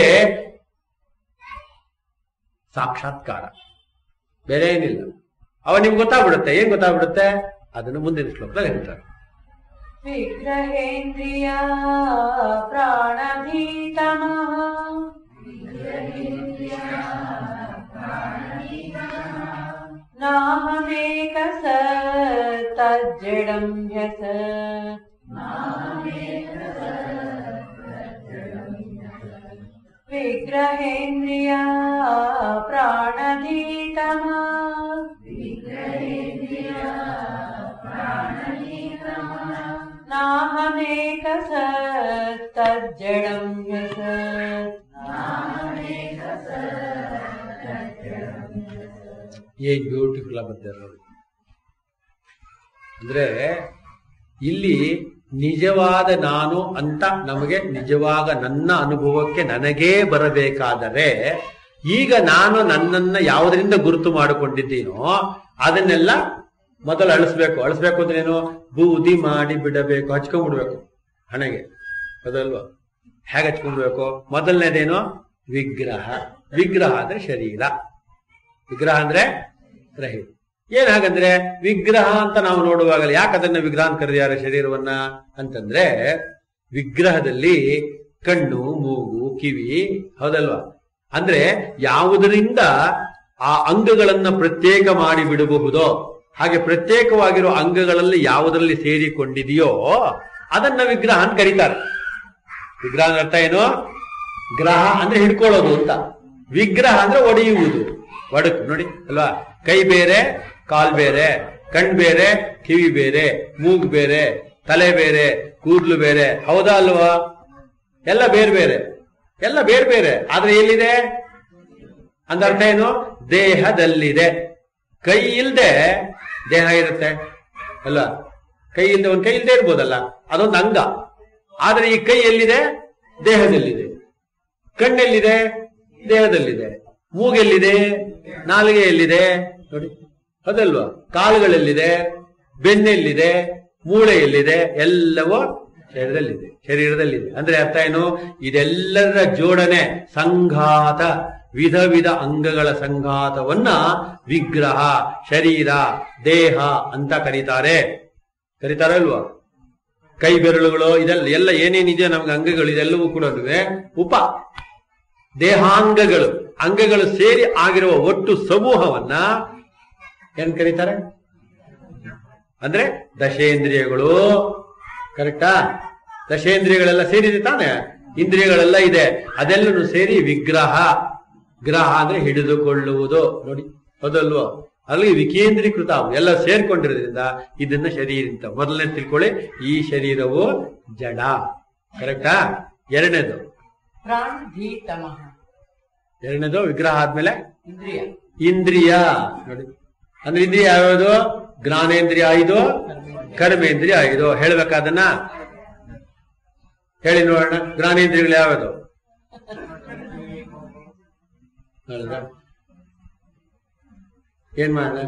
ಸಾಕ್ಷಾತ್ಕಾರ ಬೇರೆ ಏನಿಲ್ಲ ಅವ ನಿಮ್ಗೆ ಗೊತ್ತಾಗ್ಬಿಡುತ್ತೆ ಏನ್ ಗೊತ್ತಾಗ್ಬಿಡುತ್ತೆ ಅದನ್ನು ಮುಂದಿನ ಶ್ಲೋಕದಲ್ಲಿ ಹೇಳ್ತಾರೆ ವಿಗ್ರಹೇಂದ್ರಿಯ ಪ್ರಾಣಧೀತಮಃ ನಾಹಮೇಕ ಸ ತಜ್ಜಡಂ ಹ್ಯಸ ವಿಗ್ರಹೇಂದ್ರಿಯ ಪ್ರಾಣಧೀತಮಃ ನಾಹಮೇಕ ಸ ತಜ್ಜಡಂ ಹ್ಯಸ ಏನ್ ಬ್ಯೂಟಿಫುಲ್ ಆಗುತ್ತೆ ನೋಡಿ ಅಂದ್ರೆ ಇಲ್ಲಿ ನಿಜವಾದ ನಾನು ಅಂತ ನಮಗೆ ನಿಜವಾಗ ನನ್ನ ಅನುಭವಕ್ಕೆ ನನಗೇ ಬರಬೇಕಾದರೆ ಈಗ ನಾನು ನನ್ನನ್ನ ಯಾವುದರಿಂದ ಗುರುತು ಮಾಡಿಕೊಂಡಿದ್ದೀನೋ ಅದನ್ನೆಲ್ಲ ಮೊದಲು ಅಳಿಸ್ಬೇಕು ಅಳಿಸ್ಬೇಕು ಅಂದ್ರೆ ಏನು ಬೂದಿ ಮಾಡಿ ಬಿಡಬೇಕು ಹಚ್ಕೊಂಡ್ಬಿಡ್ಬೇಕು ಹಣೆಗೆ ಅದಲ್ವಾ ಹೇಗೆ ಹಚ್ಕೊಂಡ್ಬೇಕು ಮೊದಲನೇದೇನು ವಿಗ್ರಹ ವಿಗ್ರಹ ಅಂದ್ರೆ ಶರೀರ ವಿಗ್ರಹ ಅಂದ್ರೆ ರಹಿತ ಏನ್ ಹಾಗಂದ್ರೆ ವಿಗ್ರಹ ಅಂತ ನಾವು ನೋಡುವಾಗಲೇ ಯಾಕೆ ಅದನ್ನ ವಿಗ್ರಹ ಅಂತ ಕರೆದಿದ್ದಾರೆ ಶರೀರವನ್ನ ಅಂತಂದ್ರೆ ವಿಗ್ರಹದಲ್ಲಿ ಕಣ್ಣು ಮೂಗು ಕಿವಿ ಹೌದಲ್ವಾ ಅಂದ್ರೆ ಯಾವುದರಿಂದ ಆ ಅಂಗಗಳನ್ನ ಪ್ರತ್ಯೇಕ ಮಾಡಿ ಬಿಡಬಹುದೋ ಹಾಗೆ ಪ್ರತ್ಯೇಕವಾಗಿರೋ ಅಂಗಗಳಲ್ಲಿ ಯಾವುದರಲ್ಲಿ ಸೇರಿಕೊಂಡಿದೆಯೋ ಅದನ್ನ ವಿಗ್ರಹ ಅಂತ ಕರೀತಾರೆ ವಿಗ್ರಹ ಅಂದ್ರೆ ಅರ್ಥ ಏನು ಗ್ರಹ ಅಂದ್ರೆ ಹಿಡ್ಕೊಳ್ಳೋದು ಅಂತ ವಿಗ್ರಹ ಅಂದ್ರೆ ಒಡೆಯುವುದು ಒಡಕು ನೋಡಿ ಅಲ್ವಾ ಕೈ ಬೇರೆ ಕಾಲ್ ಬೇರೆ ಕಣ್ ಬೇರೆ ಕಿವಿ ಬೇರೆ ಮೂಗು ಬೇರೆ ತಲೆ ಬೇರೆ ಕೂದಲು ಬೇರೆ ಹೌದಾ ಅಲ್ವಾ ಎಲ್ಲ ಬೇರೆ ಬೇರೆ ಎಲ್ಲ ಬೇರೆ ಬೇರೆ ಆದ್ರೆ ಎಲ್ಲಿದೆ ಅಂದರ್ಥ ಏನು ದೇಹದಲ್ಲಿದೆ ಕೈ ಇಲ್ದೆ ದೇಹ ಇರುತ್ತೆ ಅಲ್ಲ ಕೈ ಇಲ್ದೆ ಒಂದ್ ಕೈ ಇಲ್ದೆ ಇರ್ಬೋದಲ್ಲ ಅದೊಂದು ಅಂಗ ಆದ್ರೆ ಈ ಕೈ ಎಲ್ಲಿದೆ ದೇಹದಲ್ಲಿದೆ ಕಣ್ಣೆಲ್ಲಿದೆ ದೇಹದಲ್ಲಿದೆ ಮೂಗೆಲ್ಲಿದೆ ನಾಲಿಗೆ ಎಲ್ಲಿದೆ ನೋಡಿ ಅದಲ್ವಾ ಕಾಲುಗಳೆಲ್ಲಿದೆ ಬೆನ್ನೆಲ್ಲಿದೆ ಮೂಳೆ ಎಲ್ಲಿದೆ ಎಲ್ಲವೂ ಶರೀರದಲ್ಲಿದೆ ಶರೀರದಲ್ಲಿದೆ ಅಂದ್ರೆ ಅರ್ಥ ಏನು ಇದೆಲ್ಲರ ಜೋಡಣೆ ಸಂಘಾತ ವಿಧ ವಿಧ ಅಂಗಗಳ ಸಂಘಾತವನ್ನ ವಿಗ್ರಹ ಶರೀರ ದೇಹ ಅಂತ ಕರೀತಾರೆ ಕರೀತಾರ ಅಲ್ವಾ ಕೈ ಬೆರಳುಗಳು ಇದೆಲ್ಲ ಎಲ್ಲ ಏನೇನಿದೆ ನಮ್ಗೆ ಅಂಗಗಳು ಇದೆಲ್ಲವೂ ಕೂಡ ಉಪ ದೇಹಾಂಗಗಳು ಅಂಗಗಳು ಸೇರಿ ಆಗಿರುವ ಒಟ್ಟು ಸಮೂಹವನ್ನ ಏನ್ ಕರೀತಾರೆ ಅಂದ್ರೆ ದಶೇಂದ್ರಿಯಗಳು ಕರೆಕ್ಟಾ ದಶೇಂದ್ರಿಯಗಳೆಲ್ಲ ಸೇರಿದೆ ತಾನೆ ಇಂದ್ರಿಯಗಳೆಲ್ಲ ಇದೆ ಅದೆಲ್ಲನೂ ಸೇರಿ ವಿಗ್ರಹ ಗ್ರಹ ಅಂದ್ರೆ ಹಿಡಿದುಕೊಳ್ಳುವುದು ನೋಡಿ ಹೌದಲ್ವೋ ಅಲ್ಲಿ ವಿಕೇಂದ್ರೀಕೃತ ಎಲ್ಲ ಸೇರ್ಕೊಂಡಿರೋದ್ರಿಂದ ಇದನ್ನ ಶರೀರ ಅಂತ ಮೊದಲನೇ ತಿಳ್ಕೊಳ್ಳಿ ಈ ಶರೀರವು ಜಡ ಕರೆಕ್ಟಾ ಎರಡನೇದು ಪ್ರಾಣಧೀತಮಃ ಎರಡನೇದು ವಿಗ್ರಹ ಆದ್ಮೇಲೆ ಇಂದ್ರಿಯ ಇಂದ್ರಿಯ ನೋಡಿ ಅಂದ್ರೆ ಇಂದ್ರಿಯ ಯಾವ್ಯಾವುದು ಜ್ಞಾನೇಂದ್ರಿಯ ಐದು ಕರ್ಮೇಂದ್ರಿಯ ಐದು ಹೇಳ್ಬೇಕಾದನ್ನ ಹೇಳಿ ನೋಡೋಣ ಜ್ಞಾನೇಂದ್ರಿಯಗಳು ಯಾವ್ಯಾವುದು ನೋಡಿದ್ರಾ? ಏನ್ ಮಾಡೋಣ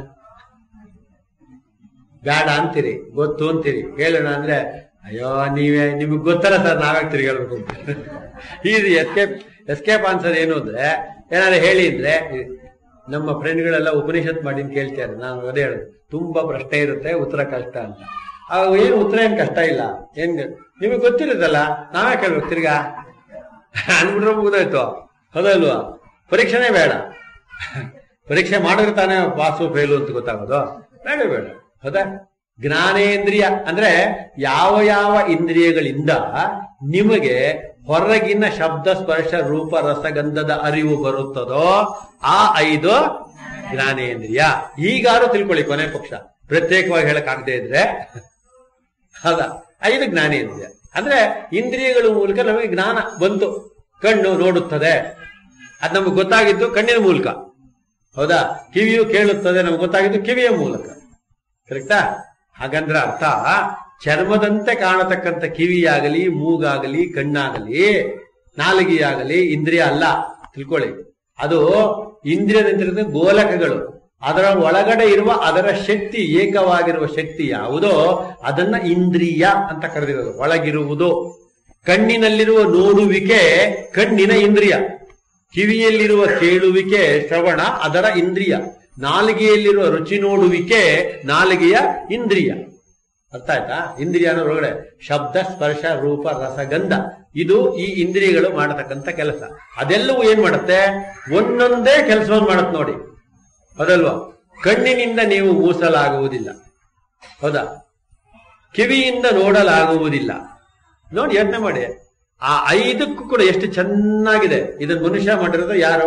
ಬೇಡ ಅಂತೀರಿ ಗೊತ್ತು ಅಂತೀರಿ ಹೇಳೋಣ ಅಂದ್ರೆ ಅಯ್ಯೋ ನೀವೇ ನಿಮಗ್ ಗೊತ್ತಲ್ಲ ಸರ್ ನಾವ್ಯಾಕೆ ತಿರುಗಿ ಹೇಳ್ಬೇಕು ಅಂತ ಇದು ಎಸ್ಕೇಪ್ ಎಸ್ಕೇಪ್ ಆನ್ಸರ್ ಏನು ಅಂದ್ರೆ ಏನಾದ್ರು ಹೇಳಿ ಅಂದ್ರೆ ನಮ್ಮ ಫ್ರೆಂಡ್ಗಳೆಲ್ಲ ಉಪನಿಷತ್ ಮಾಡಿ ಅಂತ ಕೇಳ್ತಾರೆ ನಾನು ಅದೇ ಹೇಳುದು ತುಂಬಾ ಪ್ರಶ್ನೆ ಇರುತ್ತೆ ಉತ್ತರ ಕಷ್ಟ ಅಂತ ಅವಾಗ ಏನು ಉತ್ತರ ಏನ್ ಕಷ್ಟ ಇಲ್ಲ ಏನ್ ನಿಮಗೆ ಗೊತ್ತಿರುತ್ತಲ್ಲ ನಾವೇ ಕೇಳ್ಬೇಕು ತಿರ್ಗಾ ಅನ್ಬಿಟ್ರೆ ಮುಗಿದೋಯ್ತು ಹೌದಲ್ವಾ ಪರೀಕ್ಷೆನೇ ಬೇಡ ಪರೀಕ್ಷೆ ಮಾಡಿದ್ರೆ ತಾನೇ ಪಾಸು ಫೇಲು ಅಂತ ಗೊತ್ತಾಗೋದು ಬೇಡ ಬೇಡ ಹೌದಾ ಜ್ಞಾನೇಂದ್ರಿಯ ಅಂದ್ರೆ ಯಾವ ಯಾವ ಇಂದ್ರಿಯಗಳಿಂದ ನಿಮಗೆ ಹೊರಗಿನ ಶಬ್ದ ಸ್ಪರ್ಶ ರೂಪ ರಸಗಂಧದ ಅರಿವು ಬರುತ್ತದೋ ಆ ಐದು ಜ್ಞಾನೇಂದ್ರಿಯ ಈಗಾರು ತಿಳ್ಕೊಳ್ಳಿ ಕೊನೆ ಪಕ್ಷ ಪ್ರತ್ಯೇಕವಾಗಿ ಹೇಳಕ್ಕಾಗದೇ ಇದ್ರೆ ಹೌದಾ ಐದು ಜ್ಞಾನೇಂದ್ರಿಯ ಅಂದ್ರೆ ಇಂದ್ರಿಯಗಳ ಮೂಲಕ ನಮಗೆ ಜ್ಞಾನ ಬಂತು ಕಣ್ಣು ನೋಡುತ್ತದೆ ಅದು ನಮಗೆ ಗೊತ್ತಾಗಿದ್ದು ಕಣ್ಣಿನ ಮೂಲಕ ಹೌದಾ ಕಿವಿಯು ಕೇಳುತ್ತದೆ ನಮ್ಗೆ ಗೊತ್ತಾಗಿದ್ದು ಕಿವಿಯ ಮೂಲಕ ಕರೆಕ್ಟಾ ಹಾಗಂದ್ರೆ ಅರ್ಥ ಚರ್ಮದಂತೆ ಕಾಣತಕ್ಕಂಥ ಕಿವಿಯಾಗಲಿ ಮೂಗಾಗಲಿ ಕಣ್ಣಾಗಲಿ ನಾಲಿಗೆಯಾಗಲಿ ಇಂದ್ರಿಯ ಅಲ್ಲ ತಿಳ್ಕೊಳ್ಳಿ ಅದು ಇಂದ್ರಿಯದಂತಿರುವ ಗೋಲಕಗಳು ಅದರ ಒಳಗಡೆ ಇರುವ ಅದರ ಶಕ್ತಿ ಏಕವಾಗಿರುವ ಶಕ್ತಿ ಯಾವುದೋ ಅದನ್ನ ಇಂದ್ರಿಯ ಅಂತ ಕರೆದಿರೋದು ಒಳಗಿರುವುದು ಕಣ್ಣಿನಲ್ಲಿರುವ ನೋಡುವಿಕೆ ಕಣ್ಣಿನ ಇಂದ್ರಿಯ ಕಿವಿಯಲ್ಲಿರುವ ಕೇಳುವಿಕೆ ಶ್ರವಣ ಅದರ ಇಂದ್ರಿಯ ನಾಲಿಗೆಯಲ್ಲಿರುವ ರುಚಿ ನೋಡುವಿಕೆ ನಾಲಿಗೆಯ ಇಂದ್ರಿಯ ಅರ್ಥ ಆಯ್ತಾ ಇಂದ್ರಿಯ ಅನ್ನೋ ಒಳಗಡೆ ಶಬ್ದ ಸ್ಪರ್ಶ ರೂಪ ರಸಗಂಧ ಇದು ಈ ಇಂದ್ರಿಯಗಳು ಮಾಡತಕ್ಕಂಥ ಕೆಲಸ ಅದೆಲ್ಲವೂ ಏನ್ ಮಾಡುತ್ತೆ ಒಂದೊಂದೇ ಕೆಲಸವನ್ನು ಮಾಡುತ್ತೆ ನೋಡಿ ಹೌದಲ್ವಾ ಕಣ್ಣಿನಿಂದ ನೀವು ಮೂಸಲಾಗುವುದಿಲ್ಲ ಹೌದಾ ಕಿವಿಯಿಂದ ನೋಡಲಾಗುವುದಿಲ್ಲ ನೋಡಿ ಯೋಚನೆ ಮಾಡಿ ಆ ಐದಕ್ಕೂ ಕೂಡ ಎಷ್ಟು ಚೆನ್ನಾಗಿದೆ ಇದನ್ನ ಮನುಷ್ಯ ಮಾಡಿರೋದು ಯಾರು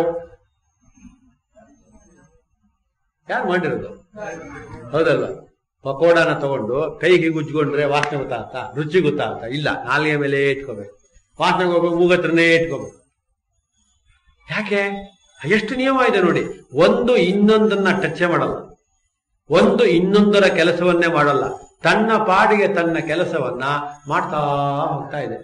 ಯಾರು ಮಾಡಿರೋದು ಹೌದಲ್ವಾ ಪಕೋಡಾನ ತಗೊಂಡು ಕೈಗೆ ಗುಜ್ಕೊಂಡ್ರೆ ವಾಸನೆ ಗೊತ್ತಾಗ್ತಾ ರುಚಿ ಗೊತ್ತಾಗ್ತಾ ಇಲ್ಲ ನಾಲಿಗೆ ಮೇಲೆ ಇಟ್ಕೋಬೇಕು ವಾಸನೆಗೆ ಹೋಗ್ಬೇಕು ಮೂಗತ್ರನೇ ಇಟ್ಕೋಬೇಕು ಯಾಕೆ ಎಷ್ಟು ನಿಯಮ ಇದೆ ನೋಡಿ ಒಂದು ಇನ್ನೊಂದನ್ನ ಟಚ್ ಮಾಡಲ್ಲ ಒಂದು ಇನ್ನೊಂದರ ಕೆಲಸವನ್ನೇ ಮಾಡಲ್ಲ ತನ್ನ ಪಾಡಿಗೆ ತನ್ನ ಕೆಲಸವನ್ನ ಮಾಡ್ತಾ ಹೋಗ್ತಾ ಇದೆ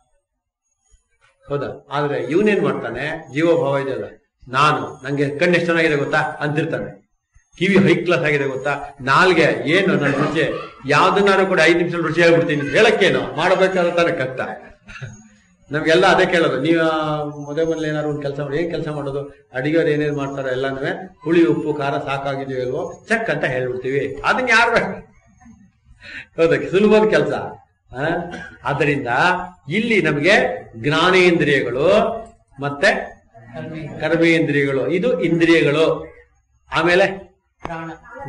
ಹೌದಾ ಆದ್ರೆ ಇವನೇನ್ ಮಾಡ್ತಾನೆ ಜೀವಭಾವ ಇದೆಯಲ್ಲ ನಾನು ನಂಗೆ ಕಣ್ಣು ಎಷ್ಟು ಚೆನ್ನಾಗಿದೆ ಗೊತ್ತಾ ಅಂತಿರ್ತಾನೆ ಕಿವಿ ಹೈ ಕ್ಲಾಸ್ ಆಗಿದೆ ಗೊತ್ತಾ ನಾಲ್ಗೆ ಏನು ನನ್ನ ರುಚಿ ಯಾವ್ದನ್ನಾರು ಕೂಡ ಐದು ನಿಮಿಷ ರುಚಿ ಆಗ್ಬಿಡ್ತೀನಿ ಹೇಳಕ್ಕೇನು ಮಾಡಬೇಕಾದ್ರೆ ತಾನೇ ಕಷ್ಟ ನಮ್ಗೆಲ್ಲ ಅದೇ ಕೇಳೋದು ನೀವು ಮದುವೆ ಮನೇಲಿ ಏನಾದ್ರು ಒಂದು ಕೆಲಸ ಮಾಡಿ ಏನ್ ಕೆಲಸ ಮಾಡೋದು ಅಡಿಗೆಯವ್ರು ಏನೇನು ಮಾಡ್ತಾರೋ ಎಲ್ಲಾನು ಹುಳಿ ಉಪ್ಪು ಖಾರ ಸಾಕಾಗಿದೆಯೋ ಇಲ್ವೋ ಚೆಕ್ ಅಂತ ಹೇಳ್ಬಿಡ್ತೀವಿ ಅದನ್ನ ಯಾರು ಬೇಡ ಹೌದಕ್ಕೆ ಸುಲಭದ ಕೆಲಸ ಆದ್ದರಿಂದ ಇಲ್ಲಿ ನಮಗೆ ಜ್ಞಾನೇಂದ್ರಿಯಗಳು ಮತ್ತೆ ಕರ್ಮೇಂದ್ರಿಯ ಕರ್ಮೇಂದ್ರಿಯಗಳು ಇದು ಇಂದ್ರಿಯಗಳು ಆಮೇಲೆ ಪ್ರಾಣ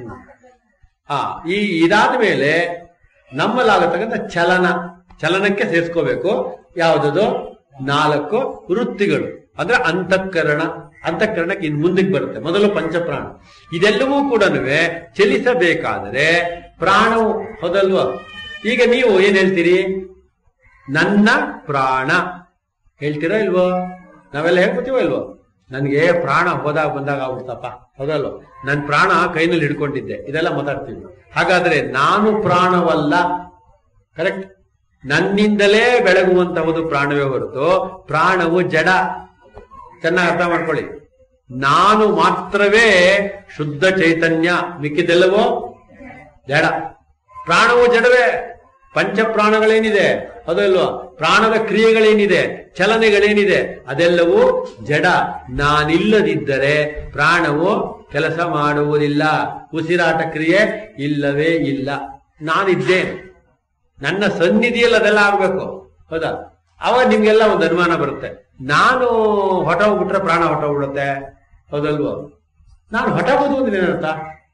ಆ ಈ ಇದಾದ ಮೇಲೆ ನಮ್ಮಲ್ಲಾಗತಕ್ಕಂಥ ಚಲನ ಚಲನಕ್ಕೆ ಸೇರಿಸ್ಕೋಬೇಕು ಯಾವುದದು ನಾಲ್ಕು ವೃತ್ತಿಗಳು ಅಂದ್ರೆ ಅಂತಃಕರಣ ಅಂತಃಕರಣಕ್ಕೆ ಇನ್ ಮುಂದಕ್ಕೆ ಬರುತ್ತೆ ಮೊದಲು ಪಂಚಪ್ರಾಣ ಇದೆಲ್ಲವೂ ಕೂಡ ಚಲಿಸಬೇಕಾದರೆ ಪ್ರಾಣವು ಹೌದಲ್ವಾ ಈಗ ನೀವು ಏನ್ ಹೇಳ್ತೀರಿ ನನ್ನ ಪ್ರಾಣ ಹೇಳ್ತೀರಾ ಇಲ್ವೋ ನಾವೆಲ್ಲ ಹೇಳ್ಕೊತೀವೋ ಇಲ್ವೋ ನನ್ಗೆ ಪ್ರಾಣ ಹೋದಾಗ ಬಂದಾಗ ಆಗ್ಬಿಡ್ತಪ್ಪ ಹೌದಲ್ವ ನನ್ ಪ್ರಾಣ ಕೈನಲ್ಲಿ ಹಿಡ್ಕೊಂಡಿದ್ದೆ ಇದೆಲ್ಲ ಮಾತಾಡ್ತೀವಿ ಹಾಗಾದ್ರೆ ನಾನು ಪ್ರಾಣವಲ್ಲ ಕರೆಕ್ಟ್ ನನ್ನಿಂದಲೇ ಬೆಳಗುವಂತಹುದು ಪ್ರಾಣವೇ ಹೊರತು ಪ್ರಾಣವು ಜಡ ಚೆನ್ನಾಗಿ ಅರ್ಥ ಮಾಡ್ಕೊಳ್ಳಿ ನಾನು ಮಾತ್ರವೇ ಶುದ್ಧ ಚೈತನ್ಯ ಮಿಕ್ಕಿದೆಲ್ಲವೋ ಜಡ ಪ್ರಾಣವು ಜಡವೇ ಪಂಚ ಪ್ರಾಣಗಳೇನಿದೆ ಅದಲ್ವಾ ಪ್ರಾಣದ ಕ್ರಿಯೆಗಳೇನಿದೆ ಚಲನೆಗಳೇನಿದೆ ಅದೆಲ್ಲವೂ ಜಡ ನಾನಿಲ್ಲದಿದ್ದರೆ ಪ್ರಾಣವು ಕೆಲಸ ಮಾಡುವುದಿಲ್ಲ ಉಸಿರಾಟ ಕ್ರಿಯೆ ಇಲ್ಲವೇ ಇಲ್ಲ ನಾನಿದ್ದೇನೆ ನನ್ನ ಸನ್ನಿಧಿಯಲ್ಲಿ ಅದೆಲ್ಲ ಆಗ್ಬೇಕು ಹೌದಾ ಅವಾಗ ನಿಮ್ಗೆಲ್ಲ ಒಂದು ಅನುಮಾನ ಬರುತ್ತೆ ನಾನು ಹೊಟ್ಟೋಗ್ಬಿಟ್ರೆ ಪ್ರಾಣ ಹೊಟ್ಟೋಗ್ಬಿಡುತ್ತೆ ಹೌದಲ್ವೋ ನಾನು ಹೊಟ್ಟೋಗೋದು ಅಂದ್ರೆ ಏನರ್ಥ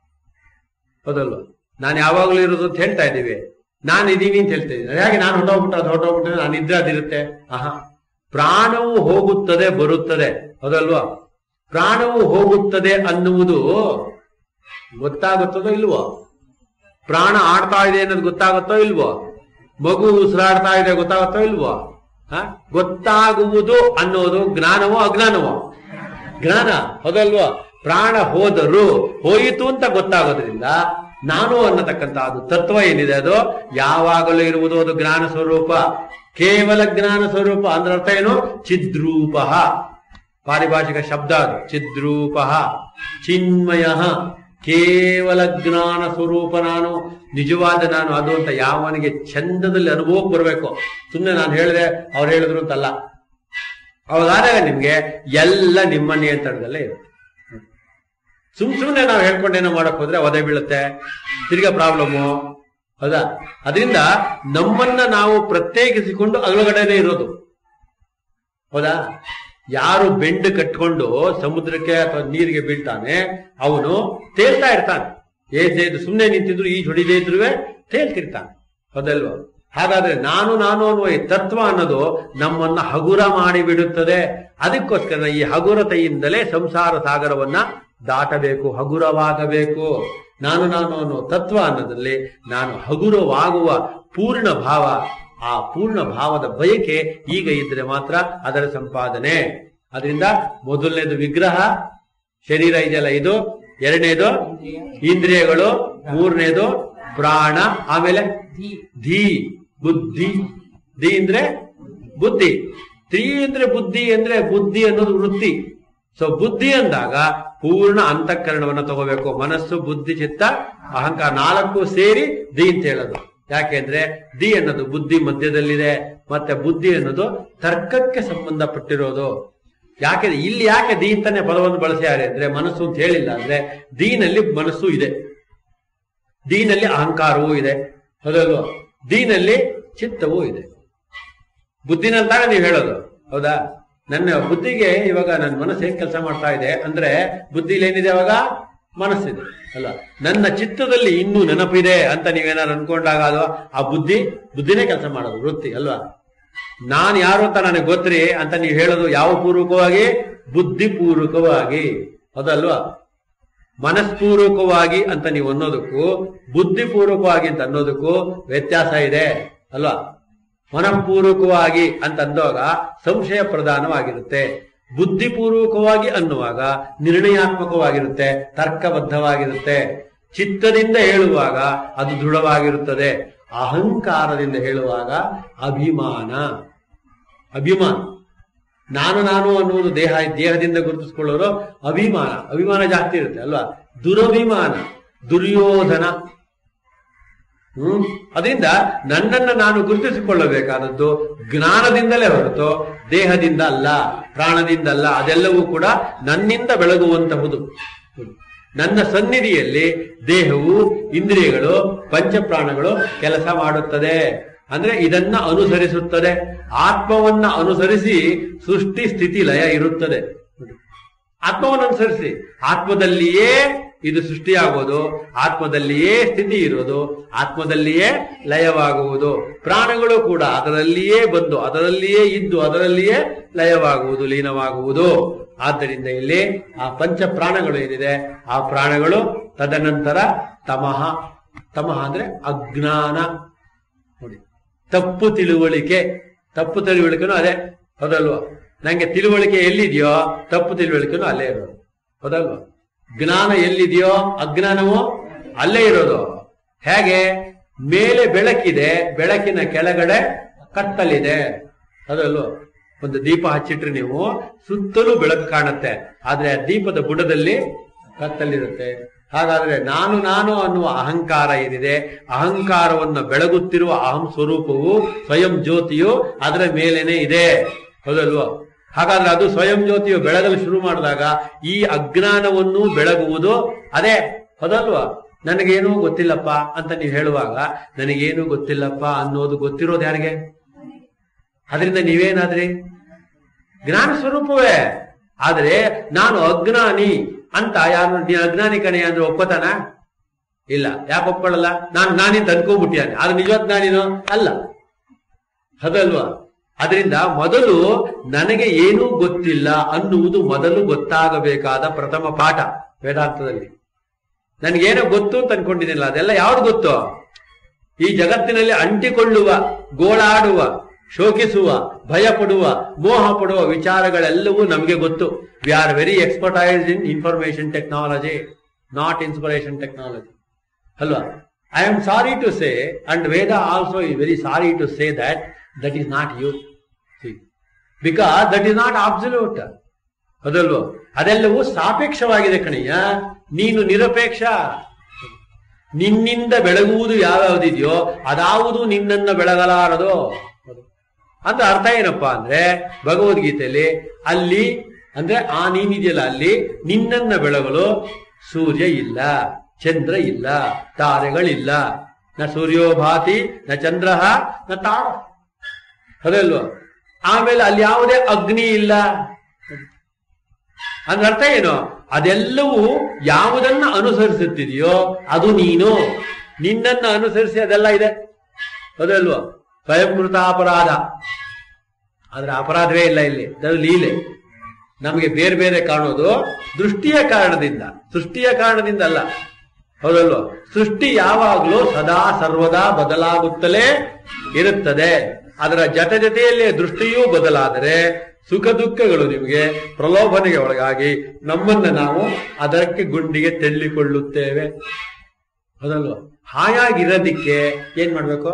ಹೌದಲ್ವಾ ನಾನು ಯಾವಾಗಲೂ ಇರೋದು ಅಂತ ಹೇಳ್ತಾ ಇದ್ದೀವಿ ನಾನು ಇದೀನಿ ಅಂತ ಹೇಳ್ತಾ ಇದ್ದೀನಿ ಹಾಗೆ ನಾನು ಹೊಟ್ಟೋಗ್ಬಿಟ್ರೆ ಅದು ಹೊಟ್ಟೋಗ್ಬಿಟ್ರೆ ನಾನು ಇದ್ರೆ ಅದಿರುತ್ತೆ ಆಹಾ ಪ್ರಾಣವು ಹೋಗುತ್ತದೆ ಬರುತ್ತದೆ ಹೌದಲ್ವಾ ಪ್ರಾಣವು ಹೋಗುತ್ತದೆ ಅನ್ನುವುದು ಗೊತ್ತಾಗುತ್ತದೋ ಇಲ್ವೋ ಪ್ರಾಣ ಆಡ್ತಾ ಇದೆ ಅನ್ನೋದು ಗೊತ್ತಾಗುತ್ತೋ ಇಲ್ವೋ ಮಗು ಉಸಿರಾಡ್ತಾ ಇದೆ ಗೊತ್ತಾಗುತ್ತೋ ಇಲ್ವೋ ಹ ಗೊತ್ತಾಗುವುದು ಅನ್ನೋದು ಜ್ಞಾನವೋ ಅಜ್ಞಾನವೋ ಜ್ಞಾನ ಹೌದಲ್ವೋ ಪ್ರಾಣ ಹೋದರು ಹೋಯಿತು ಅಂತ ಗೊತ್ತಾಗೋದ್ರಿಂದ ನಾನು ಅನ್ನತಕ್ಕಂತ ಅದು ತತ್ವ ಏನಿದೆ ಅದು ಯಾವಾಗಲೂ ಇರುವುದು ಅದು ಜ್ಞಾನ ಸ್ವರೂಪ ಕೇವಲ ಜ್ಞಾನ ಸ್ವರೂಪ ಅಂದ್ರೆ ಅರ್ಥ ಏನು ಚಿದ್ರೂಪ ಪಾರಿಭಾಷಿಕ ಶಬ್ದ ಅದು ಚಿದ್ರೂಪ ಚಿನ್ಮಯ ಕೇವಲ ಜ್ಞಾನ ಸ್ವರೂಪ ನಾನು ನಿಜವಾದ ನಾನು ಅದು ಅಂತ ಯಾವನಿಗೆ ಚಂದದಲ್ಲಿ ಅನುಭವಕ್ಕೆ ಬರಬೇಕು ಸುಮ್ಮನೆ ನಾನು ಹೇಳಿದೆ ಅವ್ರು ಹೇಳಿದ್ರು ಅಂತಲ್ಲ ಅವಾಗಾದಾಗ ನಿಮ್ಗೆ ಎಲ್ಲ ನಿಮ್ಮ ನಿಯಂತ್ರಣದಲ್ಲೇ ಇರುತ್ತೆ ಸುಮ್ ಸುಮ್ಮನೆ ನಾವು ಹೇಳ್ಕೊಂಡೇನೋ ಮಾಡಕ್ ಹೋದ್ರೆ ಒದೆ ಬೀಳುತ್ತೆ ತಿರ್ಗಾ ಪ್ರಾಬ್ಲಮ್ಮು ಹೌದಾ ಅದರಿಂದ ನಮ್ಮನ್ನ ನಾವು ಪ್ರತ್ಯೇಕಿಸಿಕೊಂಡು ಅಗಲಗಡೆನೆ ಇರೋದು ಹೌದಾ ಯಾರು ಬೆಂಡ್ ಕಟ್ಕೊಂಡು ಸಮುದ್ರಕ್ಕೆ ಅಥವಾ ನೀರಿಗೆ ಬೀಳ್ತಾನೆ ಅವನು ತೇಲ್ತಾ ಇರ್ತಾನೆ ಏಜೆ ಸುಮ್ಮನೆ ನಿಂತಿದ್ರು ಈ ಹೊಡಿದೇ ಇದ್ರು ತೇಲ್ತಿರ್ತಾನೆ ಹೌದಲ್ವ ಹಾಗಾದ್ರೆ ನಾನು ನಾನು ಅನ್ನುವ ಈ ತತ್ವ ಅನ್ನೋದು ನಮ್ಮನ್ನ ಹಗುರ ಮಾಡಿಬಿಡುತ್ತದೆ ಅದಕ್ಕೋಸ್ಕರ ಈ ಹಗುರತೆಯಿಂದಲೇ ಸಂಸಾರ ಸಾಗರವನ್ನ ದಾಟಬೇಕು ಹಗುರವಾಗಬೇಕು ನಾನು ನಾನು ಅನ್ನುವ ತತ್ವ ಅನ್ನೋದ್ರಲ್ಲಿ ನಾನು ಹಗುರವಾಗುವ ಪೂರ್ಣ ಭಾವ ಆ ಪೂರ್ಣ ಭಾವದ ಬಯಕೆ ಈಗ ಇದ್ರೆ ಮಾತ್ರ ಅದರ ಸಂಪಾದನೆ ಅದರಿಂದ ಮೊದಲನೇದು ವಿಗ್ರಹ ಶರೀರ ಇದೆಯಲ್ಲ ಇದು ಎರಡನೇದು ಇಂದ್ರಿಯಗಳು ಮೂರನೇದು ಪ್ರಾಣ ಆಮೇಲೆ ಧೀ ಧೀ ಬುದ್ಧಿ ಧಿ ಅಂದ್ರೆ ಬುದ್ಧಿ ತ್ರೀ ಅಂದ್ರೆ ಬುದ್ಧಿ ಅಂದ್ರೆ ಬುದ್ಧಿ ಅನ್ನೋದು ವೃತ್ತಿ ಸೊ ಬುದ್ಧಿ ಅಂದಾಗ ಪೂರ್ಣ ಅಂತಃಕರಣವನ್ನ ತಗೋಬೇಕು ಮನಸ್ಸು ಬುದ್ಧಿ ಚಿತ್ತ ಅಹಂಕಾರ ನಾಲ್ಕು ಸೇರಿ ದಿ ಅಂತ ಹೇಳೋದು ಯಾಕೆಂದ್ರೆ ದಿ ಅನ್ನೋದು ಬುದ್ಧಿ ಮಧ್ಯದಲ್ಲಿದೆ ಮತ್ತೆ ಬುದ್ಧಿ ಅನ್ನೋದು ತರ್ಕಕ್ಕೆ ಸಂಬಂಧಪಟ್ಟಿರೋದು ಯಾಕೆ ಇಲ್ಲಿ ಯಾಕೆ ದಿ ಅಂತಾನೆ ಪದವನ್ನು ಬಳಸ್ಯಾರೆ ಅಂದ್ರೆ ಮನಸ್ಸು ಅಂತ ಹೇಳಿಲ್ಲ ಅಂದ್ರೆ ದೀನಲ್ಲಿ ಮನಸ್ಸು ಇದೆ ದೀನಲ್ಲಿ ಅಹಂಕಾರವೂ ಇದೆ ಹೌದಲ್ವ ದೀನಲ್ಲಿ ಚಿತ್ತವೂ ಇದೆ ಬುದ್ಧಿನಂತಾನೆ ನೀವು ಹೇಳೋದು ಹೌದಾ ನನ್ನ ಬುದ್ಧಿಗೆ ಇವಾಗ ನನ್ನ ಮನಸ್ಸು ಹೇಗೆ ಕೆಲಸ ಮಾಡ್ತಾ ಇದೆ ಅಂದ್ರೆ ಬುದ್ಧಿಲಿ ಏನಿದೆ ಅವಾಗ ಮನಸ್ಸಿದೆ ಅಲ್ಲ ನನ್ನ ಚಿತ್ತದಲ್ಲಿ ಇನ್ನೂ ನೆನಪಿದೆ ಅಂತ ನೀವೇನಾದ್ರು ಅನ್ಕೊಂಡಾಗ ಅದು ಆ ಬುದ್ಧಿ ಬುದ್ಧಿನೇ ಕೆಲಸ ಮಾಡೋದು ವೃತ್ತಿ ಅಲ್ವಾ ನಾನು ಯಾರು ಅಂತ ನನಗೆ ಗೊತ್ತ್ರಿ ಅಂತ ನೀವು ಹೇಳೋದು ಯಾವ ಪೂರ್ವಕವಾಗಿ ಬುದ್ಧಿ ಪೂರ್ವಕವಾಗಿ ಹೌದಲ್ವಾ ಮನಸ್ಪೂರ್ವಕವಾಗಿ ಅಂತ ನೀವು ಅನ್ನೋದಕ್ಕೂ ಬುದ್ಧಿಪೂರ್ವಕವಾಗಿ ಅಂತ ಅನ್ನೋದಕ್ಕೂ ವ್ಯತ್ಯಾಸ ಇದೆ ಅಲ್ವಾ ಮನಃಪೂರ್ವಕವಾಗಿ ಅಂತ ಅಂದಾಗ ಸಂಶಯ ಪ್ರಧಾನವಾಗಿರುತ್ತೆ ಬುದ್ಧಿಪೂರ್ವಕವಾಗಿ ಅನ್ನುವಾಗ ನಿರ್ಣಯಾತ್ಮಕವಾಗಿರುತ್ತೆ ತರ್ಕಬದ್ಧವಾಗಿರುತ್ತೆ ಚಿತ್ತದಿಂದ ಹೇಳುವಾಗ ಅದು ದೃಢವಾಗಿರುತ್ತದೆ ಅಹಂಕಾರದಿಂದ ಹೇಳುವಾಗ ಅಭಿಮಾನ ಅಭಿಮಾನ ನಾನು ನಾನು ಅನ್ನುವುದು ದೇಹ ದೇಹದಿಂದ ಗುರುತಿಸಿಕೊಳ್ಳೋರು ಅಭಿಮಾನ ಅಭಿಮಾನ ಜಾಸ್ತಿ ಇರುತ್ತೆ ಅಲ್ವಾ ದುರಭಿಮಾನ ದುರ್ಯೋಧನ ಹ್ಮ್ ಅದರಿಂದ ನನ್ನನ್ನು ನಾನು ಗುರುತಿಸಿಕೊಳ್ಳಬೇಕಾದದ್ದು ಜ್ಞಾನದಿಂದಲೇ ಹೊರತು ದೇಹದಿಂದ ಅಲ್ಲ ಪ್ರಾಣದಿಂದ ಅಲ್ಲ ಅದೆಲ್ಲವೂ ಕೂಡ ನನ್ನಿಂದ ಬೆಳಗುವಂತಹುದು ನನ್ನ ಸನ್ನಿಧಿಯಲ್ಲಿ ದೇಹವು ಇಂದ್ರಿಯಗಳು ಪಂಚಪ್ರಾಣಗಳು ಕೆಲಸ ಮಾಡುತ್ತದೆ ಅಂದ್ರೆ ಇದನ್ನ ಅನುಸರಿಸುತ್ತದೆ ಆತ್ಮವನ್ನ ಅನುಸರಿಸಿ ಸೃಷ್ಟಿ ಸ್ಥಿತಿ ಲಯ ಇರುತ್ತದೆ ಆತ್ಮವನ್ನು ಅನುಸರಿಸಿ ಆತ್ಮದಲ್ಲಿಯೇ ಇದು ಸೃಷ್ಟಿಯಾಗೋದು ಆತ್ಮದಲ್ಲಿಯೇ ಸ್ಥಿತಿ ಇರೋದು ಆತ್ಮದಲ್ಲಿಯೇ ಲಯವಾಗುವುದು ಪ್ರಾಣಗಳು ಕೂಡ ಅದರಲ್ಲಿಯೇ ಬಂದು ಅದರಲ್ಲಿಯೇ ಇದ್ದು ಅದರಲ್ಲಿಯೇ ಲಯವಾಗುವುದು ಲೀನವಾಗುವುದು ಆದ್ದರಿಂದ ಇಲ್ಲಿ ಆ ಪಂಚ ಪ್ರಾಣಗಳು ಏನಿದೆ ಆ ಪ್ರಾಣಗಳು ತದನಂತರ ತಮಃ ತಮಃ ಅಂದ್ರೆ ಅಜ್ಞಾನ ನೋಡಿ ತಪ್ಪು ತಿಳುವಳಿಕೆ ತಪ್ಪು ತಿಳುವಳಿಕೆನೂ ಅದೇ ಹೌದಲ್ವಾ ನಂಗೆ ತಿಳುವಳಿಕೆ ಎಲ್ಲಿದೆಯೋ ತಪ್ಪು ತಿಳುವಳಿಕೆನೂ ಅಲ್ಲೇ ಇರೋದು ಹೌದಲ್ವಾ ಜ್ಞಾನ ಎಲ್ಲಿದೆಯೋ ಅಜ್ಞಾನವು ಅಲ್ಲೇ ಇರೋದು ಹೇಗೆ ಮೇಲೆ ಬೆಳಕಿದೆ ಬೆಳಕಿನ ಕೆಳಗಡೆ ಕತ್ತಲಿದೆ ಅದಲ್ವ ಒಂದು ದೀಪ ಹಚ್ಚಿಟ್ರೆ ನೀವು ಸುತ್ತಲೂ ಬೆಳಕು ಕಾಣುತ್ತೆ ಆದ್ರೆ ಆ ದೀಪದ ಬುಡದಲ್ಲಿ ಕತ್ತಲಿರುತ್ತೆ ಹಾಗಾದ್ರೆ ನಾನು ನಾನು ಅನ್ನುವ ಅಹಂಕಾರ ಏನಿದೆ ಅಹಂಕಾರವನ್ನು ಬೆಳಗುತ್ತಿರುವ ಅಹಂ ಸ್ವರೂಪವು ಸ್ವಯಂ ಜ್ಯೋತಿಯು ಅದರ ಮೇಲೇನೆ ಇದೆ ಹೌದಲ್ವಾ ಹಾಗಾದ್ರೆ ಅದು ಸ್ವಯಂ ಜ್ಯೋತಿಯು ಬೆಳಗಲು ಶುರು ಮಾಡಿದಾಗ ಈ ಅಜ್ಞಾನವನ್ನು ಬೆಳಗುವುದು ಅದೇ ಹೌದಲ್ವಾ ನನಗೇನೂ ಗೊತ್ತಿಲ್ಲಪ್ಪ ಅಂತ ನೀವು ಹೇಳುವಾಗ ನನಗೇನು ಗೊತ್ತಿಲ್ಲಪ್ಪ ಅನ್ನೋದು ಗೊತ್ತಿರೋದು ಯಾರಿಗೆ ಅದರಿಂದ ನೀವೇನಾದ್ರಿ ಜ್ಞಾನ ಸ್ವರೂಪವೇ ಆದ್ರೆ ನಾನು ಅಜ್ಞಾನಿ ಅಂತ ಯಾರು ನೀ ಅಜ್ಞಾನಿ ಕಣೆ ಅಂದ್ರೆ ಒಪ್ಪತಾನ ಇಲ್ಲ ಯಾಕೆ ಒಪ್ಕೊಳ್ಳಲ್ಲ ನಾನು ನಾನಿಂತ ಅನ್ಕೊಂಡ್ಬಿಟ್ಟಿಯಾನೆ ಆದ್ರೆ ನಿಜವಾದ ಜ್ಞಾನಿನೋ ಅಲ್ಲ ಅದಲ್ವಾ ಅದರಿಂದ ಮೊದಲು ನನಗೆ ಏನೂ ಗೊತ್ತಿಲ್ಲ ಅನ್ನುವುದು ಮೊದಲು ಗೊತ್ತಾಗಬೇಕಾದ ಪ್ರಥಮ ಪಾಠ ವೇದಾಂತದಲ್ಲಿ ನನಗೇನೋ ಗೊತ್ತು ಅಂತ ಅನ್ಕೊಂಡಿದ್ದಿಲ್ಲ ಅದೆಲ್ಲ ಯಾವ್ದು ಗೊತ್ತು ಈ ಜಗತ್ತಿನಲ್ಲಿ ಅಂಟಿಕೊಳ್ಳುವ ಗೋಳಾಡುವ ಶೋಕಿಸುವ ಭಯ ಪಡುವ ಮೋಹ ಪಡುವ ವಿಚಾರಗಳೆಲ್ಲವೂ ನಮಗೆ ಗೊತ್ತು we are very expertise in information technology not inspiration technology ಅಲ್ವಾ I am sorry to say and Veda also is very sorry to say that that is not you because that is not absolute ಅದಲ್ವೋ ಅದೆಲ್ಲವೂ ಸಾಪೇಕ್ಷವಾಗಿದೆ ಕಣಯ್ಯ ನೀನು ನಿರಪೇಕ್ಷ ನಿನ್ನಿಂದ ಬೆಳಗುವುದು ಯಾವ್ಯಾವ್ದಿದೆಯೋ ಅದಾವುದು ನಿನ್ನನ್ನ ಬೆಳಗಲಾರದು ಅಂತ ಅರ್ಥ ಏನಪ್ಪಾ ಅಂದ್ರೆ ಭಗವದ್ಗೀತೆಯಲ್ಲಿ ಅಲ್ಲಿ ಅಂದ್ರೆ ಆ ನೀನಿದೆಯಲ್ಲ ಅಲ್ಲಿ ನಿನ್ನನ್ನ ಬೆಳಗಲು ಸೂರ್ಯ ಇಲ್ಲ ಚಂದ್ರ ಇಲ್ಲ ತಾರೆಗಳಿಲ್ಲ ನ ಸೂರ್ಯೋಭಾತಿ ನ ಚಂದ್ರ ನ ತಾರ ಅದಲ್ವ ಆಮೇಲೆ ಅಲ್ಲಿ ಯಾವುದೇ ಅಗ್ನಿ ಇಲ್ಲ ಅಂದ್ರೆ ಅರ್ಥ ಏನು ಅದೆಲ್ಲವೂ ಯಾವುದನ್ನ ಅನುಸರಿಸುತ್ತಿದೆಯೋ ಅದು ನೀನು ನಿನ್ನನ್ನ ಅನುಸರಿಸಿ ಅದೆಲ್ಲ ಇದೆ ಅದಲ್ವಾ ಸ್ವಯಂಕೃತ ಅಪರಾಧ ಆದ್ರೆ ಅಪರಾಧವೇ ಇಲ್ಲ ಇಲ್ಲಿ ಅದು ಲೀಲೆ ನಮಗೆ ಬೇರೆ ಬೇರೆ ಕಾಣೋದು ದೃಷ್ಟಿಯ ಕಾರಣದಿಂದ ಸೃಷ್ಟಿಯ ಕಾರಣದಿಂದ ಅಲ್ಲ ಹೌದಲ್ವಾ ಸೃಷ್ಟಿ ಯಾವಾಗಲೂ ಸದಾ ಸರ್ವದಾ ಬದಲಾಗುತ್ತಲೇ ಇರುತ್ತದೆ ಅದರ ಜೊತೆ ಜೊತೆಯಲ್ಲೇ ದೃಷ್ಟಿಯೂ ಬದಲಾದರೆ ಸುಖ ದುಃಖಗಳು ನಿಮಗೆ ಪ್ರಲೋಭನೆಗೆ ಒಳಗಾಗಿ ನಮ್ಮನ್ನ ನಾವು ಅದಕ್ಕೆ ಗುಂಡಿಗೆ ತೆಳ್ಳಿಕೊಳ್ಳುತ್ತೇವೆ ಹೌದಲ್ವಾ ಹಾಯಾಗಿರೋದಿಕ್ಕೆ ಏನ್ ಮಾಡ್ಬೇಕು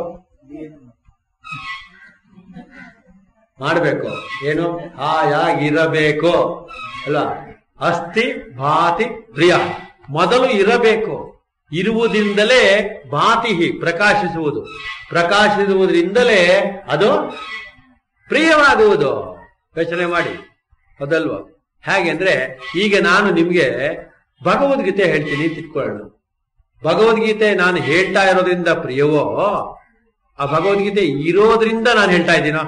ಮಾಡಬೇಕು ಏನು ಹಾಯಾಗಿರಬೇಕು ಅಲ್ಲ ಅಸ್ಥಿ ಭಾತಿ ಪ್ರಿಯ ಮೊದಲು ಇರಬೇಕು ಇರುವುದರಿಂದಲೇ ಭಾತಿಹಿ ಪ್ರಕಾಶಿಸುವುದು ಪ್ರಕಾಶಿಸುವುದರಿಂದಲೇ ಅದು ಪ್ರಿಯವಾಗುವುದು ಯೋಚನೆ ಮಾಡಿ ಹೌದಲ್ವಾ ಹೇಗೆ ಅಂದ್ರೆ ಈಗ ನಾನು ನಿಮ್ಗೆ ಭಗವದ್ಗೀತೆ ಹೇಳ್ತೀನಿ ತಿಳ್ಕೊಳ್ಳೋಣ ಭಗವದ್ಗೀತೆ ನಾನು ಹೇಳ್ತಾ ಇರೋದ್ರಿಂದ ಪ್ರಿಯವೋ ಆ ಭಗವದ್ಗೀತೆ ಇರೋದ್ರಿಂದ ನಾನು ಹೇಳ್ತಾ ಇದ್ದೀನೋ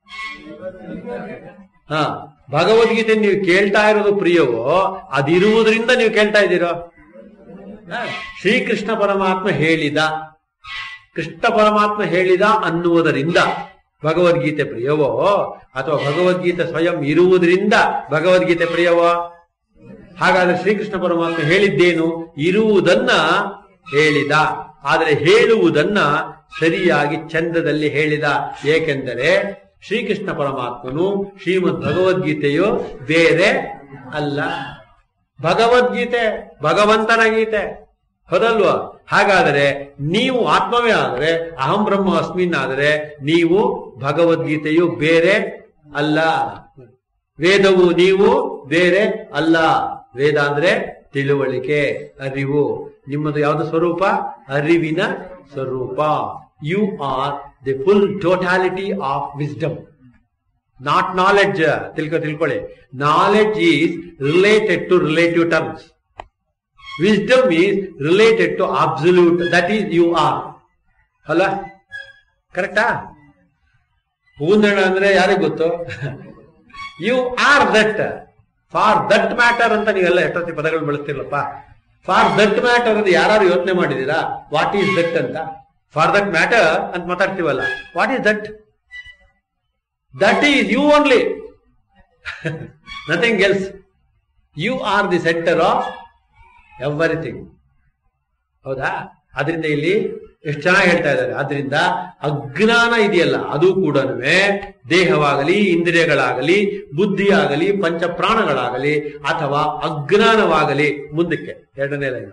ಹಾ ಭಗವದ್ಗೀತೆ ನೀವು ಕೇಳ್ತಾ ಇರೋದು ಪ್ರಿಯವೋ ಅದಿರುವುದರಿಂದ ನೀವು ಕೇಳ್ತಾ ಇದ್ದೀರೋ ಹಾ, ಶ್ರೀಕೃಷ್ಣ ಪರಮಾತ್ಮ ಹೇಳಿದ ಕೃಷ್ಣ ಪರಮಾತ್ಮ ಹೇಳಿದ ಅನ್ನುವುದರಿಂದ ಭಗವದ್ಗೀತೆ ಪ್ರಿಯವೋ ಅಥವಾ ಭಗವದ್ಗೀತೆ ಸ್ವಯಂ ಇರುವುದರಿಂದ ಭಗವದ್ಗೀತೆ ಪ್ರಿಯವೋ ಹಾಗಾದ್ರೆ ಶ್ರೀಕೃಷ್ಣ ಪರಮಾತ್ಮ ಹೇಳಿದ್ದೇನು ಇರುವುದನ್ನ ಹೇಳಿದ ಆದರೆ ಹೇಳುವುದನ್ನ ಸರಿಯಾಗಿ ಚಂದದಲ್ಲಿ ಹೇಳಿದ ಏಕೆಂದರೆ ಶ್ರೀಕೃಷ್ಣ ಪರಮಾತ್ಮನು ಶ್ರೀಮದ್ ಭಗವದ್ಗೀತೆಯು ಬೇರೆ ಅಲ್ಲ ಭಗವದ್ಗೀತೆ ಭಗವಂತನ ಗೀತೆ ಹೌದಲ್ವಾ ಹಾಗಾದರೆ ನೀವು ಆತ್ಮವೇ ಆದರೆ ಅಹಂ ಬ್ರಹ್ಮ ಅಸ್ಮಿನ್ ಆದರೆ ನೀವು ಭಗವದ್ಗೀತೆಯು ಬೇರೆ ಅಲ್ಲ ವೇದವು ನೀವು ಬೇರೆ ಅಲ್ಲ ವೇದ ಅಂದ್ರೆ ತಿಳುವಳಿಕೆ ಅರಿವು ನಿಮ್ಮದು ಯಾವುದು ಸ್ವರೂಪ ಅರಿವಿನ ಸ್ವರೂಪ you are the full totality of wisdom not knowledge ತಿಳ್ಕೊ ತಿಳ್ಕೊಳ್ಳಿ knowledge is related to relative terms wisdom is related to absolute that is you are ಅಲ್ಲ ಕರೆಕ್ಟಾ ಹೂಂದಣ ಅಂದ್ರೆ ಯಾರಿಗೆ ಗೊತ್ತು you are that for that matter ಅಂತ ನೀವೆಲ್ಲ ಎಷ್ಟೊತ್ತಿ ಪದಗಳು ಬಳಸ್ತಿರಲ್ಲಪ್ಪ ಫಾರ್ ದಟ್ ಮ್ಯಾಟರ್ ಅಂತ ಯಾರು ಯೋಚನೆ ಮಾಡಿದೀರಾ ವಾಟ್ ಈಸ್ ದಟ್ ಅಂತ ಫಾರ್ ದಟ್ ಮ್ಯಾಟರ್ ಅಂತ ಮಾತಾಡ್ತೀವಲ್ಲ what is that that is you only nothing else you are the centre of everything ಹೌದಾ ಅದರಿಂದ ಇಲ್ಲಿ ಎಷ್ಟು ಚೆನ್ನಾಗಿ ಹೇಳ್ತಾ ಇದ್ದಾರೆ ಆದ್ರಿಂದ ಅಜ್ಞಾನ ಇದೆಯಲ್ಲ ಅದು ಕೂಡ ದೇಹವಾಗಲಿ ಇಂದ್ರಿಯಗಳಾಗಲಿ ಬುದ್ಧಿಯಾಗಲಿ ಪಂಚಪ್ರಾಣಗಳಾಗಲಿ ಅಥವಾ ಅಜ್ಞಾನವಾಗಲಿ ಮುಂದಕ್ಕೆ ಎರಡನೇ ಲೈನ್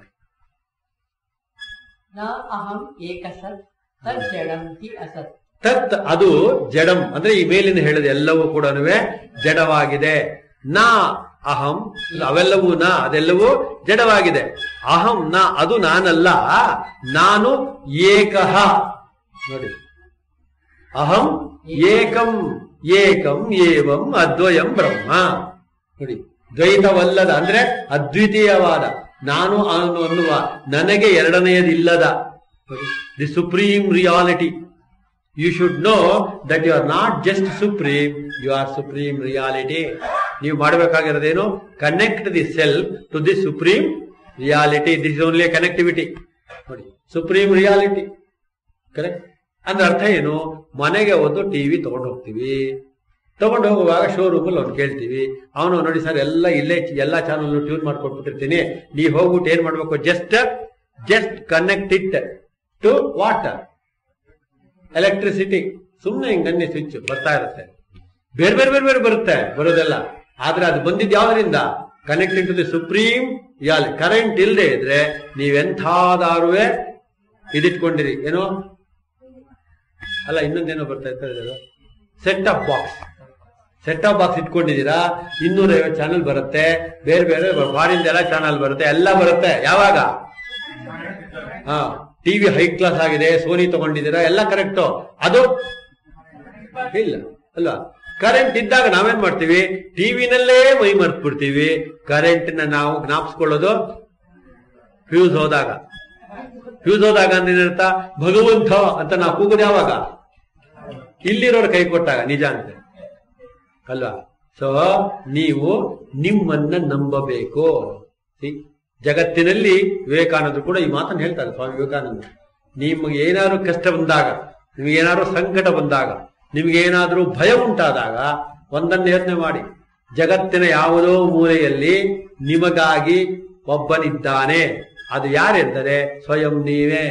ನ ಅಹಂ ಏಕಸತ್ ತಜ್ಜಡಂ ಹಿ ಅಸತ್ ತತ್ ಅದು ಜಡಂ ಅಂದ್ರೆ ಈ ಮೇಲಿನ ಹೇಳಿದ ಎಲ್ಲವೂ ಕೂಡ ಜಡವಾಗಿದೆ ನಾ ಅಹಂ ಅವೆಲ್ಲವೂ ನ ಅದೆಲ್ಲವೂ ಜಡವಾಗಿದೆ ಅಹಂ ನ ಅದು ನಾನಲ್ಲ ನಾನು ಏಕಃ ನೋಡಿ ಅಹಂ ಏಕಂ ಏಕಂ ಏವಂ ಅದ್ವಯಂ ಬ್ರಹ್ಮ ನೋಡಿ ದ್ವೈತವಲ್ಲದ ಅಂದ್ರೆ ಅದ್ವಿತೀಯವಾದ ನಾನು ಅವನು ಅನ್ನುವ ನನಗೆ ಎರಡನೆಯದಿಲ್ಲದ the supreme reality you should know that you are not just supreme you are supreme reality ನೀವು ಮಾಡಬೇಕಾಗಿರೋದೇನು connect the self to the supreme reality this is only connectivity ನೋಡಿ ಸುಪ್ರೀಂ ರಿಯಾಲಿಟಿ ಕರೆಕ್ಟ್ ಅಂದ್ರೆ ಅರ್ಥ ಏನು ಮನೆಗೆ ಒಂದು ಟಿವಿ ತಗೊಂಡು ಹೋಗ್ತೀವಿ ತಗೊಂಡು ಹೋಗುವಾಗ ಶೋರೂಮ್ ಅಲ್ಲಿ ಅವ್ನು ಕೇಳ್ತೀವಿ ಅವನು ನೋಡಿ ಸರ್ ಎಲ್ಲ ಇಲ್ಲೇ ಎಲ್ಲಾ ಚಾನಲ್ ಟ್ಯೂನ್ ಮಾಡ್ಕೊಟ್ಬಿಟ್ಟಿರ್ತೀನಿ ನೀವು ಹೋಗ್ಬಿಟ್ಟು ಏನ್ ಮಾಡ್ಬೇಕು just just connect it to water electricity ಸುಮ್ಮನೆ ಹಿಂಗ್ ಅನ್ನಿ ಸ್ವಿಚ್ ಬರ್ತಾ ಇರುತ್ತೆ ಬೇರೆ ಬೇರೆ ಬೇರೆ ಬೇರೆ ಬರುತ್ತೆ ಬರೋದೆಲ್ಲ ಆದ್ರೆ ಅದು ಬಂದಿದ್ ಯಾವ್ದ್ರಿಂದ ಕನೆಕ್ಟಿಂಗ್ ಟು ದಿ ಸುಪ್ರೀಂ ಯಾಲ್ ಕರೆಂಟ್ ಇಲ್ಲದೆ ಇದ್ರೆ ನೀವೆಂಥಾದಾರುವೆ ಇದಿಟ್ಕೊಂಡಿರಿ ಏನೋ ಅಲ್ಲ ಇನ್ನೊಂದೇನೋ ಬರ್ತಾ ಇರ್ತದೆ set of box set of box ಇಟ್ಕೊಂಡಿದ್ದೀರಾ ಇನ್ನೂರ ಐವತ್ತು ಚಾನಲ್ ಬರುತ್ತೆ ಬೇರೆ ಬೇರೆ ಫಾರಿನ್ ಎಲ್ಲ ಚಾನಲ್ ಬರುತ್ತೆ ಎಲ್ಲ ಬರುತ್ತೆ ಯಾವಾಗ ಹಾ ಟಿವಿ ಹೈ ಕ್ಲಾಸ್ ಆಗಿದೆ ಸೋನಿ ತಗೊಂಡಿದ್ದೀರಾ ಎಲ್ಲ ಕರೆಕ್ಟ್ ಅದು ಇಲ್ಲ ಅಲ್ವಾ ಕರೆಂಟ್ ಇದ್ದಾಗ ನಾವೇನ್ ಮಾಡ್ತೀವಿ ಟಿವಿನಲ್ಲೇ ಮೈ ಮರ್ತ್ ಬಿಡ್ತೀವಿ ಕರೆಂಟ್ ನ ನಾವು ಜ್ಞಾಪಿಸ್ಕೊಳ್ಳೋದು ಫ್ಯೂಸ್ ಹೋದಾಗ ಫ್ಯೂಸ್ ಹೋದಾಗ ಅಂದ್ರೆ ಏನರ್ಥ ಭಗವಂತ ಅಂತ ನಾವು ಕೂಗೋದು ಯಾವಾಗ ಇಲ್ಲಿರೋರು ಕೈ ಕೊಟ್ಟಾಗ ನಿಜ ಅಂತ ಅಲ್ವಾ ಸೊ ನೀವು ನಿಮ್ಮನ್ನ ನಂಬಬೇಕು See, ಜಗತ್ತಿನಲ್ಲಿ ವಿವೇಕಾನಂದರು ಕೂಡ ಈ ಮಾತನ್ನು ಹೇಳ್ತಾರೆ ಸ್ವಾಮಿ ವಿವೇಕಾನಂದ ನಿಮಗೆ ಏನಾದ್ರು ಕಷ್ಟ ಬಂದಾಗ ನಿಮಗೆ ಏನಾದ್ರು ಸಂಕಟ ಬಂದಾಗ ನಿಮಗೆ ಏನಾದ್ರೂ ಭಯ ಉಂಟಾದಾಗ ಒಂದನ್ನು ಯೋಚನೆ ಮಾಡಿ ಜಗತ್ತಿನ ಯಾವುದೋ ಮೂಲೆಯಲ್ಲಿ ನಿಮಗಾಗಿ ಒಬ್ಬನಿದ್ದಾನೆ ಅದು ಯಾರೆಂದರೆ ಸ್ವಯಂ ನೀವೇ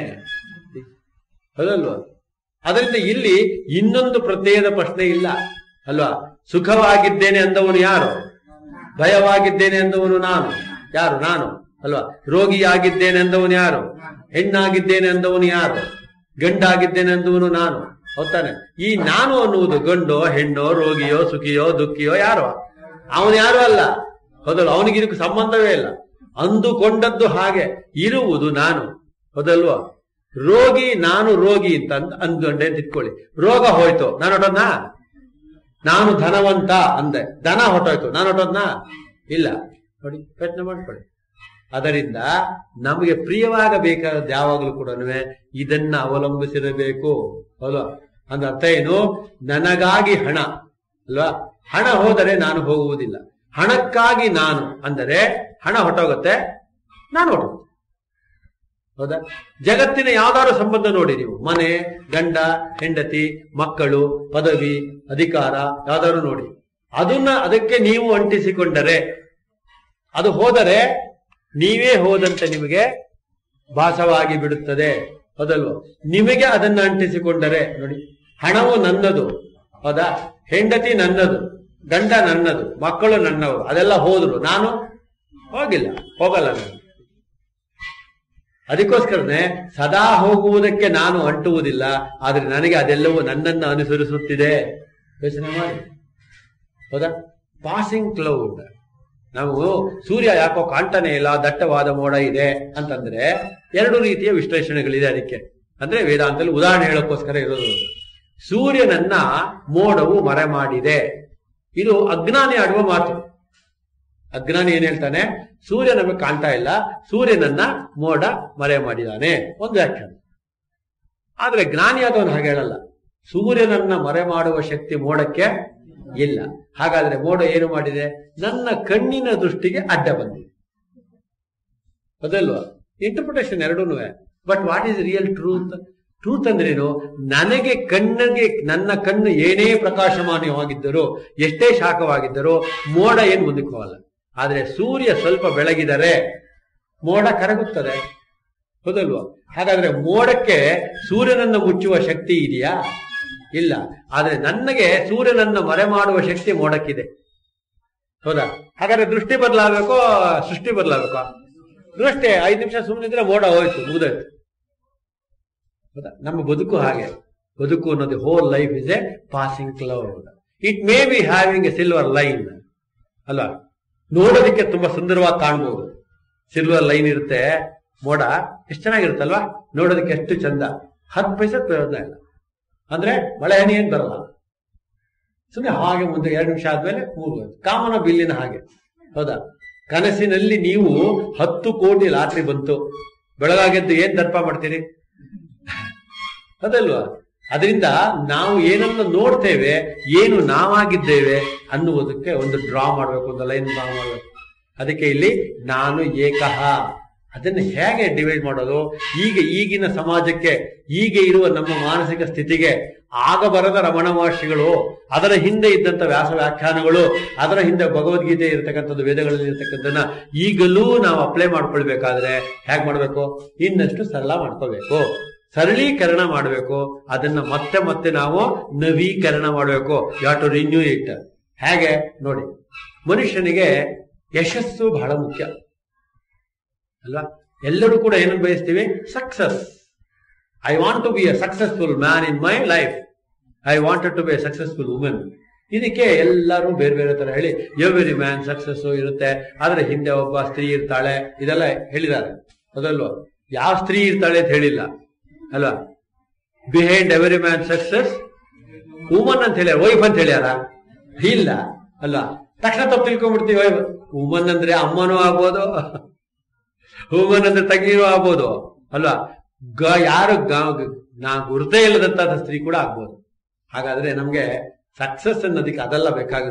ಹೌದಲ್ವಾ ಅದರಿಂದ ಇಲ್ಲಿ ಇನ್ನೊಂದು ಪ್ರತ್ಯಯದ ಪ್ರಶ್ನೆ ಇಲ್ಲ ಅಲ್ವಾ ಸುಖವಾಗಿದ್ದೇನೆ ಅಂದವನು ಯಾರು ಭಯವಾಗಿದ್ದೇನೆ ಅಂದವನು ನಾನು ಯಾರು ನಾನು ಅಲ್ವಾ ರೋಗಿಯಾಗಿದ್ದೇನೆ ಅಂದವನು ಯಾರು ಹೆಣ್ಣಾಗಿದ್ದೇನೆ ಅಂದವನು ಯಾರು ಗಂಡಾಗಿದ್ದೇನೆ ಅಂದವನು ನಾನು ಹೌದಾನೆ ಈ ನಾನು ಅನ್ನುವುದು ಗಂಡೋ ಹೆಣ್ಣೋ ರೋಗಿಯೋ ಸುಖಿಯೋ ದುಃಖಿಯೋ ಯಾರೋ ಅವನು ಯಾರು ಅಲ್ಲ ಹೌದಲ್ಲ ಅವನಿಗೆ ಇದಕ್ಕೆ ಸಂಬಂಧವೇ ಇಲ್ಲ ಅಂದುಕೊಂಡದ್ದು ಹಾಗೆ ಇರುವುದು ನಾನು ಹೌದಲ್ವಾ ರೋಗಿ ನಾನು ರೋಗಿ ಅಂತ ಅಂದ್- ಅಂದ್ಕೊಂಡೆ ಅಂತ ಇಟ್ಕೊಳ್ಳಿ ರೋಗ ಹೋಯ್ತು ನಾನು ಹೊಟ್ಟೋದ್ನಾ ನಾನು ಧನವಂತ ಅಂದೆ ಧನ ಹೊಟ್ಟೋಯ್ತು ನಾನು ಹೊಟ್ಟೋದ್ನಾ ಇಲ್ಲ ನೋಡಿ ಪ್ರಯತ್ನ ಮಾಡ್ಕೊಳ್ಳಿ ಅದರಿಂದ ನಮಗೆ ಪ್ರಿಯವಾಗಬೇಕಾದ ಯಾವಾಗಲೂ ಕೂಡ ಇದನ್ನ ಅವಲಂಬಿಸಿರಬೇಕು ಹೌದಾ ಅಂದ್ರೆ ಅರ್ಥ ಏನು ನನಗಾಗಿ ಹಣ ಅಲ್ವಾ ಹಣ ಹೋದರೆ ನಾನು ಹೋಗುವುದಿಲ್ಲ ಹಣಕ್ಕಾಗಿ ನಾನು ಅಂದರೆ ಹಣ ಹೊಟ್ಟೋಗುತ್ತೆ ನಾನು ಹೊಟ್ಟೋಗುತ್ತೆ ಹೌದಾ ಜಗತ್ತಿನ ಯಾವ್ದಾದ್ರು ಸಂಬಂಧ ನೋಡಿ ನೀವು ಮನೆ ಗಂಡ ಹೆಂಡತಿ ಮಕ್ಕಳು ಪದವಿ ಅಧಿಕಾರ ಯಾವ್ದಾದ್ರು ನೋಡಿ ಅದನ್ನ ಅದಕ್ಕೆ ನೀವು ಅಂಟಿಸಿಕೊಂಡರೆ ಅದು ಹೋದರೆ ನೀವೇ ಹೋದಂತೆ ನಿಮಗೆ ಭಾಸವಾಗಿ ಬಿಡುತ್ತದೆ ಹೌದಲ್ವ ನಿಮಗೆ ಅದನ್ನ ಅಂಟಿಸಿಕೊಂಡರೆ ನೋಡಿ ಹಣವು ನನ್ನದು ಹೌದಾ ಹೆಂಡತಿ ನನ್ನದು ಗಂಡ ನನ್ನದು ಮಕ್ಕಳು ನನ್ನವರು ಅದೆಲ್ಲ ಹೋದ್ರು ನಾನು ಹೋಗಿಲ್ಲ ಹೋಗಲ್ಲ ನಾನು ಅದಕ್ಕೋಸ್ಕರನೇ ಸದಾ ಹೋಗುವುದಕ್ಕೆ ನಾನು ಅಂಟುವುದಿಲ್ಲ ಆದ್ರೆ ನನಗೆ ಅದೆಲ್ಲವೂ ನನ್ನನ್ನು ಅನುಸರಿಸುತ್ತಿದೆ ಯೋಚನೆ ಮಾಡಿ ಹೌದಾ ಪಾಸಿಂಗ್ ಕ್ಲೌಡ್ ನಾವು ಸೂರ್ಯ ಯಾಕೋ ಕಾಣ್ತಾನೆ ಇಲ್ಲ ದಟ್ಟವಾದ ಮೋಡ ಇದೆ ಅಂತಂದ್ರೆ ಎರಡು ರೀತಿಯ ವಿಶ್ಲೇಷಣೆಗಳಿದೆ ಅದಕ್ಕೆ ಅಂದ್ರೆ ವೇದಾಂತದಲ್ಲಿ ಉದಾಹರಣೆ ಹೇಳೋಕ್ಕೋಸ್ಕರ ಇರೋದು ಅದು. ಸೂರ್ಯನನ್ನ ಮೋಡವು ಮರೆ ಮಾಡಿದೆ ಇದು ಅಜ್ಞಾನಿ ಆಡುವ ಮಾತು ಅಜ್ಞಾನಿ ಏನ್ ಹೇಳ್ತಾನೆ ಸೂರ್ಯ ನಮಗೆ ಕಾಣ್ತಾ ಇಲ್ಲ ಸೂರ್ಯನನ್ನ ಮೋಡ ಮರೆ ಮಾಡಿದಾನೆ ಒಂದು ವ್ಯಾಖ್ಯಾನ ಆದ್ರೆ ಜ್ಞಾನಿಯಾದವನು ಹಾಗೆ ಹೇಳಲ್ಲ ಸೂರ್ಯನನ್ನ ಮರೆ ಮಾಡುವ ಶಕ್ತಿ ಮೋಡಕ್ಕೆ ಇಲ್ಲ ಹಾಗಾದ್ರೆ ಮೋಡ ಏನು ಮಾಡಿದೆ ನನ್ನ ಕಣ್ಣಿನ ದೃಷ್ಟಿಗೆ ಅಡ್ಡ ಬಂದಿದೆ ಅದಲ್ವಾ ಇಂಟರ್ಪ್ರಿಟೇಷನ್ ಎರಡೂ but what is real truth truth ಅಂದ್ರೇನು ನನಗೆ ಕಣ್ಣಿಗೆ ನನ್ನ ಕಣ್ಣು ಏನೇ ಪ್ರಕಾಶಮಾನವಾಗಿದ್ದರೂ ಎಷ್ಟೇ ಶಾಖವಾಗಿದ್ದರೂ ಮೋಡ ಏನು ಮುಂದಕ್ಕೆ ಹೋಗಲ್ಲ ಆದ್ರೆ ಸೂರ್ಯ ಸ್ವಲ್ಪ ಬೆಳಗಿದರೆ ಮೋಡ ಕರಗುತ್ತದೆ ಹೌದಲ್ವಾ ಹಾಗಾದ್ರೆ ಮೋಡಕ್ಕೆ ಸೂರ್ಯನನ್ನು ಮುಚ್ಚುವ ಶಕ್ತಿ ಇದೆಯಾ ಇಲ್ಲ ಆದ್ರೆ ನನಗೆ ಸೂರ್ಯನನ್ನ ಮರೆ ಮಾಡುವ ಶಕ್ತಿ ಮೋಡಕ್ಕಿದೆ ಹೌದಾ ಹಾಗಾದ್ರೆ ದೃಷ್ಟಿ ಬದಲಾಗಬೇಕೋ ಸೃಷ್ಟಿ ಬದಲಾಗಬೇಕೋ ದೃಷ್ಟಿ ಐದು ನಿಮಿಷ ಸುಮ್ಮನಿದ್ರೆ ಮೋಡ ಹೋಯ್ತು ಮುಗಿದೋಯ್ತು ಹೌದಾ ನಮ್ಮ ಬದುಕು ಹಾಗೆ ಬದುಕು ಅನ್ನೋದು whole life is a passing cloud it may be having a silver line ಅಲ್ವಾ ನೋಡೋದಕ್ಕೆ ತುಂಬಾ ಸುಂದರವಾಗಿ ಕಾಣ್ಬೋದು ಸಿಲ್ವರ್ ಲೈನ್ ಇರುತ್ತೆ ಮೋಡ ಎಷ್ಟು ಚೆನ್ನಾಗಿರುತ್ತಲ್ವಾ ನೋಡೋದಕ್ಕೆ ಎಷ್ಟು ಚಂದ ಹತ್ತು ಪೈಸೆ ಪ್ರಯೋಜನ ಇಲ್ಲ ಅಂದ್ರೆ ಮಳೆ ಹನಿ ಏನ್ ಬರಲ್ಲ ಸುಮ್ಮನೆ ಹಾಗೆ ಮುಂದೆ ಎರಡು ನಿಮಿಷ ಆದ್ಮೇಲೆ ಮೂರು ಕಾಮನ ಬಿಲ್ಲಿನ ಹಾಗೆ ಹೌದಾ ಕನಸಿನಲ್ಲಿ ನೀವು ಹತ್ತು ಕೋಟಿ ಲಾಟ್ರಿ ಬಂತು ಬೆಳಗಾಗೆದ್ದು ಏನ್ ದರ್ಪ ಮಾಡ್ತೀರಿ ಅದಲ್ವಾ ಅದರಿಂದ ನಾವು ಏನನ್ನು ನೋಡ್ತೇವೆ ಏನು ನಾವಾಗಿದ್ದೇವೆ ಅನ್ನುವುದಕ್ಕೆ ಒಂದು ಡ್ರಾ ಮಾಡಬೇಕು ಒಂದು ಲೈನ್ ಡ್ರಾ ಮಾಡಬೇಕು ಅದಕ್ಕೆ ಇಲ್ಲಿ ನಾನು ಏಕಃ ಅದನ್ನು ಹೇಗೆ ಡಿವೈಡ್ ಮಾಡೋದು ಈಗ ಈಗಿನ ಸಮಾಜಕ್ಕೆ ಈಗ ಇರುವ ನಮ್ಮ ಮಾನಸಿಕ ಸ್ಥಿತಿಗೆ ಆಗ ಬರದ ರಮಣ ಮಹರ್ಷಿಗಳು ಅದರ ಹಿಂದೆ ಇದ್ದಂತ ವ್ಯಾಸ ವ್ಯಾಖ್ಯಾನಗಳು ಅದರ ಹಿಂದೆ ಭಗವದ್ಗೀತೆ ಇರತಕ್ಕಂಥದ್ದು ವೇದಗಳಲ್ಲಿ ಇರತಕ್ಕಂಥದ್ದನ್ನ ಈಗಲೂ ನಾವು ಅಪ್ಲೈ ಮಾಡ್ಕೊಳ್ಬೇಕಾದ್ರೆ ಹೇಗೆ ಮಾಡ್ಬೇಕು ಇನ್ನಷ್ಟು ಸರಳ ಮಾಡ್ಕೋಬೇಕು ಸರಳೀಕರಣ ಮಾಡಬೇಕು ಅದನ್ನ ಮತ್ತೆ ಮತ್ತೆ ನಾವು ನವೀಕರಣ ಮಾಡಬೇಕು ಯಾ ಟು ರಿನ್ಯೂ ಇಟ್ ಹೇಗೆ ನೋಡಿ ಮನುಷ್ಯನಿಗೆ ಯಶಸ್ಸು ಬಹಳ ಮುಖ್ಯ ಅಲ್ವಾ ಎಲ್ಲರೂ ಕೂಡ ಏನನ್ನು ಬಯಸ್ತೀವಿ success I want to be a successful man in my life I wanted to be a successful women ಇದಕ್ಕೆ ಎಲ್ಲರೂ ಬೇರೆ ಬೇರೆ ತರ ಹೇಳಿ ಎವ್ರಿ ಮ್ಯಾನ್ ಸಕ್ಸಸ್ ಇರುತ್ತೆ ಆದ್ರೆ ಹಿಂದೆ ಒಬ್ಬ ಸ್ತ್ರೀ ಇರ್ತಾಳೆ ಇದೆಲ್ಲ ಹೇಳಿದ್ದಾರೆ ಅದಲ್ವಾ ಯಾವ ಸ್ತ್ರೀ ಇರ್ತಾಳೆ ಅಂತ ಹೇಳಿಲ್ಲ ಅಲ್ವಾ behind every man success woman ಅಂತ ಹೇಳ್ಯಾರ ವೈಫ್ ಅಂತ ಹೇಳ್ಯಾರ ಇಲ್ಲ ಅಲ್ವಾ ತಕ್ಷಣ ತಪ್ಪು ತಿಳ್ಕೊಂಡ್ಬಿಡ್ತೀವಿ ವೈಫ್ ವುಮನ್ ಅಂದ್ರೆ ಅಮ್ಮನೂ ಆಗ್ಬೋದು ವುಮನ್ ಅಂದ್ರೆ ತಂಗಿನೂ ಆಗ್ಬೋದು ಅಲ್ವಾ ಗ ಯಾರು ಗ- ನಾ ಗುರುತೇ ಇಲ್ಲದಂತ ಸ್ತ್ರೀ ಕೂಡ ಆಗ್ಬೋದು ಹಾಗಾದ್ರೆ ನಮ್ಗೆ ಸಕ್ಸಸ್ ಅನ್ನೋದಕ್ಕೆ ಅದೆಲ್ಲ ಬೇಕಾಗಿರೋದು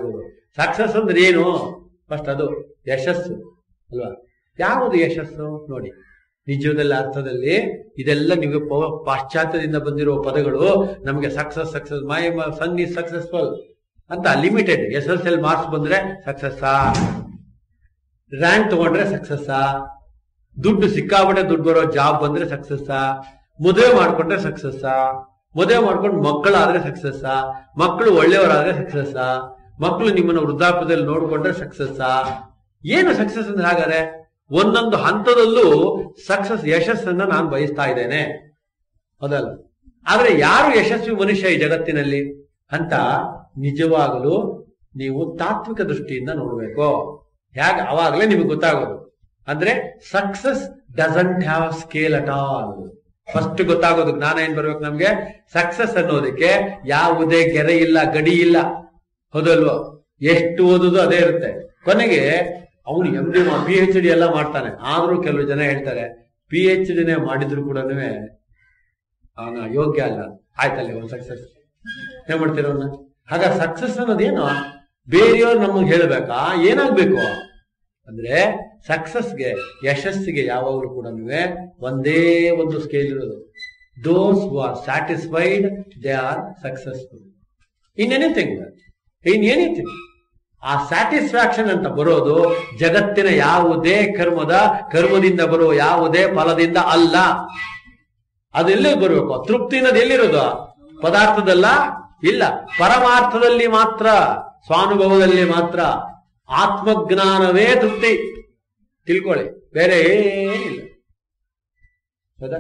ಸಕ್ಸಸ್ ಅಂದ್ರೆ ಏನು ಫಸ್ಟ್ ಅದು ಯಶಸ್ಸು ಅಲ್ವಾ ಯಾವುದು ಯಶಸ್ಸು ನೋಡಿ ನಿಜವಾದ ಅರ್ಥದಲ್ಲಿ ಇದೆಲ್ಲ ನೀವು ಪವ- ಪಾಶ್ಚಾತ್ಯದಿಂದ ಬಂದಿರುವ ಪದಗಳು ನಮಗೆ success success my son is successful ಅಂತ limited S S L marks ಬಂದ್ರೆ ಸಕ್ಸಸ್ಸಾ ರ್ಯಾಂಕ್ ತಗೊಂಡ್ರೆ ಸಕ್ಸಸ್ಸಾ ದುಡ್ಡು ಸಿಕ್ಕಾಪಟ್ಟೆ ದುಡ್ಡು ಬರೋ ಜಾಬ್ ಬಂದ್ರೆ ಸಕ್ಸಸ್ಸಾ ಮದುವೆ ಮಾಡ್ಕೊಂಡ್ರೆ ಸಕ್ಸಸ್ಸಾ ಮದುವೆ ಮಾಡ್ಕೊಂಡು ಮಕ್ಕಳಾದ್ರೆ ಸಕ್ಸಸ್ಸಾ ಮಕ್ಕಳು ಒಳ್ಳೆಯವರಾದ್ರೆ ಸಕ್ಸಸ್ಸಾ ಮಕ್ಕಳು ನಿಮ್ಮನ್ನ ವೃದ್ಧಾಪ್ಯದಲ್ಲಿ ನೋಡ್ಕೊಂಡ್ರೆ ಸಕ್ಸಸ್ಸಾ ಏನು ಸಕ್ಸಸ್ ಅಂದ್ರೆ ಹಾಗಾದ್ರೆ ಒಂದೊಂದು ಹಂತದಲ್ಲೂ ಸಕ್ಸಸ್ ಯಶಸ್ಸನ್ನ ನಾನು ಬಯಸ್ತಾ ಇದ್ದೇನೆ ಹೌದಲ್ಲ ಆದ್ರೆ ಯಾರು ಯಶಸ್ವಿ ಮನುಷ್ಯ ಈ ಜಗತ್ತಿನಲ್ಲಿ ಅಂತ ನಿಜವಾಗಲೂ ನೀವು ತಾತ್ವಿಕ ದೃಷ್ಟಿಯಿಂದ ನೋಡ್ಬೇಕು ಹೇಗ ಅವಾಗಲೇ ನಿಮಗೆ ಗೊತ್ತಾಗೋದು ಅಂದ್ರೆ success doesn't have scale at all first ಗೊತ್ತಾಗೋದು ಜ್ಞಾನ ಏನ್ ಬರ್ಬೇಕು ನಮ್ಗೆ ಸಕ್ಸಸ್ ಅನ್ನೋದಕ್ಕೆ ಯಾವುದೇ ಗೆರೆ ಇಲ್ಲ ಗಡಿ ಇಲ್ಲ ಹೌದಲ್ವಾ ಎಷ್ಟು ಓದುದು ಅದೇ ಇರುತ್ತೆ ಕೊನೆಗೆ ಅವನು M D P H D ಎಲ್ಲ ಮಾಡ್ತಾನೆ ಆದ್ರೂ ಕೆಲವು ಜನ ಹೇಳ್ತಾರೆ ಪಿ ಎಚ್ ಡಿನೇ ಮಾಡಿದ್ರು ಕೂಡ ಅವನ ಯೋಗ್ಯ ಅಲ್ಲ ಆಯ್ತಲ್ಲಿ ಒಂದು ಸಕ್ಸಸ್ ಏನ್ ಮಾಡ್ತೀರ ಅವನ್ನ ಹಾಗ ಸಕ್ಸಸ್ ಅನ್ನೋದೇನು ಬೇರೆಯವ್ರು ನಮಗೆ ಹೇಳ್ಬೇಕಾ ಏನಾಗ್ಬೇಕು ಅಂದ್ರೆ ಸಕ್ಸಸ್ಗೆ ಯಶಸ್ಸಿಗೆ ಯಾವಾಗಲೂ ಕೂಡ ಒಂದೇ ಒಂದು ಸ್ಕೇಲ್ ಇರೋದು those who are satisfied they are successful in anything in anything ಆ ಸ್ಯಾಟಿಸ್ಫ್ಯಾಕ್ಷನ್ ಅಂತ ಬರೋದು ಜಗತ್ತಿನ ಯಾವುದೇ ಕರ್ಮದ ಕರ್ಮದಿಂದ ಬರುವ ಯಾವುದೇ ಫಲದಿಂದ ಅಲ್ಲ ಅದೆಲ್ಲೇ ಬರಬೇಕು ತೃಪ್ತಿ ಅನ್ನೋದು ಎಲ್ಲಿರೋದು ಪದಾರ್ಥದಲ್ಲ ಇಲ್ಲ ಪರಮಾರ್ಥದಲ್ಲಿ ಮಾತ್ರ ಸ್ವಾನುಭವದಲ್ಲಿ ಮಾತ್ರ ಆತ್ಮಜ್ಞಾನವೇ ತೃಪ್ತಿ ತಿಳ್ಕೊಳ್ಳಿ ಬೇರೆ ಏನಿಲ್ಲ ಹೌದಾ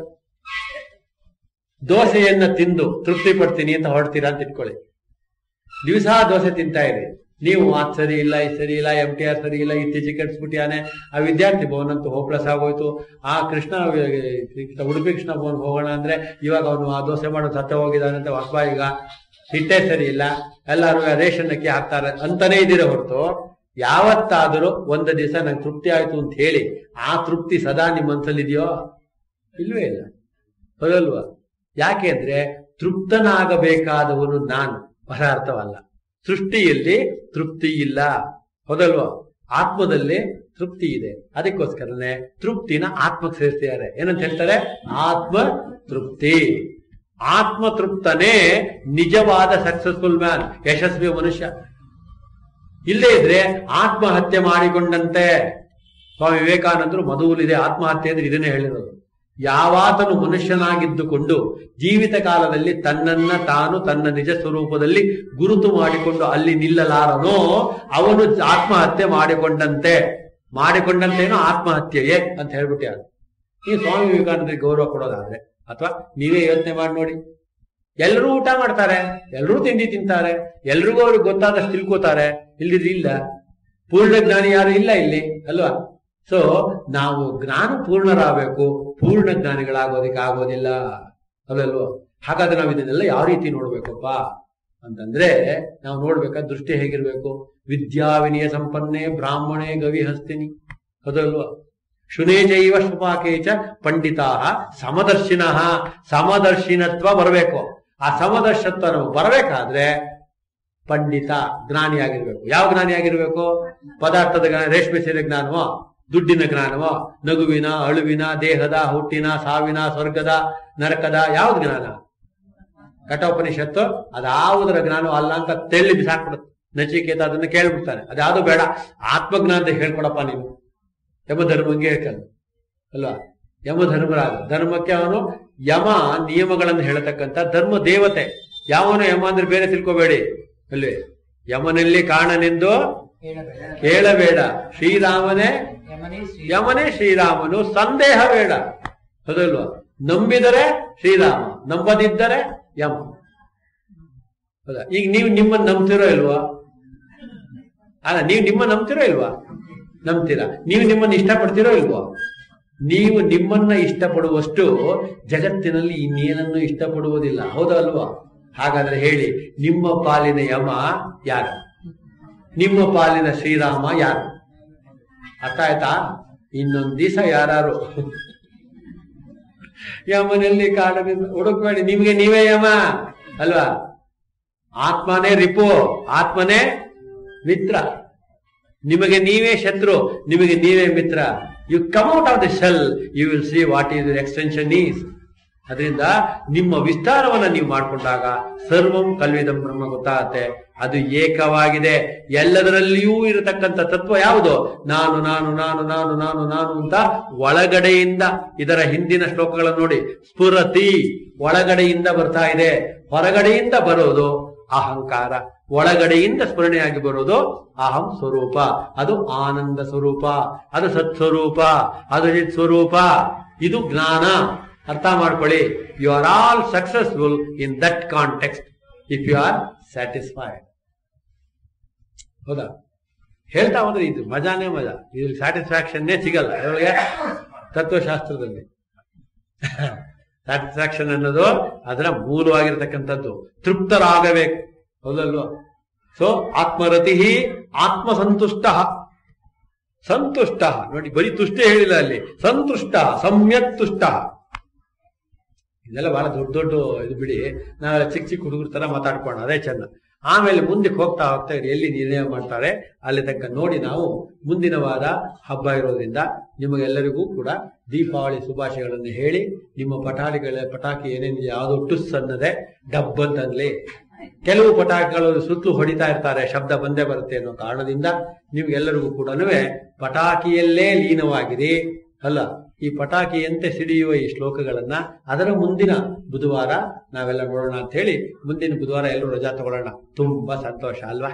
ದೋಸೆಯನ್ನ ತಿಂದು ತೃಪ್ತಿ ಪಡ್ತೀನಿ ಅಂತ ಹೊರಡ್ತೀರಾ ಅಂತ ಇಟ್ಕೊಳ್ಳಿ ದಿವಸ ದೋಸೆ ತಿಂತಾ ಇರಿ ನೀವು ಮಾತ್ ಸರಿ ಇಲ್ಲ ಇದು ಸರಿ ಇಲ್ಲ ಎಂ ಟಿ ಆರ್ ಸರಿ ಇಲ್ಲ ಇತ್ತೀಚೆಗೆ ಕೆಡ್ಸ್ಬಿಟ್ಟಿಯಾನೆ ಆ ವಿದ್ಯಾರ್ಥಿ ಭವನ್ ಅಂತೂ ಹೋಪ್ಲಸ್ ಆಗೋಯ್ತು ಆ ಕೃಷ್ಣ ಕೃಷ್ಣ- ಉಡುಪಿ ಕೃಷ್ಣ ಭವನ್ ಹೋಗೋಣ ಅಂದ್ರೆ ಇವಾಗ ಅವನು ಆ ದೋಸೆ ಮಾಡೋ ಸತ್ತ ಹೋಗಿದ್ದಾನೆ ಅಂತ ಹೊಸಬ ಈಗ ಹಿಟ್ಟೇ ಸರಿ ಇಲ್ಲ ಎಲ್ಲರೂ ರೇಷನ್ ಅಕ್ಕಿ ಹಾಕ್ತಾರೆ ಅಂತಾನೆ ಇದ್ದೀರ ಹೊರತು ಯಾವತ್ತಾದರೂ ಒಂದು ದಿವಸ ನಂಗೆ ತೃಪ್ತಿ ಆಯ್ತು ಅಂತ ಹೇಳಿ ಆ ತೃಪ್ತಿ ಸದಾ ನಿಮ್ಮ ಮನಸ್ಸಲ್ಲಿದೆಯೋ ಇಲ್ವೇ ಇಲ್ಲ ಹೌದಲ್ವಾ ಯಾಕೆ ಅಂದ್ರೆ ತೃಪ್ತನಾಗಬೇಕಾದವನು ನಾನು ಪರ ಅರ್ಥವಲ್ಲ ಸೃಷ್ಟಿಯಲ್ಲಿ ತೃಪ್ತಿ ಇಲ್ಲ ಹೌದಲ್ವಾ ಆತ್ಮದಲ್ಲಿ ತೃಪ್ತಿ ಇದೆ ಅದಕ್ಕೋಸ್ಕರನೇ ತೃಪ್ತಿನ ಆತ್ಮಕ್ಕೆ ಸೇರಿಸ್ತಿದ್ದಾರೆ ಏನಂತ ಹೇಳ್ತಾರೆ ಆತ್ಮ ತೃಪ್ತಿ ಆತ್ಮ ತೃಪ್ತನೇ ನಿಜವಾದ ಸಕ್ಸಸ್ಫುಲ್ ಮ್ಯಾನ್ ಯಶಸ್ವಿ ಮನುಷ್ಯ ಇಲ್ಲೇ ಇದ್ರೆ ಆತ್ಮಹತ್ಯೆ ಮಾಡಿಕೊಂಡಂತೆ ಸ್ವಾಮಿ ವಿವೇಕಾನಂದರು ಮಧುವಿದೆ ಆತ್ಮಹತ್ಯೆ ಅಂದ್ರೆ ಇದನ್ನೇ ಹೇಳಿರೋದು ಯಾವಾತನು ಮನುಷ್ಯನಾಗಿದ್ದುಕೊಂಡು ಜೀವಿತ ಕಾಲದಲ್ಲಿ ತನ್ನನ್ನ ತಾನು ತನ್ನ ನಿಜ ಸ್ವರೂಪದಲ್ಲಿ ಗುರುತು ಮಾಡಿಕೊಂಡು ಅಲ್ಲಿ ನಿಲ್ಲಲಾರನೋ ಅವನು ಆತ್ಮಹತ್ಯೆ ಮಾಡಿಕೊಂಡಂತೆ ಮಾಡಿಕೊಂಡಂತೇನೋ ಆತ್ಮಹತ್ಯೆಯೇ ಅಂತ ಹೇಳ್ಬಿಟ್ಟ ಈ ಸ್ವಾಮಿ ವಿವೇಕಾನಂದರಿಗೆ ಗೌರವ ಕೊಡೋದಾದ್ರೆ ಅಥವಾ ನೀವೇ ಯೋಚನೆ ಮಾಡಿ ನೋಡಿ ಎಲ್ಲರೂ ಊಟ ಮಾಡ್ತಾರೆ ಎಲ್ಲರೂ ತಿಂಡಿ ತಿಂತಾರೆ ಎಲ್ರಿಗೂ ಅವ್ರಿಗೆ ಗೊತ್ತಾದಷ್ಟು ತಿಳ್ಕೋತಾರೆ ಇಲ್ದಿದ್ರೆ ಇಲ್ಲ ಪೂರ್ಣ ಜ್ಞಾನಿ ಯಾರು ಇಲ್ಲ ಇಲ್ಲಿ ಅಲ್ವಾ ಸೊ ನಾವು ಜ್ಞಾನ ಪೂರ್ಣರಾಗಬೇಕು ಪೂರ್ಣ ಜ್ಞಾನಿಗಳಾಗೋದಕ್ಕೆ ಆಗೋದಿಲ್ಲ ಅಲ್ಲಲ್ವೋ ಹಾಗಾದ್ರೆ ನಾವು ಇದನ್ನೆಲ್ಲ ಯಾವ ರೀತಿ ನೋಡ್ಬೇಕಪ್ಪ ಅಂತಂದ್ರೆ ನಾವು ನೋಡ್ಬೇಕಾದ ದೃಷ್ಟಿ ಹೇಗಿರ್ಬೇಕು ವಿದ್ಯಾವಿನಯ ಸಂಪನ್ನೆ ಬ್ರಾಹ್ಮಣೇ ಗವಿ ಹಸ್ತಿನಿ ಹೌದಲ್ವಾ ಶುನೇ ಜೈವ ಶುಪಾಕೆ ಚ ಪಂಡಿತಾ ಸಮದರ್ಶಿನ ಸಮದರ್ಶಿನತ್ವ ಬರಬೇಕು ಆ ಸಮದರ್ಶತ್ವ ನಮಗೆ ಬರಬೇಕಾದ್ರೆ ಪಂಡಿತ ಜ್ಞಾನಿಯಾಗಿರ್ಬೇಕು ಯಾವ ಜ್ಞಾನಿಯಾಗಿರ್ಬೇಕು ಪದಾರ್ಥದ ಜ್ಞಾನ ರೇಷ್ಮೆ ಸೀರೆ ಜ್ಞಾನವೋ ದುಡ್ಡಿನ ಜ್ಞಾನವೋ ನಗುವಿನ ಅಳುವಿನ ದೇಹದ ಹುಟ್ಟಿನ ಸಾವಿನ ಸ್ವರ್ಗದ ನರಕದ ಯಾವ್ದು ಜ್ಞಾನ ಕಠೋಪನಿಷತ್ತು ಅದಾವುದರ ಜ್ಞಾನ ಅಲ್ಲ ಅಂತ ತೆಳ್ಳಿ ಬಿಸಾಕ್ಬಿಡುತ್ತೆ ನಚಿಕೇತ ಅದನ್ನ ಕೇಳ್ಬಿಡ್ತಾನೆ ಅದ್ಯಾವುದು ಬೇಡ ಆತ್ಮಜ್ಞಾನದ ಹೇಳ್ಕೊಡಪ್ಪ ನೀನು ಯಮ ಧರ್ಮಂಗೆ ಹೇಳ್ತಾನೆ ಅಲ್ವಾ ಯಮ ಧರ್ಮರಾಜ ಧರ್ಮಕ್ಕೆ ಅವನು ಯಮ ನಿಯಮಗಳನ್ನು ಹೇಳತಕ್ಕಂತ ಧರ್ಮ ದೇವತೆ ಯಾವನು ಯಮ ಅಂದ್ರೆ ಬೇರೆ ತಿಳ್ಕೋಬೇಡಿ ಅಲ್ವೇ ಯಮನಲ್ಲಿ ಕಾರಣನೆಂದು ಹೇಳಬೇಡ ಕೇಳಬೇಡ ಶ್ರೀರಾಮನೇ ಯಮನೇ ಶ್ರೀ ಯಮನೇ ಶ್ರೀರಾಮನು ಸಂದೇಹ ಬೇಡ ಹೌದಲ್ವಾ ನಂಬಿದರೆ ಶ್ರೀರಾಮ ನಂಬದಿದ್ದರೆ ಯಮ ಹೌದಾ ಈಗ ನೀವು ನಿಮ್ಮನ್ನ ನಂಬ್ತಿರೋ ಇಲ್ವಾ ಅಲ್ಲ ನೀವು ನಿಮ್ಮ ನಂಬ್ತಿರೋ ಇಲ್ವಾ ನಂಬ್ತೀರಾ ನೀವು ನಿಮ್ಮನ್ನ ಇಷ್ಟಪಡ್ತಿರೋ ಇಲ್ವಾ ನೀವು ನಿಮ್ಮನ್ನ ಇಷ್ಟಪಡುವಷ್ಟು ಜಗತ್ತಿನಲ್ಲಿ ಇನ್ನೇನನ್ನು ಇಷ್ಟಪಡುವುದಿಲ್ಲ ಹೌದಾ ಅಲ್ವಾ ಹಾಗಾದ್ರೆ ಹೇಳಿ ನಿಮ್ಮ ಪಾಲಿನ ಯಮ ಯಾರು ನಿಮ್ಮ ಪಾಲಿನ ಶ್ರೀರಾಮ ಯಾರು ಅರ್ಥ ಆಯ್ತಾ ಇನ್ನೊಂದ್ ದಿವಸ ಯಾರು ಯಮನಲ್ಲಿ ಕಾಡದಿಂದ ಹುಡುಕ್ಬೇಡಿ ನಿಮ್ಗೆ ನೀವೇ ಯಮ ಅಲ್ವಾ ಆತ್ಮನೇ ರಿಪು ಆತ್ಮನೇ ಮಿತ್ರ ನಿಮಗೆ ನೀವೇ ಶತ್ರು ನಿಮಗೆ ನೀವೇ ಮಿತ್ರ you come out of the shell you will see what is extension is ಅದರಿಂದ ನಿಮ್ಮ ವಿಸ್ತಾರವನ್ನ ನೀವು ಮಾಡಿಕೊಂಡಾಗ ಸರ್ವಂ ಕಲ್ವಿದಂ ಬ್ರಹ್ಮ ಗೊತ್ತಾಗತ್ತೆ ಅದು ಏಕವಾಗಿದೆ ಎಲ್ಲದರಲ್ಲಿಯೂ ಇರತಕ್ಕಂಥ ತತ್ವ ಯಾವುದು ನಾನು ನಾನು ನಾನು ನಾನು ನಾನು ನಾನು ಅಂತ ಒಳಗಡೆಯಿಂದ ಇದರ ಹಿಂದಿನ ಶ್ಲೋಕಗಳನ್ನು ನೋಡಿ ಸ್ಫುರತಿ ಒಳಗಡೆಯಿಂದ ಬರ್ತಾ ಇದೆ ಹೊರಗಡೆಯಿಂದ ಬರೋದು ಅಹಂಕಾರ ಒಳಗಡೆಯಿಂದ ಸ್ಮರಣೆಯಾಗಿ ಬರೋದು ಅಹಂ ಸ್ವರೂಪ ಅದು ಆನಂದ ಸ್ವರೂಪ ಅದು ಸತ್ಸ್ವರೂಪ ಅದು ಚಿತ್ ಸ್ವರೂಪ ಇದು ಜ್ಞಾನ ಅರ್ಥ ಮಾಡ್ಕೊಳ್ಳಿ you are all successful in that context if you are satisfied ಹೌದಾ ಹೇಳ್ತಾ ಹೋದ್ರೆ ಇದು ಮಜಾನೇ ಮಜಾ ಇದ್ರಲ್ಲಿ ಸ್ಯಾಟಿಸ್ಫ್ಯಾಕ್ಷನ್ನೇ ಸಿಗಲ್ಲ ಅದರೊಳಗೆ ತತ್ವಶಾಸ್ತ್ರದಲ್ಲಿ ಸ್ಯಾಟಿಸ್ಫ್ಯಾಕ್ಷನ್ ಅನ್ನೋದು ಅದರ ಮೂಲವಾಗಿರ್ತಕ್ಕಂಥದ್ದು ತೃಪ್ತರಾಗಬೇಕು ಹೌದಲ್ವಾ ಸೊ ಆತ್ಮರತಿ ಆತ್ಮಸಂತುಷ್ಟ ಸಂತುಷ್ಟ ನೋಡಿ ಬರೀ ತುಷ್ಟೇ ಹೇಳಿಲ್ಲ ಅಲ್ಲಿ ಸಂತುಷ್ಟ ಸಮ್ಯಕ್ ತುಷ್ಟ ಇದೆಲ್ಲ ಬಹಳ ದೊಡ್ಡ ದೊಡ್ಡ ಇದು ಬಿಡಿ ನಾವೆಲ್ಲ ಚಿಕ್ಕ ಚಿಕ್ಕ ಹುಡುಗರ ತರ ಮಾತಾಡ್ಕೋಣ ಅದೇ ಚೆನ್ನ ಆಮೇಲೆ ಮುಂದಕ್ಕೆ ಹೋಗ್ತಾ ಹೋಗ್ತಾ ಇರಿ ಎಲ್ಲಿ ನಿರ್ಣಯ ಮಾಡ್ತಾರೆ ಅಲ್ಲಿ ತನಕ ನೋಡಿ ನಾವು ಮುಂದಿನ ವಾರ ಹಬ್ಬ ಇರೋದ್ರಿಂದ ನಿಮಗೆಲ್ಲರಿಗೂ ಕೂಡ ದೀಪಾವಳಿ ಶುಭಾಶಯಗಳನ್ನು ಹೇಳಿ ನಿಮ್ಮ ಪಟಾಕಿಗಳ ಪಟಾಕಿ ಏನೇನಿದೆ ಯಾವುದೋ ಟುಸ್ ಅನ್ನದೆ ಡಬ್ ಅಂತನ್ಲಿ ಕೆಲವು ಪಟಾಕಿಗಳು ಸುತ್ತಲೂ ಹೊಡಿತಾ ಇರ್ತಾರೆ ಶಬ್ದ ಬಂದೇ ಬರುತ್ತೆ ಅನ್ನೋ ಕಾರಣದಿಂದ ನಿಮ್ಗೆಲ್ಲರಿಗೂ ಕೂಡ ಪಟಾಕಿಯಲ್ಲೇ ಲೀನವಾಗಿರಿ ಅಲ್ಲ ಈ ಪಟಾಕಿಯಂತೆ ಸಿಡಿಯುವ ಈ ಶ್ಲೋಕಗಳನ್ನ ಅದರ ಮುಂದಿನ ಬುಧವಾರ ನಾವೆಲ್ಲ ನೋಡೋಣ ಅಂತ ಹೇಳಿ ಮುಂದಿನ ಬುಧವಾರ ಎಲ್ಲರೂ ರಜಾ ತಗೊಳ್ಳೋಣ ತುಂಬಾ ಸಂತೋಷ ಅಲ್ವಾ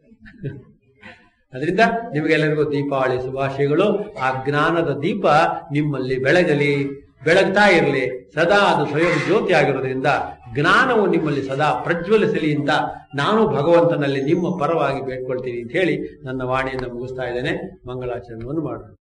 ಅದರಿಂದ ನಿಮಗೆಲ್ಲರಿಗೂ ದೀಪಾವಳಿ ಶುಭಾಶಯಗಳು ಆ ಜ್ಞಾನದ ದೀಪ ನಿಮ್ಮಲ್ಲಿ ಬೆಳಗಲಿ ಬೆಳಗ್ತಾ ಇರಲಿ ಸದಾ ಅದು ಸ್ವಯಂ ಜ್ಯೋತಿ ಆಗಿರೋದ್ರಿಂದ ಜ್ಞಾನವು ನಿಮ್ಮಲ್ಲಿ ಸದಾ ಪ್ರಜ್ವಲಿಸಲಿ ಅಂತ ನಾನು ಭಗವಂತನಲ್ಲಿ ನಿಮ್ಮ ಪರವಾಗಿ ಬೇಡ್ಕೊಳ್ತೀನಿ ಅಂತ ಹೇಳಿ ನನ್ನ ವಾಣಿಯನ್ನು ಮುಗಿಸ್ತಾ ಇದ್ದೇನೆ ಮಂಗಳಾಚರಣೆಯನ್ನು ಮಾಡೋಣ